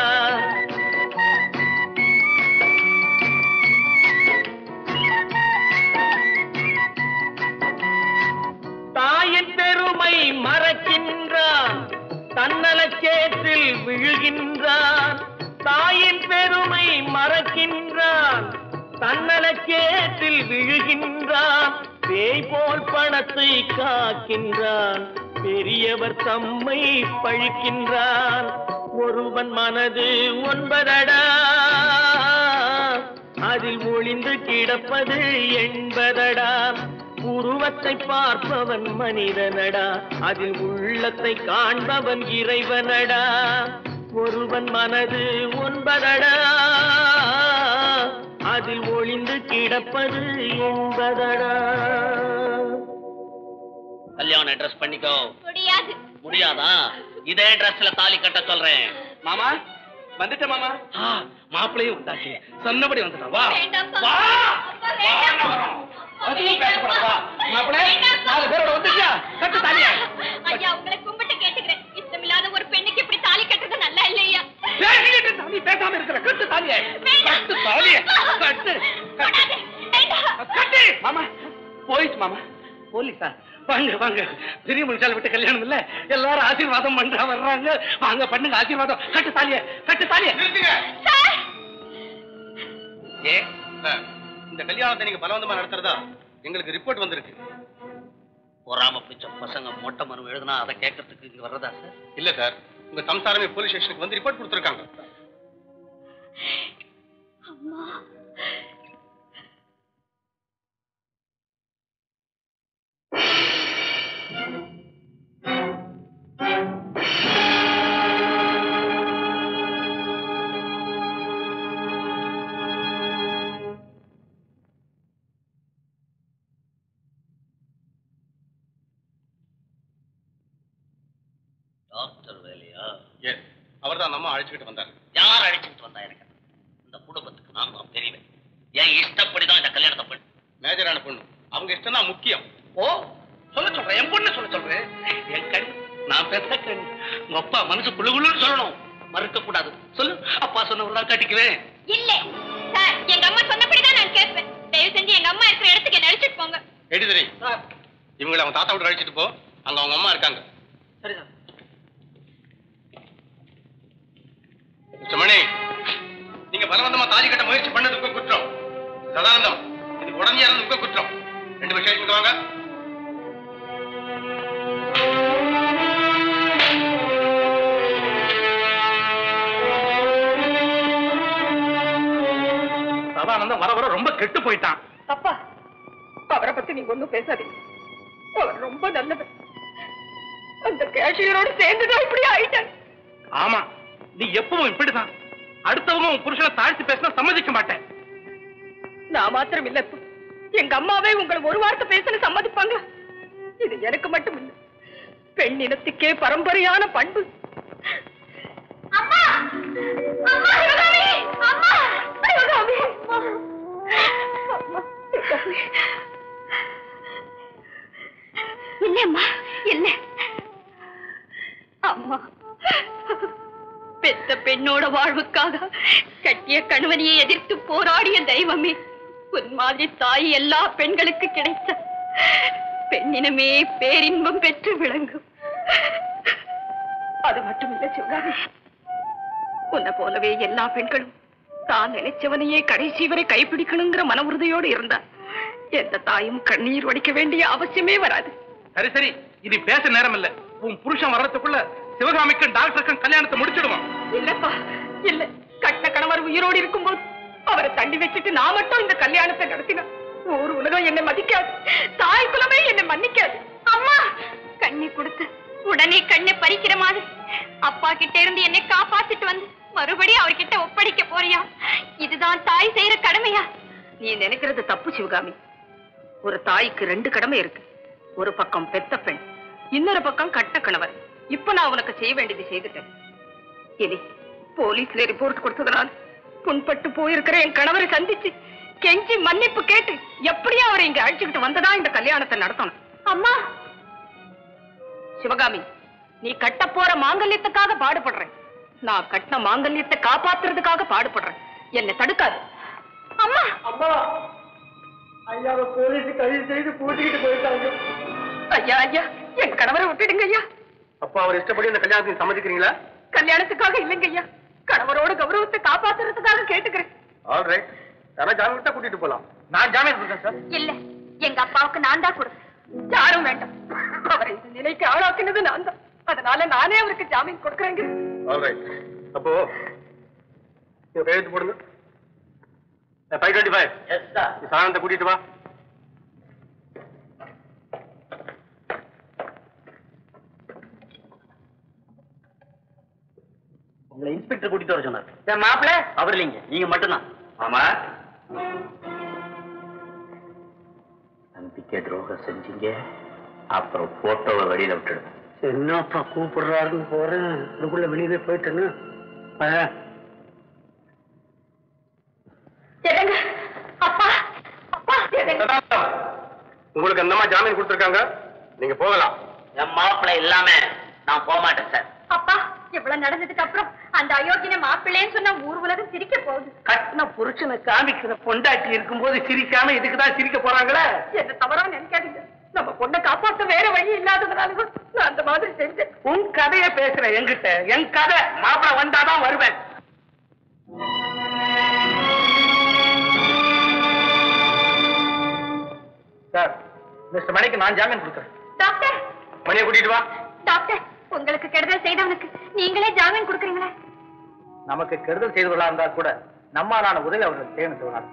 Speaker 11: தாயின் பெருமை மறக்கின்றான் தன்னலச்சேற்றில் விழுகின்றான் தாயின் பெருமை மறக்கின்றான் தன்னலச்சேற்றில் விழுகின்றான் பேய் போல் பணத்தை காக்கின்றான் பெரியவர் தம்மை பழிக்கின்றான் ஒருவன் மனது ஒன்பதடா அதில் ஒளிந்து கிடப்பது எண்பதடா உருவத்தை பார்ப்பவன் மனிதனடா அதில் உள்ளத்தை காண்பவன் இறைவனடா ஒருவன் மனது ஒன்பதடா அதில் ஒளிந்து கிடப்பது என்பதடா
Speaker 2: கல்யாண ட்ரெஸ் பண்ணிக்கோ
Speaker 6: முடியாது
Speaker 2: முடியாதா இதே ட்ரெஸ்ல தாலி கட்ட சொல்றேன்
Speaker 1: மாமா வந்துட்ட மாமா
Speaker 2: மாப்பிளையும் உண்டாச்சு சொன்னபடி வந்துட்டான் வா
Speaker 6: வேண்டாம்ப்பா.
Speaker 2: வா
Speaker 6: அப்பா, வேண்டாம்.
Speaker 1: அதுவும் பேசப்படாதா மாப்பிள நாலு பேரோட வந்துச்சா கட்டு தாலியா
Speaker 6: ஐயா உங்களை கும்பிட்டு கேட்டுக்கிறேன் இஷ்டமில்லாத ஒரு பெண்ணுக்கு இப்படி தாலி கட்டுறது நல்லா இல்லையா
Speaker 1: நீ பேசாம இருக்கிற கட்டு தாலியா கட்டு தாலியா கட்டு
Speaker 6: கூடாது. வேண்டாம்.
Speaker 1: கட்டு மாமா போயிடுச்சு மாமா போலீஸா வாங்க வாங்க பெரிய மனுஷால விட்டு கல்யாணம் இல்ல எல்லாரும் ஆசீர்வாதம் பண்றா வர்றாங்க வாங்க பண்ணுங்க ஆசீர்வாதம் கட்டு தாலிய கட்டு தாலிய
Speaker 6: சார்
Speaker 10: ஏ சார் இந்த கல்யாணத்தை நீங்க பலவந்தமா நடத்துறதா எங்களுக்கு ரிப்போர்ட் வந்திருக்கு
Speaker 2: பொறாம பிச்ச பசங்க மொட்டை மரம் எழுதுனா அதை கேட்கறதுக்கு இங்க வர்றதா சார்
Speaker 10: இல்ல சார் உங்க சம்சாரமே போலீஸ் ஸ்டேஷனுக்கு வந்து ரிப்போர்ட் கொடுத்துருக்காங்க
Speaker 6: அம்மா
Speaker 2: டாக்டர் வேலையா
Speaker 10: எஸ் அவர் தான் நம்ம அழைச்சிக்கிட்டு வந்தார்
Speaker 2: யார் அழைச்சிட்டு வந்தா எனக்கு இந்த குடும்பத்துக்கு நான் தான் பெரியவன் என் இஷ்டப்படி தான் இந்த கல்யாணத்தை பண்ணு
Speaker 10: மேஜரான பொண்ணு அவங்க இஷ்டம் தான் முக்கியம்
Speaker 1: ஓ சொல்ல சொல்றேன் என் பொண்ணு சொல்ல சொல்றேன் என் கண் நான் பெத்த கண் உங்க அப்பா மனசு குழு குழுன்னு சொல்லணும் மறுக்க கூடாது சொல்லு அப்பா சொன்னவர்தான் கட்டிக்குவேன்
Speaker 6: இல்ல சார் எங்க அம்மா சொன்னபடிதான் நான் கேட்பேன் தயவு செஞ்சு எங்க அம்மா இருக்கிற இடத்துக்கு என்ன அழைச்சிட்டு போங்க
Speaker 10: எடுதறி இவங்களை அவங்க தாத்தா விட்டு அழைச்சிட்டு போ அங்க அவங்க அம்மா இருக்காங்க
Speaker 1: சரிதான்
Speaker 10: மிஸ்டர் மணி நீங்க பலவந்தமா தாலி கட்ட முயற்சி பண்ணது உங்க குற்றம் சதானந்தம் இதுக்கு உடனே இருந்து உங்க குற்றம் ரெண்டு விஷயம் இங்க வாங்க
Speaker 1: சதானந்தம் வர வர ரொம்ப கெட்டு போயிட்டான்
Speaker 3: அப்பா அவரை பத்தி நீங்க ஒண்ணும் பேசாதீங்க அவர் ரொம்ப நல்லவர் அந்த கேஷியரோட சேர்ந்துதான் இப்படி ஆயிட்டாங்க
Speaker 1: ஆமா நீ எப்பவும் இப்படிதான் அடுத்தவங்க உன் புருஷனை தாழ்த்தி பேசினா சம்மதிக்க மாட்டேன்
Speaker 3: நான் மாத்திரம் இல்ல இப்போ. எங்க அம்மாவே உங்களை ஒரு வார்த்தை பேசணும் சம்மதிப்பாங்க இது எனக்கு மட்டும் இல்ல பெண் இனத்துக்கே பரம்பரையான பண்பு
Speaker 6: அம்மா அம்மா சிவகாமி அம்மா சிவகாமி
Speaker 3: அம்மா, சிவகாமி.
Speaker 6: இல்லம்மா இல்ல
Speaker 3: அம்மா பெத்த பெண்ணோட வாழ்வுக்காக கட்டிய கணவனையை எதிர்த்து போராடிய தெய்வமே உன் மாதிரி தாய் எல்லா பெண்களுக்கு கிடைத்த பெண்ணினமே பேரின்பம் பெற்று விளங்கும் அது மட்டும் இல்ல சிவகாமி உன்னை போலவே எல்லா பெண்களும் தான் நினைச்சவனையே கடைசி வரை கைப்பிடிக்கணுங்கிற மன உறுதியோடு இருந்தா எந்த தாயும் கண்ணீர் வடிக்க வேண்டிய அவசியமே வராது
Speaker 1: சரி சரி இது பேச நேரம் இல்ல உன் புருஷன் வர்றதுக்குள்ள சிவகாமிக்கும் டாக்டருக்கும் கல்யாணத்தை முடிச்சிடுவான்
Speaker 3: இல்லப்பா இல்ல கட்ட கணவர் உயிரோடு இருக்கும்போது அவரை தள்ளி வச்சுட்டு நான் மட்டும் இந்த கல்யாணத்தை நடத்தினேன் ஊர் உலகம் என்னை மதிக்காது தாய் குலமே என்னை மன்னிக்காது
Speaker 6: அம்மா கண்ணை கொடுத்து உடனே கண்ணை பறிக்கிற மாதிரி அப்பா கிட்ட இருந்து என்னை காப்பாத்திட்டு வந்து மறுபடியும் அவர்கிட்ட ஒப்படைக்க போறியா இதுதான் தாய் செய்யற கடமையா
Speaker 3: நீ நினைக்கிறது தப்பு சிவகாமி ஒரு தாய்க்கு ரெண்டு கடமை இருக்கு ஒரு பக்கம் பெத்த பெண் இன்னொரு பக்கம் கட்ட கணவர் இப்ப நான் உனக்கு செய்ய வேண்டியது செய்துட்டேன் இனி போலீஸ்ல ரிப்போர்ட் கொடுத்ததுனால புண்பட்டு போயிருக்கிற என் கணவரை சந்திச்சு கெஞ்சி மன்னிப்பு கேட்டு எப்படியும் அவரை இங்க அழைச்சுக்கிட்டு வந்ததா இந்த கல்யாணத்தை நடத்தணும்
Speaker 6: அம்மா
Speaker 3: சிவகாமி நீ கட்ட போற மாங்கல்யத்துக்காக பாடுபடுறேன் நான் கட்டின மாங்கல்யத்தை காப்பாத்துறதுக்காக பாடுபடுறேன் என்னை தடுக்காது
Speaker 6: அம்மா
Speaker 11: அம்மா ஐயாவை போலீஸ் கைது செய்து பூட்டிக்கிட்டு போயிட்டாங்க
Speaker 3: ஐயா ஐயா என் கணவரை விட்டுடுங்க ஐயா
Speaker 10: அப்போ அவர் இஷ்டப்படி இந்த கல்யாணத்துக்கு சம்மதிக்கிறீங்களா
Speaker 3: கல்யாணத்துக்காக இல்லைங்க ஐயா கணவரோட கௌரவத்தை காப்பாத்துறதுக்காக கேட்டுக்கிறேன்
Speaker 10: ஆல் ரைட் யாரா ஜாமீன் தான் கூட்டிட்டு போலாம்
Speaker 1: நான் ஜாமீன் கொடுத்தேன் சார்
Speaker 6: இல்ல எங்க அப்பாவுக்கு நான் தான் கொடுத்தேன்
Speaker 3: யாரும் வேண்டாம் அவரை இந்த நிலைக்கு ஆளாக்கினது நான் தான் அதனால நானே அவருக்கு ஜாமீன் கொடுக்குறேங்க
Speaker 10: ஆல் ரைட் அப்போ நீங்க கையெழுத்து போடுங்க five twenty five
Speaker 11: yes sir
Speaker 10: சாணத்தை கூட்டிட்டு வா
Speaker 4: உங்களை இன்ஸ்பெக்டர் கூட்டிட்டு வர சொன்னார் மாப்பிள்ள அவர் இல்லைங்க நீங்க மட்டும்தான்
Speaker 7: ஆமா நம்பிக்கை துரோகம் செஞ்சீங்க அப்புறம் போட்டோவை வெளியில விட்டுடுங்க
Speaker 5: என்னப்பா கூப்பிடுறாருன்னு போறேன் அதுக்குள்ள வெளியவே போயிட்டேன்னு
Speaker 6: ஜெகங்க அப்பா அப்பா ஜெகங்க
Speaker 8: உங்களுக்கு அந்த மாதிரி ஜாமீன் கொடுத்துருக்காங்க நீங்க போகலாம்
Speaker 7: என் மாப்பிள்ளை இல்லாம நான் போக மாட்டேன் சார்
Speaker 6: அப்பா இவ்வளவு நடந்ததுக்கு அப்புறம் அந்த அயோக்கியனை மாப்பிள்ளைன்னு சொன்னா ஊர் உலகம் சிரிக்க போகுது
Speaker 1: கட்டின புருஷனை காமிக்கிற பொண்டாட்டி இருக்கும்போது சிரிக்காம இதுக்குதான் சிரிக்க போறாங்களே
Speaker 6: என்ன தவறா நினைக்காதீங்க நம்ம பொண்ணை காப்பாத்த வேற வழி இல்லாததுனால நான் அந்த மாதிரி செஞ்சேன்
Speaker 1: உன் கதைய பேசுற என்கிட்ட என் கதை மாப்பிள வந்தாதான் வருவேன்
Speaker 4: சார் மிஸ்டர் மணிக்கு நான் ஜாமீன் கொடுக்குறேன்
Speaker 6: டாக்டர்
Speaker 8: மணியை கூட்டிட்டு வா
Speaker 6: டாக்டர் உங்களுக்கு கெடுதல் செய்தவனுக்கு நீங்களே ஜாமீன் கொடுக்குறீங்களே
Speaker 4: நமக்கு கெடுதல் செய்தவர்களா இருந்தா கூட நம்மாலான உதவி அவர்கள் செய்யணும் சிவநாதன்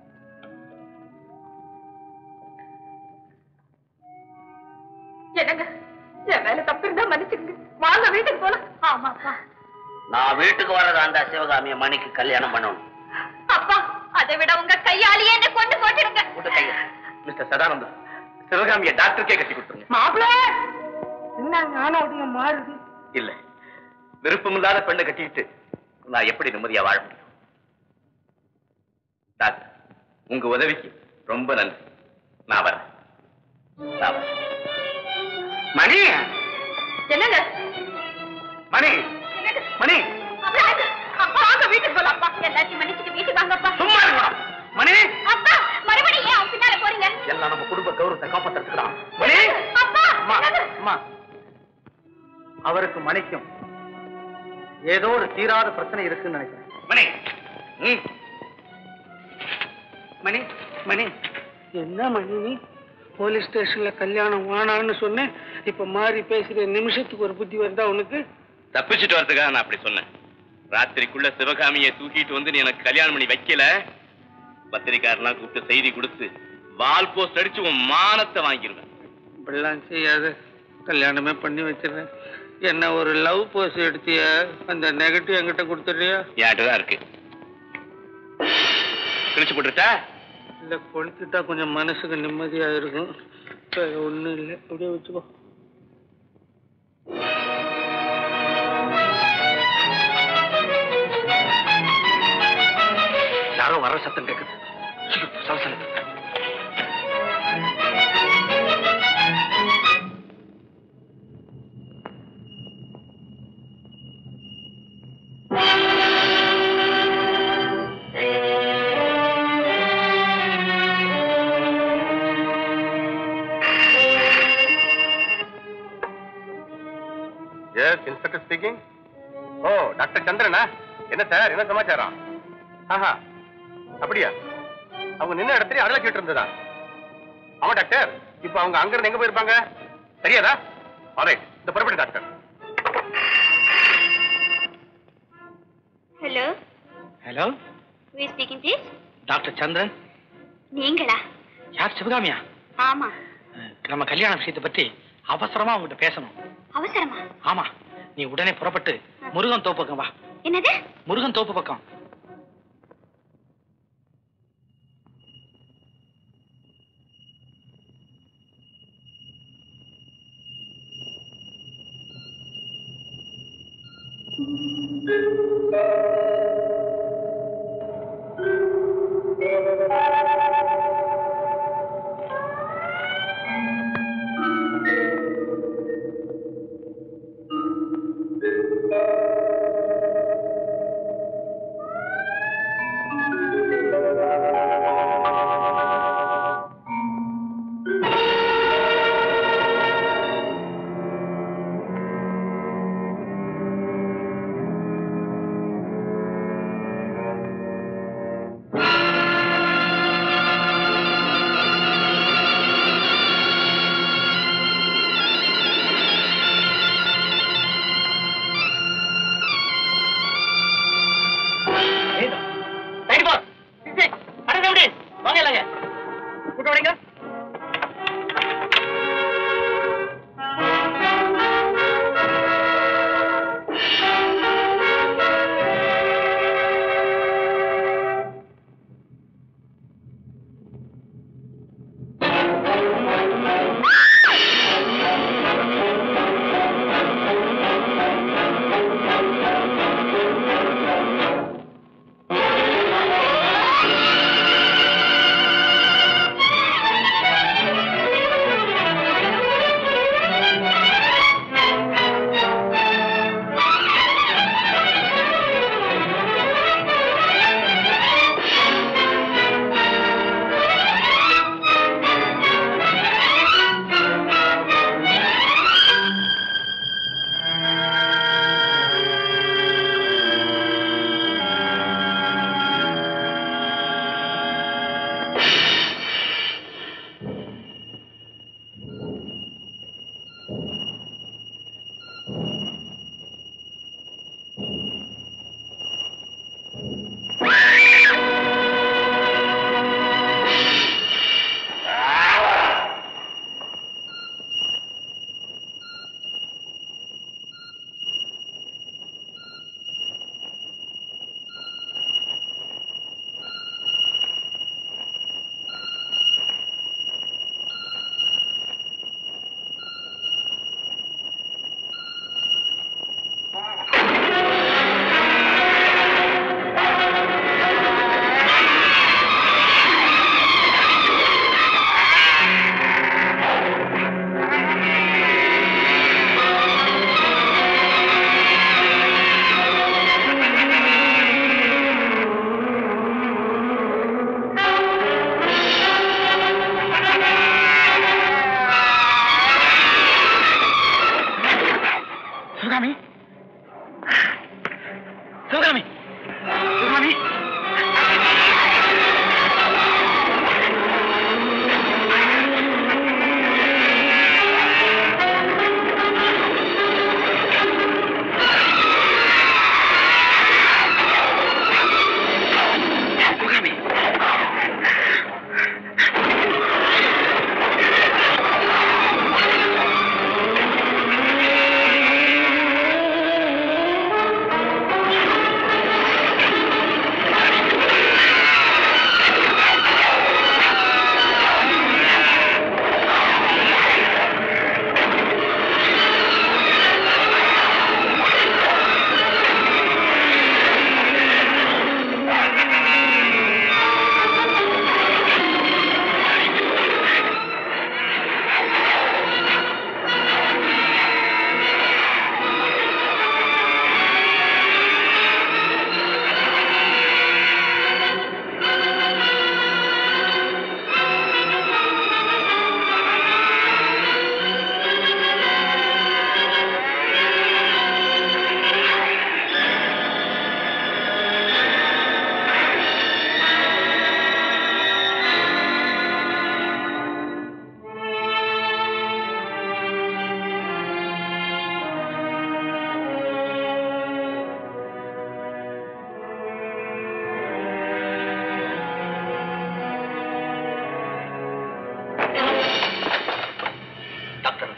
Speaker 6: என்னங்க என் மேல தப்பு இருந்தா மன்னிச்சுங்க வாங்க வீட்டுக்கு போலாம் ஆமாப்பா
Speaker 7: நான் வீட்டுக்கு வர்றதா இருந்தா சிவகாமிய மணிக்கு கல்யாணம் பண்ணணும்
Speaker 6: அப்பா அதை விட உங்க கையாலேயே என்ன கொண்டு போட்டுடுங்க
Speaker 7: விட்டு கையை.
Speaker 12: மிஸ்டர் சதானந்தம் சிவகாமிய டாக்டருக்கே கட்டி கொடுத்துருங்க
Speaker 1: மாப்பிள என்ன ஞானோடைய மாறுது
Speaker 12: இல்ல விருப்பமில்லாத பெண்ணை கட்டிக்கிட்டு நான் எப்படி நிம்மதியா வாழ முடியும் டாக்டர் உங்க உதவிக்கு ரொம்ப நன்றி நான் வரேன் நான் வரேன். மணி
Speaker 6: என்னங்க
Speaker 12: மணி
Speaker 6: என்னங்க
Speaker 12: மணி
Speaker 6: அப்பா அப்பா வாங்க வீட்டுக்கு போலாம் அப்பா எல்லாத்தையும் மன்னிச்சுட்டு வீட்டுக்கு வாங்க அப்பா
Speaker 12: சும்மா இருக்கணும் மணி
Speaker 6: அப்பா மறுபடியும் ஏன் அவன் பின்னால போறீங்க
Speaker 4: எல்லாம் நம்ம குடும்ப கௌரவத்தை காப்பாற்றுறதுக்குதான்
Speaker 12: மணி
Speaker 6: அப்பா
Speaker 4: அம்மா
Speaker 6: என்னது?
Speaker 4: அம்மா அவருக்கு மணிக்கும் ஏதோ ஒரு தீராத பிரச்சனை இருக்குன்னு நினைக்கிறேன்
Speaker 12: மணி ம்
Speaker 5: மணி மணி என்ன மணி நீ போலீஸ் ஸ்டேஷன்ல கல்யாணம் வானான்னு சொன்னேன் இப்ப மாறி பேசுற நிமிஷத்துக்கு ஒரு புத்தி வருதா உனக்கு
Speaker 12: தப்பிச்சுட்டு வரதுக்காக நான் அப்படி சொன்னேன் ராத்திரிக்குள்ள சிவகாமியை தூக்கிட்டு வந்து நீ எனக்கு கல்யாணம் பண்ணி வைக்கல பத்திரிக்காரெல்லாம் கூப்பிட்டு செய்தி கொடுத்து வால் போஸ்ட் அடிச்சு உன் மானத்தை வாங்கிடுவேன்
Speaker 5: இப்படிலாம் செய்யாத கல்யாணமே பண்ணி வச்சிடுறேன் என்ன ஒரு லவ் போஸ் எடுத்திய அந்த நெகட்டிவ் என்கிட்ட கொடுத்துறியா
Speaker 12: என்கிட்ட தான் இருக்கு கிழிச்சு போட்டுட்டா
Speaker 5: இல்ல கொளுத்துட்டா கொஞ்சம் மனசுக்கு நிம்மதியா இருக்கும் சரி, ஒண்ணும் இல்லை அப்படியே வச்சுக்கோ
Speaker 12: யாரோ வர சத்தம் கேக்குது சீக்கிரம் சலசல
Speaker 8: எஸ் இன்ஸ்பெக்டர் ஸ்பீக்கிங் ஓ டாக்டர் சந்திரனா என்ன சார் என்ன சமாச்சாரம் ஆஹா அப்படியா அவங்க நின்ன இடத்துல அடல கேட்டு இருந்ததா ஆமா டாக்டர் இப்போ அவங்க அங்க இருந்து எங்க போயிருப்பாங்க சரியாதா ஆல்ரைட் இந்த புறப்பட்டு doctor
Speaker 6: hello
Speaker 2: hello
Speaker 6: V speaking please
Speaker 2: doctor Chandran
Speaker 6: நீங்களா
Speaker 2: யார் சிவகாமியா
Speaker 6: ஆமா
Speaker 2: அஹ், நம்ம கல்யாண விஷயத்தை பத்தி அவசரமா உங்ககிட்ட பேசணும்
Speaker 6: அவசரமா
Speaker 2: ஆமா நீ உடனே புறப்பட்டு முருகன் தோப்பு பக்கம் வா
Speaker 6: என்னது
Speaker 2: முருகன் தோப்பு பக்கம்
Speaker 9: ஆ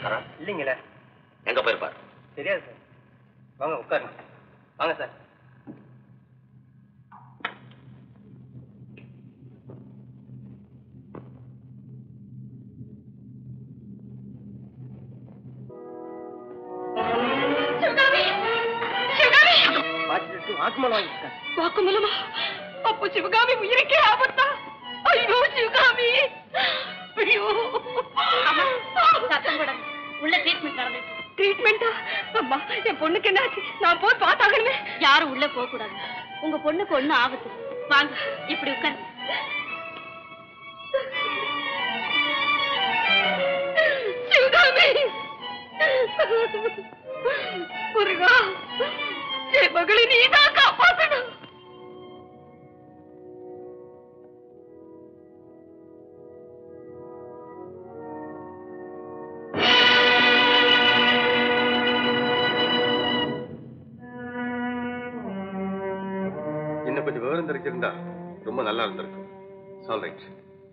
Speaker 7: இருக்காரா
Speaker 4: இல்லைங்களே
Speaker 7: எங்க போயிருப்பார்
Speaker 4: தெரியாது சார் வாங்க உட்காருங்க வாங்க சார்
Speaker 3: சிவகாமி சிவகாமி
Speaker 4: வாட்சி வாக்குமூலம் வாங்கிட்டேன்
Speaker 3: வாக்குமூலமா அப்போ சிவகாமி உயிருக்கே ஆபத்தா ஐயோ சிவகாமி ஐயோ
Speaker 6: சத்தம் போடாத உள்ள ட்ரீட்மெண்ட் நடந்துட்டு
Speaker 3: ட்ரீட்மெண்டா அம்மா என் பொண்ணுக்கு என்னாச்சு நான் போய் பார்த்தாகணுமே
Speaker 6: யாரும் உள்ள போக கூடாது உங்க பொண்ணுக்கு ஒண்ணு ஆபத்து வாங்க இப்படி உட்காரு
Speaker 3: சிவகாமி முருகா என் மகளை நீதான் காப்பாத்தணும்
Speaker 8: இன்னும் கொஞ்சம் விவரம் தெரிஞ்சிருந்தா ரொம்ப நல்லா இருந்திருக்கும் சால் ரைட்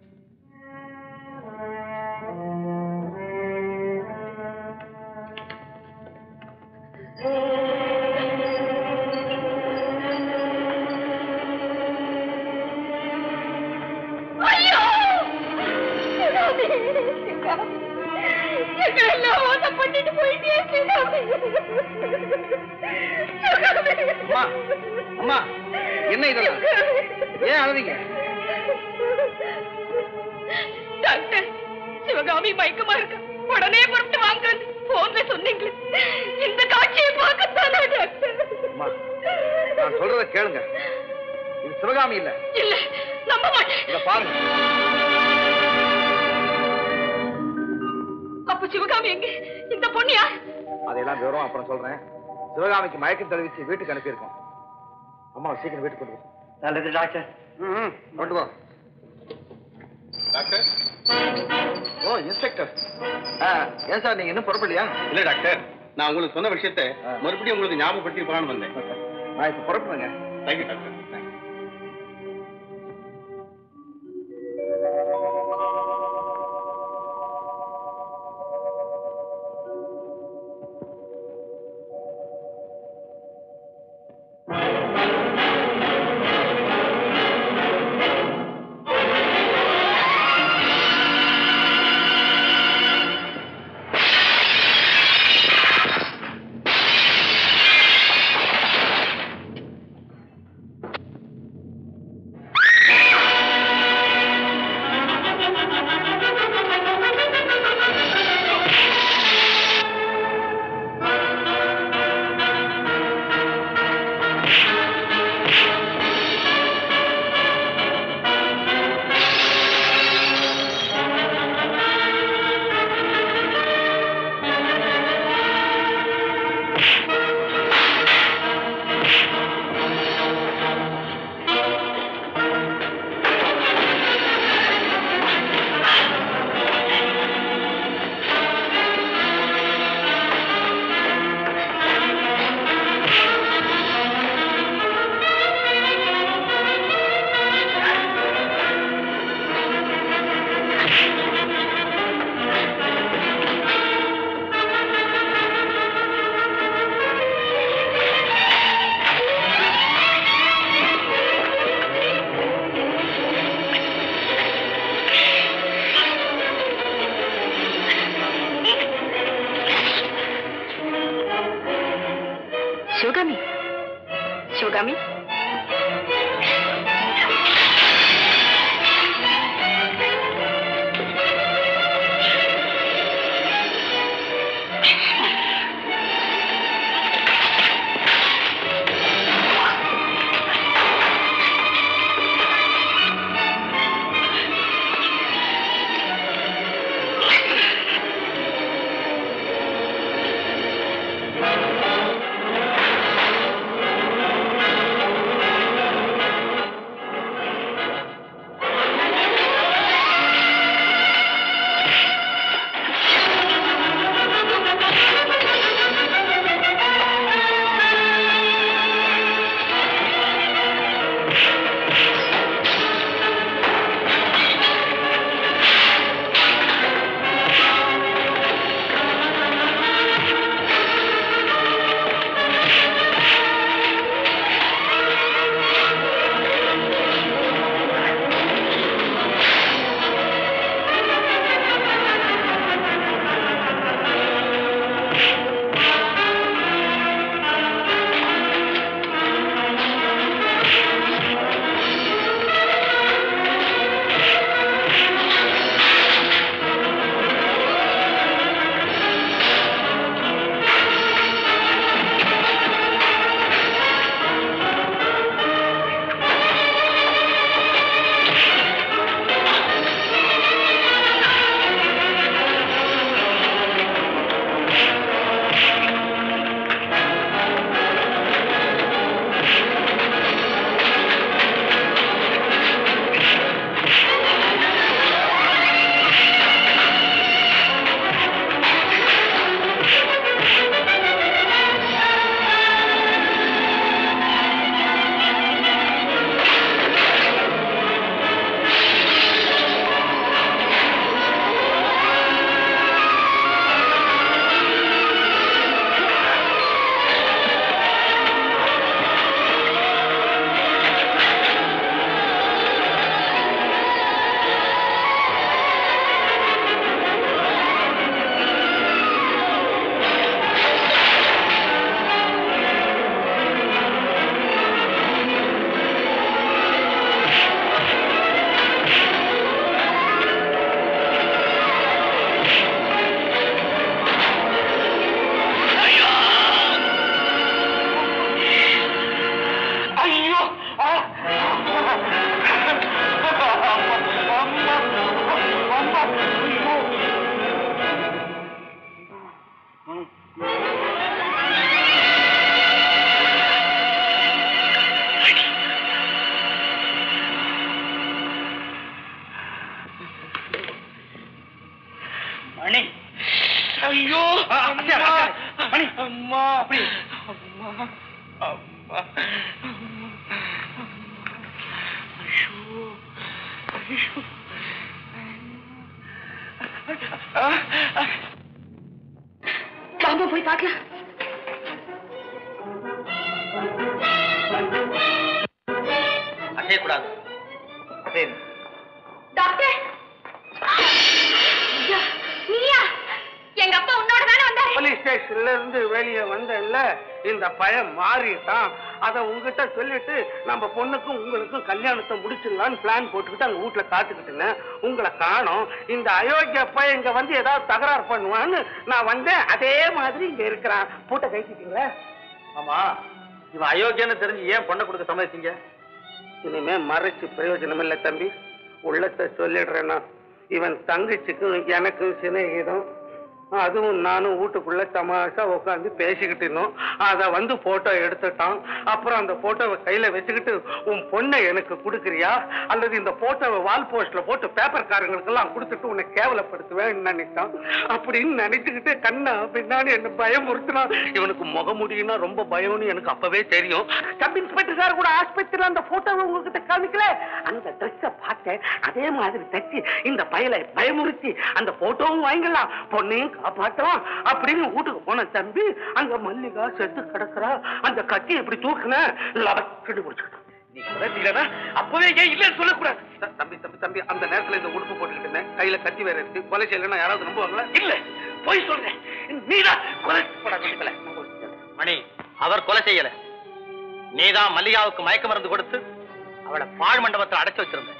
Speaker 3: ஐயோ சிவகாமி சிவகாமி எங்களெல்லாம் மோசம் பண்ணிட்டு போயிட்டே சிவகாமி
Speaker 4: அம்மா அம்மா என்ன இதெல்லாம் ஏன் அழுவீங்க
Speaker 3: டாக்டர் சிவகாமி மயக்கமா இருக்கு உடனே புறப்பட்டு வாங்க போன்ல சொன்னீங்களே இந்த காட்சியை பார்க்கத்தானே டாக்டர்
Speaker 4: அம்மா நான் சொல்றத கேளுங்க இது சிவகாமி இல்ல
Speaker 3: இல்ல நம்ப மாட்டேன்
Speaker 4: இத பாருங்க
Speaker 3: அப்ப சிவகாமி எங்க இந்த பொண்ணு யார்
Speaker 4: அதையெல்லாம் விவரம் அப்புறம் சொல்றேன் சிவகாமிக்கு மயக்கம் தெரிவிச்சு வீட்டுக்கு அனுப்பியிருக்கோம் அம்மா சீக்கிரம் வீட்டுக்கு கொண்டு போ நல்லது டாக்டர் ம் கொண்டு போ
Speaker 8: டாக்டர்
Speaker 4: ஓ இன்ஸ்பெக்டர் ஏன் சார் நீங்க இன்னும் புறப்படலையா
Speaker 8: இல்ல டாக்டர் நான் உங்களுக்கு சொன்ன விஷயத்தை மறுபடியும் உங்களுக்கு ஞாபகப்படுத்தி போகலான்னு வந்தேன்
Speaker 4: நான் இப்ப புறப்படுங்க
Speaker 8: தேங்க்யூ டாக்டர்
Speaker 3: சிவகாமி சிவகாமி
Speaker 9: ஆ
Speaker 12: ஐயோ
Speaker 1: அம்மா மணி
Speaker 12: அம்மா
Speaker 1: அப்படி
Speaker 12: அம்மா அம்மா ஐயோ ஐயோ
Speaker 3: வாங்க போய் பார்க்கலாம்
Speaker 4: அசையக்கூடாது சரி
Speaker 6: டாக்டர் ஐயா, நீயா எங்க அப்பா உன்னோட தானே வந்தாரு
Speaker 5: போலீஸ் ஸ்டேஷன்ல இருந்து வெளியே வந்தேன்ல இந்த பையன் மாறிட்டான் அத உங்ககிட்ட சொல்லிட்டு நம்ம பொண்ணுக்கும் உங்களுக்கும் கல்யாணத்தை முடிச்சிடலாம்னு பிளான் போட்டுக்கிட்டு அங்க வீட்டுல காத்துக்கிட்டு இருந்தேன் உங்களை காணோம் இந்த அயோக்கிய பையன் இங்க வந்து ஏதாவது தகராறு பண்ணுவான்னு நான் வந்தேன் அதே மாதிரி இங்க இருக்கிறான் பூட்டை கைச்சிட்டீங்களா
Speaker 4: ஆமா இவன் அயோக்கியன்னு தெரிஞ்சு ஏன் பொண்ணை கொடுக்க சம்மதிச்சீங்க
Speaker 5: இனிமே மறைச்சு பிரயோஜனம் இல்லை தம்பி உள்ளத்தை சொல்லிடுறேன்னா இவன் தங்கச்சிக்கும் எனக்கும் சிநேகிதம் அதுவும் நானும் வீட்டுக்குள்ள தமாஷா உட்காந்து பேசிக்கிட்டு இருந்தோம் அதை வந்து போட்டோ எடுத்துட்டான் அப்புறம் அந்த போட்டோவை கையில வச்சுக்கிட்டு உன் பொண்ணை எனக்கு கொடுக்குறியா அல்லது இந்த போட்டோவை வால் போஸ்ட்ல போட்டு பேப்பர்காரங்களுக்கெல்லாம் கொடுத்துட்டு உன்னை கேவலப்படுத்துவேன்னு நினைச்சான் அப்படின்னு நினைச்சுக்கிட்டு கண்ணா பின்னாடி என்ன பயமுறுத்தினான் இவனுக்கு முகமுடியும்னா ரொம்ப பயம்னு எனக்கு அப்பவே தெரியும் சப் இன்ஸ்பெக்டர் சார் கூட ஆஸ்பத்திரியில அந்த போட்டோவை உங்ககிட்ட காமிக்கல அந்த ட்ரெஸ்ஸை பார்த்தேன் அதே மாதிரி தச்சு இந்த பயலை பயமுறுத்தி அந்த போட்டோவும் வாங்கிடலாம் பொண்ணையும் காப்பாற்றலாம் அப்படின்னு வீட்டுக்கு போன தம்பி அங்க மல்லிகா செத்து கிடக்குறா அந்த கத்தி எப்படி தூக்குன லபக்கடி முடிச்சுக்கிட்டான்
Speaker 1: நீ குறைச்சிக்கலனா அப்பவே ஏன் இல்லைன்னு சொல்லக்கூடாது
Speaker 5: த- தம்பி தம்பி தம்பி அந்த நேரத்துல இந்த உடுப்பு போட்டுக்கிட்டு இருந்தேன் கையில கத்தி வேற இருக்கு கொலை செய்யலன்னா யாராவது நம்புவாங்களா
Speaker 1: இல்ல போய் சொல்றேன் நீதான் கொலை போட
Speaker 4: மணி அவர் கொலை செய்யல நீதான் மல்லிகாவுக்கு மயக்க மருந்து கொடுத்து அவளை பாழ் மண்டபத்தில் அடைச்சு வச்சிருந்த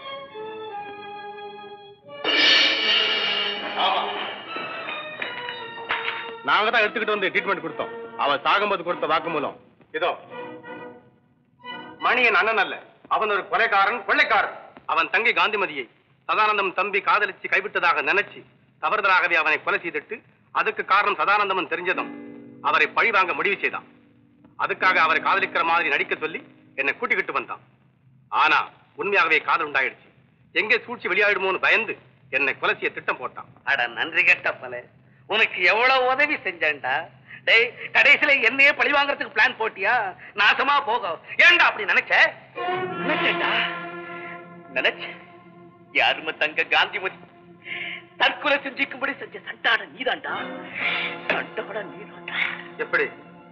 Speaker 8: நாங்க தான் எடுத்துக்கிட்டு வந்து ட்ரீட்மெண்ட் கொடுத்தோம் அவ சாகும்போது கொடுத்த வாக்குமூலம் இதோ மணியன் அண்ணன் அல்ல அவன் ஒரு கொலைக்காரன் கொள்ளைக்காரன் அவன் தங்கை காந்திமதியை சதானந்தம் தம்பி காதலிச்சு கைவிட்டதாக நினைச்சு தவறுதலாகவே அவனை கொலை செய்துட்டு அதுக்கு காரணம் சதானந்தமன் தெரிஞ்சதும் அவரை பழி வாங்க முடிவு செய்தான் அதுக்காக அவரை காதலிக்கிற மாதிரி நடிக்க சொல்லி என்னை கூட்டிக்கிட்டு வந்தான் ஆனா உண்மையாகவே காதல் உண்டாயிடுச்சு எங்கே சூழ்ச்சி வெளியாயிடுமோன்னு பயந்து என்னை கொலை செய்ய திட்டம் போட்டான்
Speaker 1: அட நன்றி கெட்ட பல உனக்கு எவ்வளவு உதவி செஞ்சேன்டா டேய் கடைசியில என்னையே பழி வாங்குறதுக்கு பிளான் போட்டியா நாசமா போக ஏன்டா அப்படி நினைச்ச நினைச்சேன்டா நினைச்ச யாருமே தங்க காந்திமதி தற்கொலை செஞ்சுக்கும்படி செஞ்ச சண்டாட நீதான்டா சண்டோட நீதான்டா
Speaker 8: எப்படி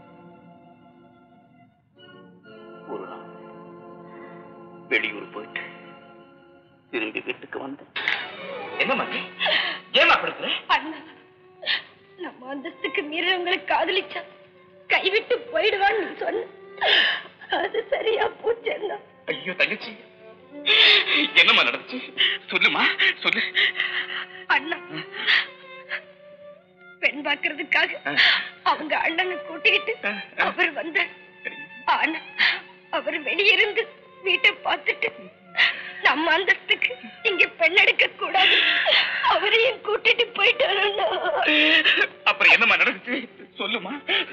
Speaker 1: ஒரு நாள் வெளியூர் போயிட்டு திரும்பி வீட்டுக்கு வந்தேன் என்ன மாதிரி ஏமா படுத்துற
Speaker 6: அண்ணா நம்ம அந்தஸ்துக்கு மீறி உங்களை காதலிச்சா கைவிட்டு போயிடுவான்னு நீ சொன்ன அது சரியா போச்சு அண்ணா
Speaker 12: ஐயோ தங்கச்சி என்னம்மா நடந்துச்சு சொல்லுமா சொல்லு
Speaker 6: அண்ணா பெண் பார்க்கறதுக்காக அவங்க அண்ணனை கூட்டிக்கிட்டு அவர் வந்தார் ஆனா அவர் வெளியிருந்து வீட்டை பார்த்துட்டு நம்ம அந்தஸ்துக்கு இங்க பெண் எடுக்க கூடாது அவரையும் கூட்டிட்டு போயிட்டாரு அண்ணா.
Speaker 12: அப்புறம் என்னம்மா நடந்துச்சு சொல்லுமா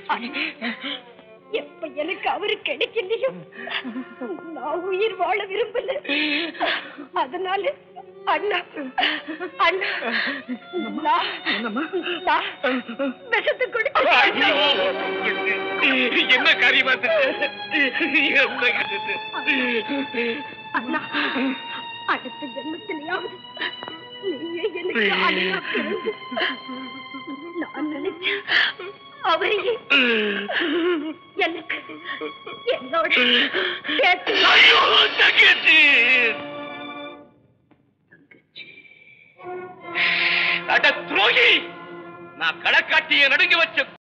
Speaker 6: எப்ப எனக்கு அவரு கிடைக்கலையோ நான் உயிர் வாழ விரும்பல அதனால அண்ணா அண்ணா நான் நான் விஷத்தை
Speaker 12: ஐயோ,
Speaker 6: குடிச்சு
Speaker 12: என்ன காரியமா
Speaker 6: அண்ணா அடுத்த ஜென்மத்திலேயாவது நீயே எனக்கு ஆணையா பிறந்து நான் நினைச்சேன் அவரையே எனக்கு என்னோட சேர்த்து
Speaker 12: ஐயோ தங்கச்சி அட துரோகி நான் களக்காட்டிய நடுங்கி வச்ச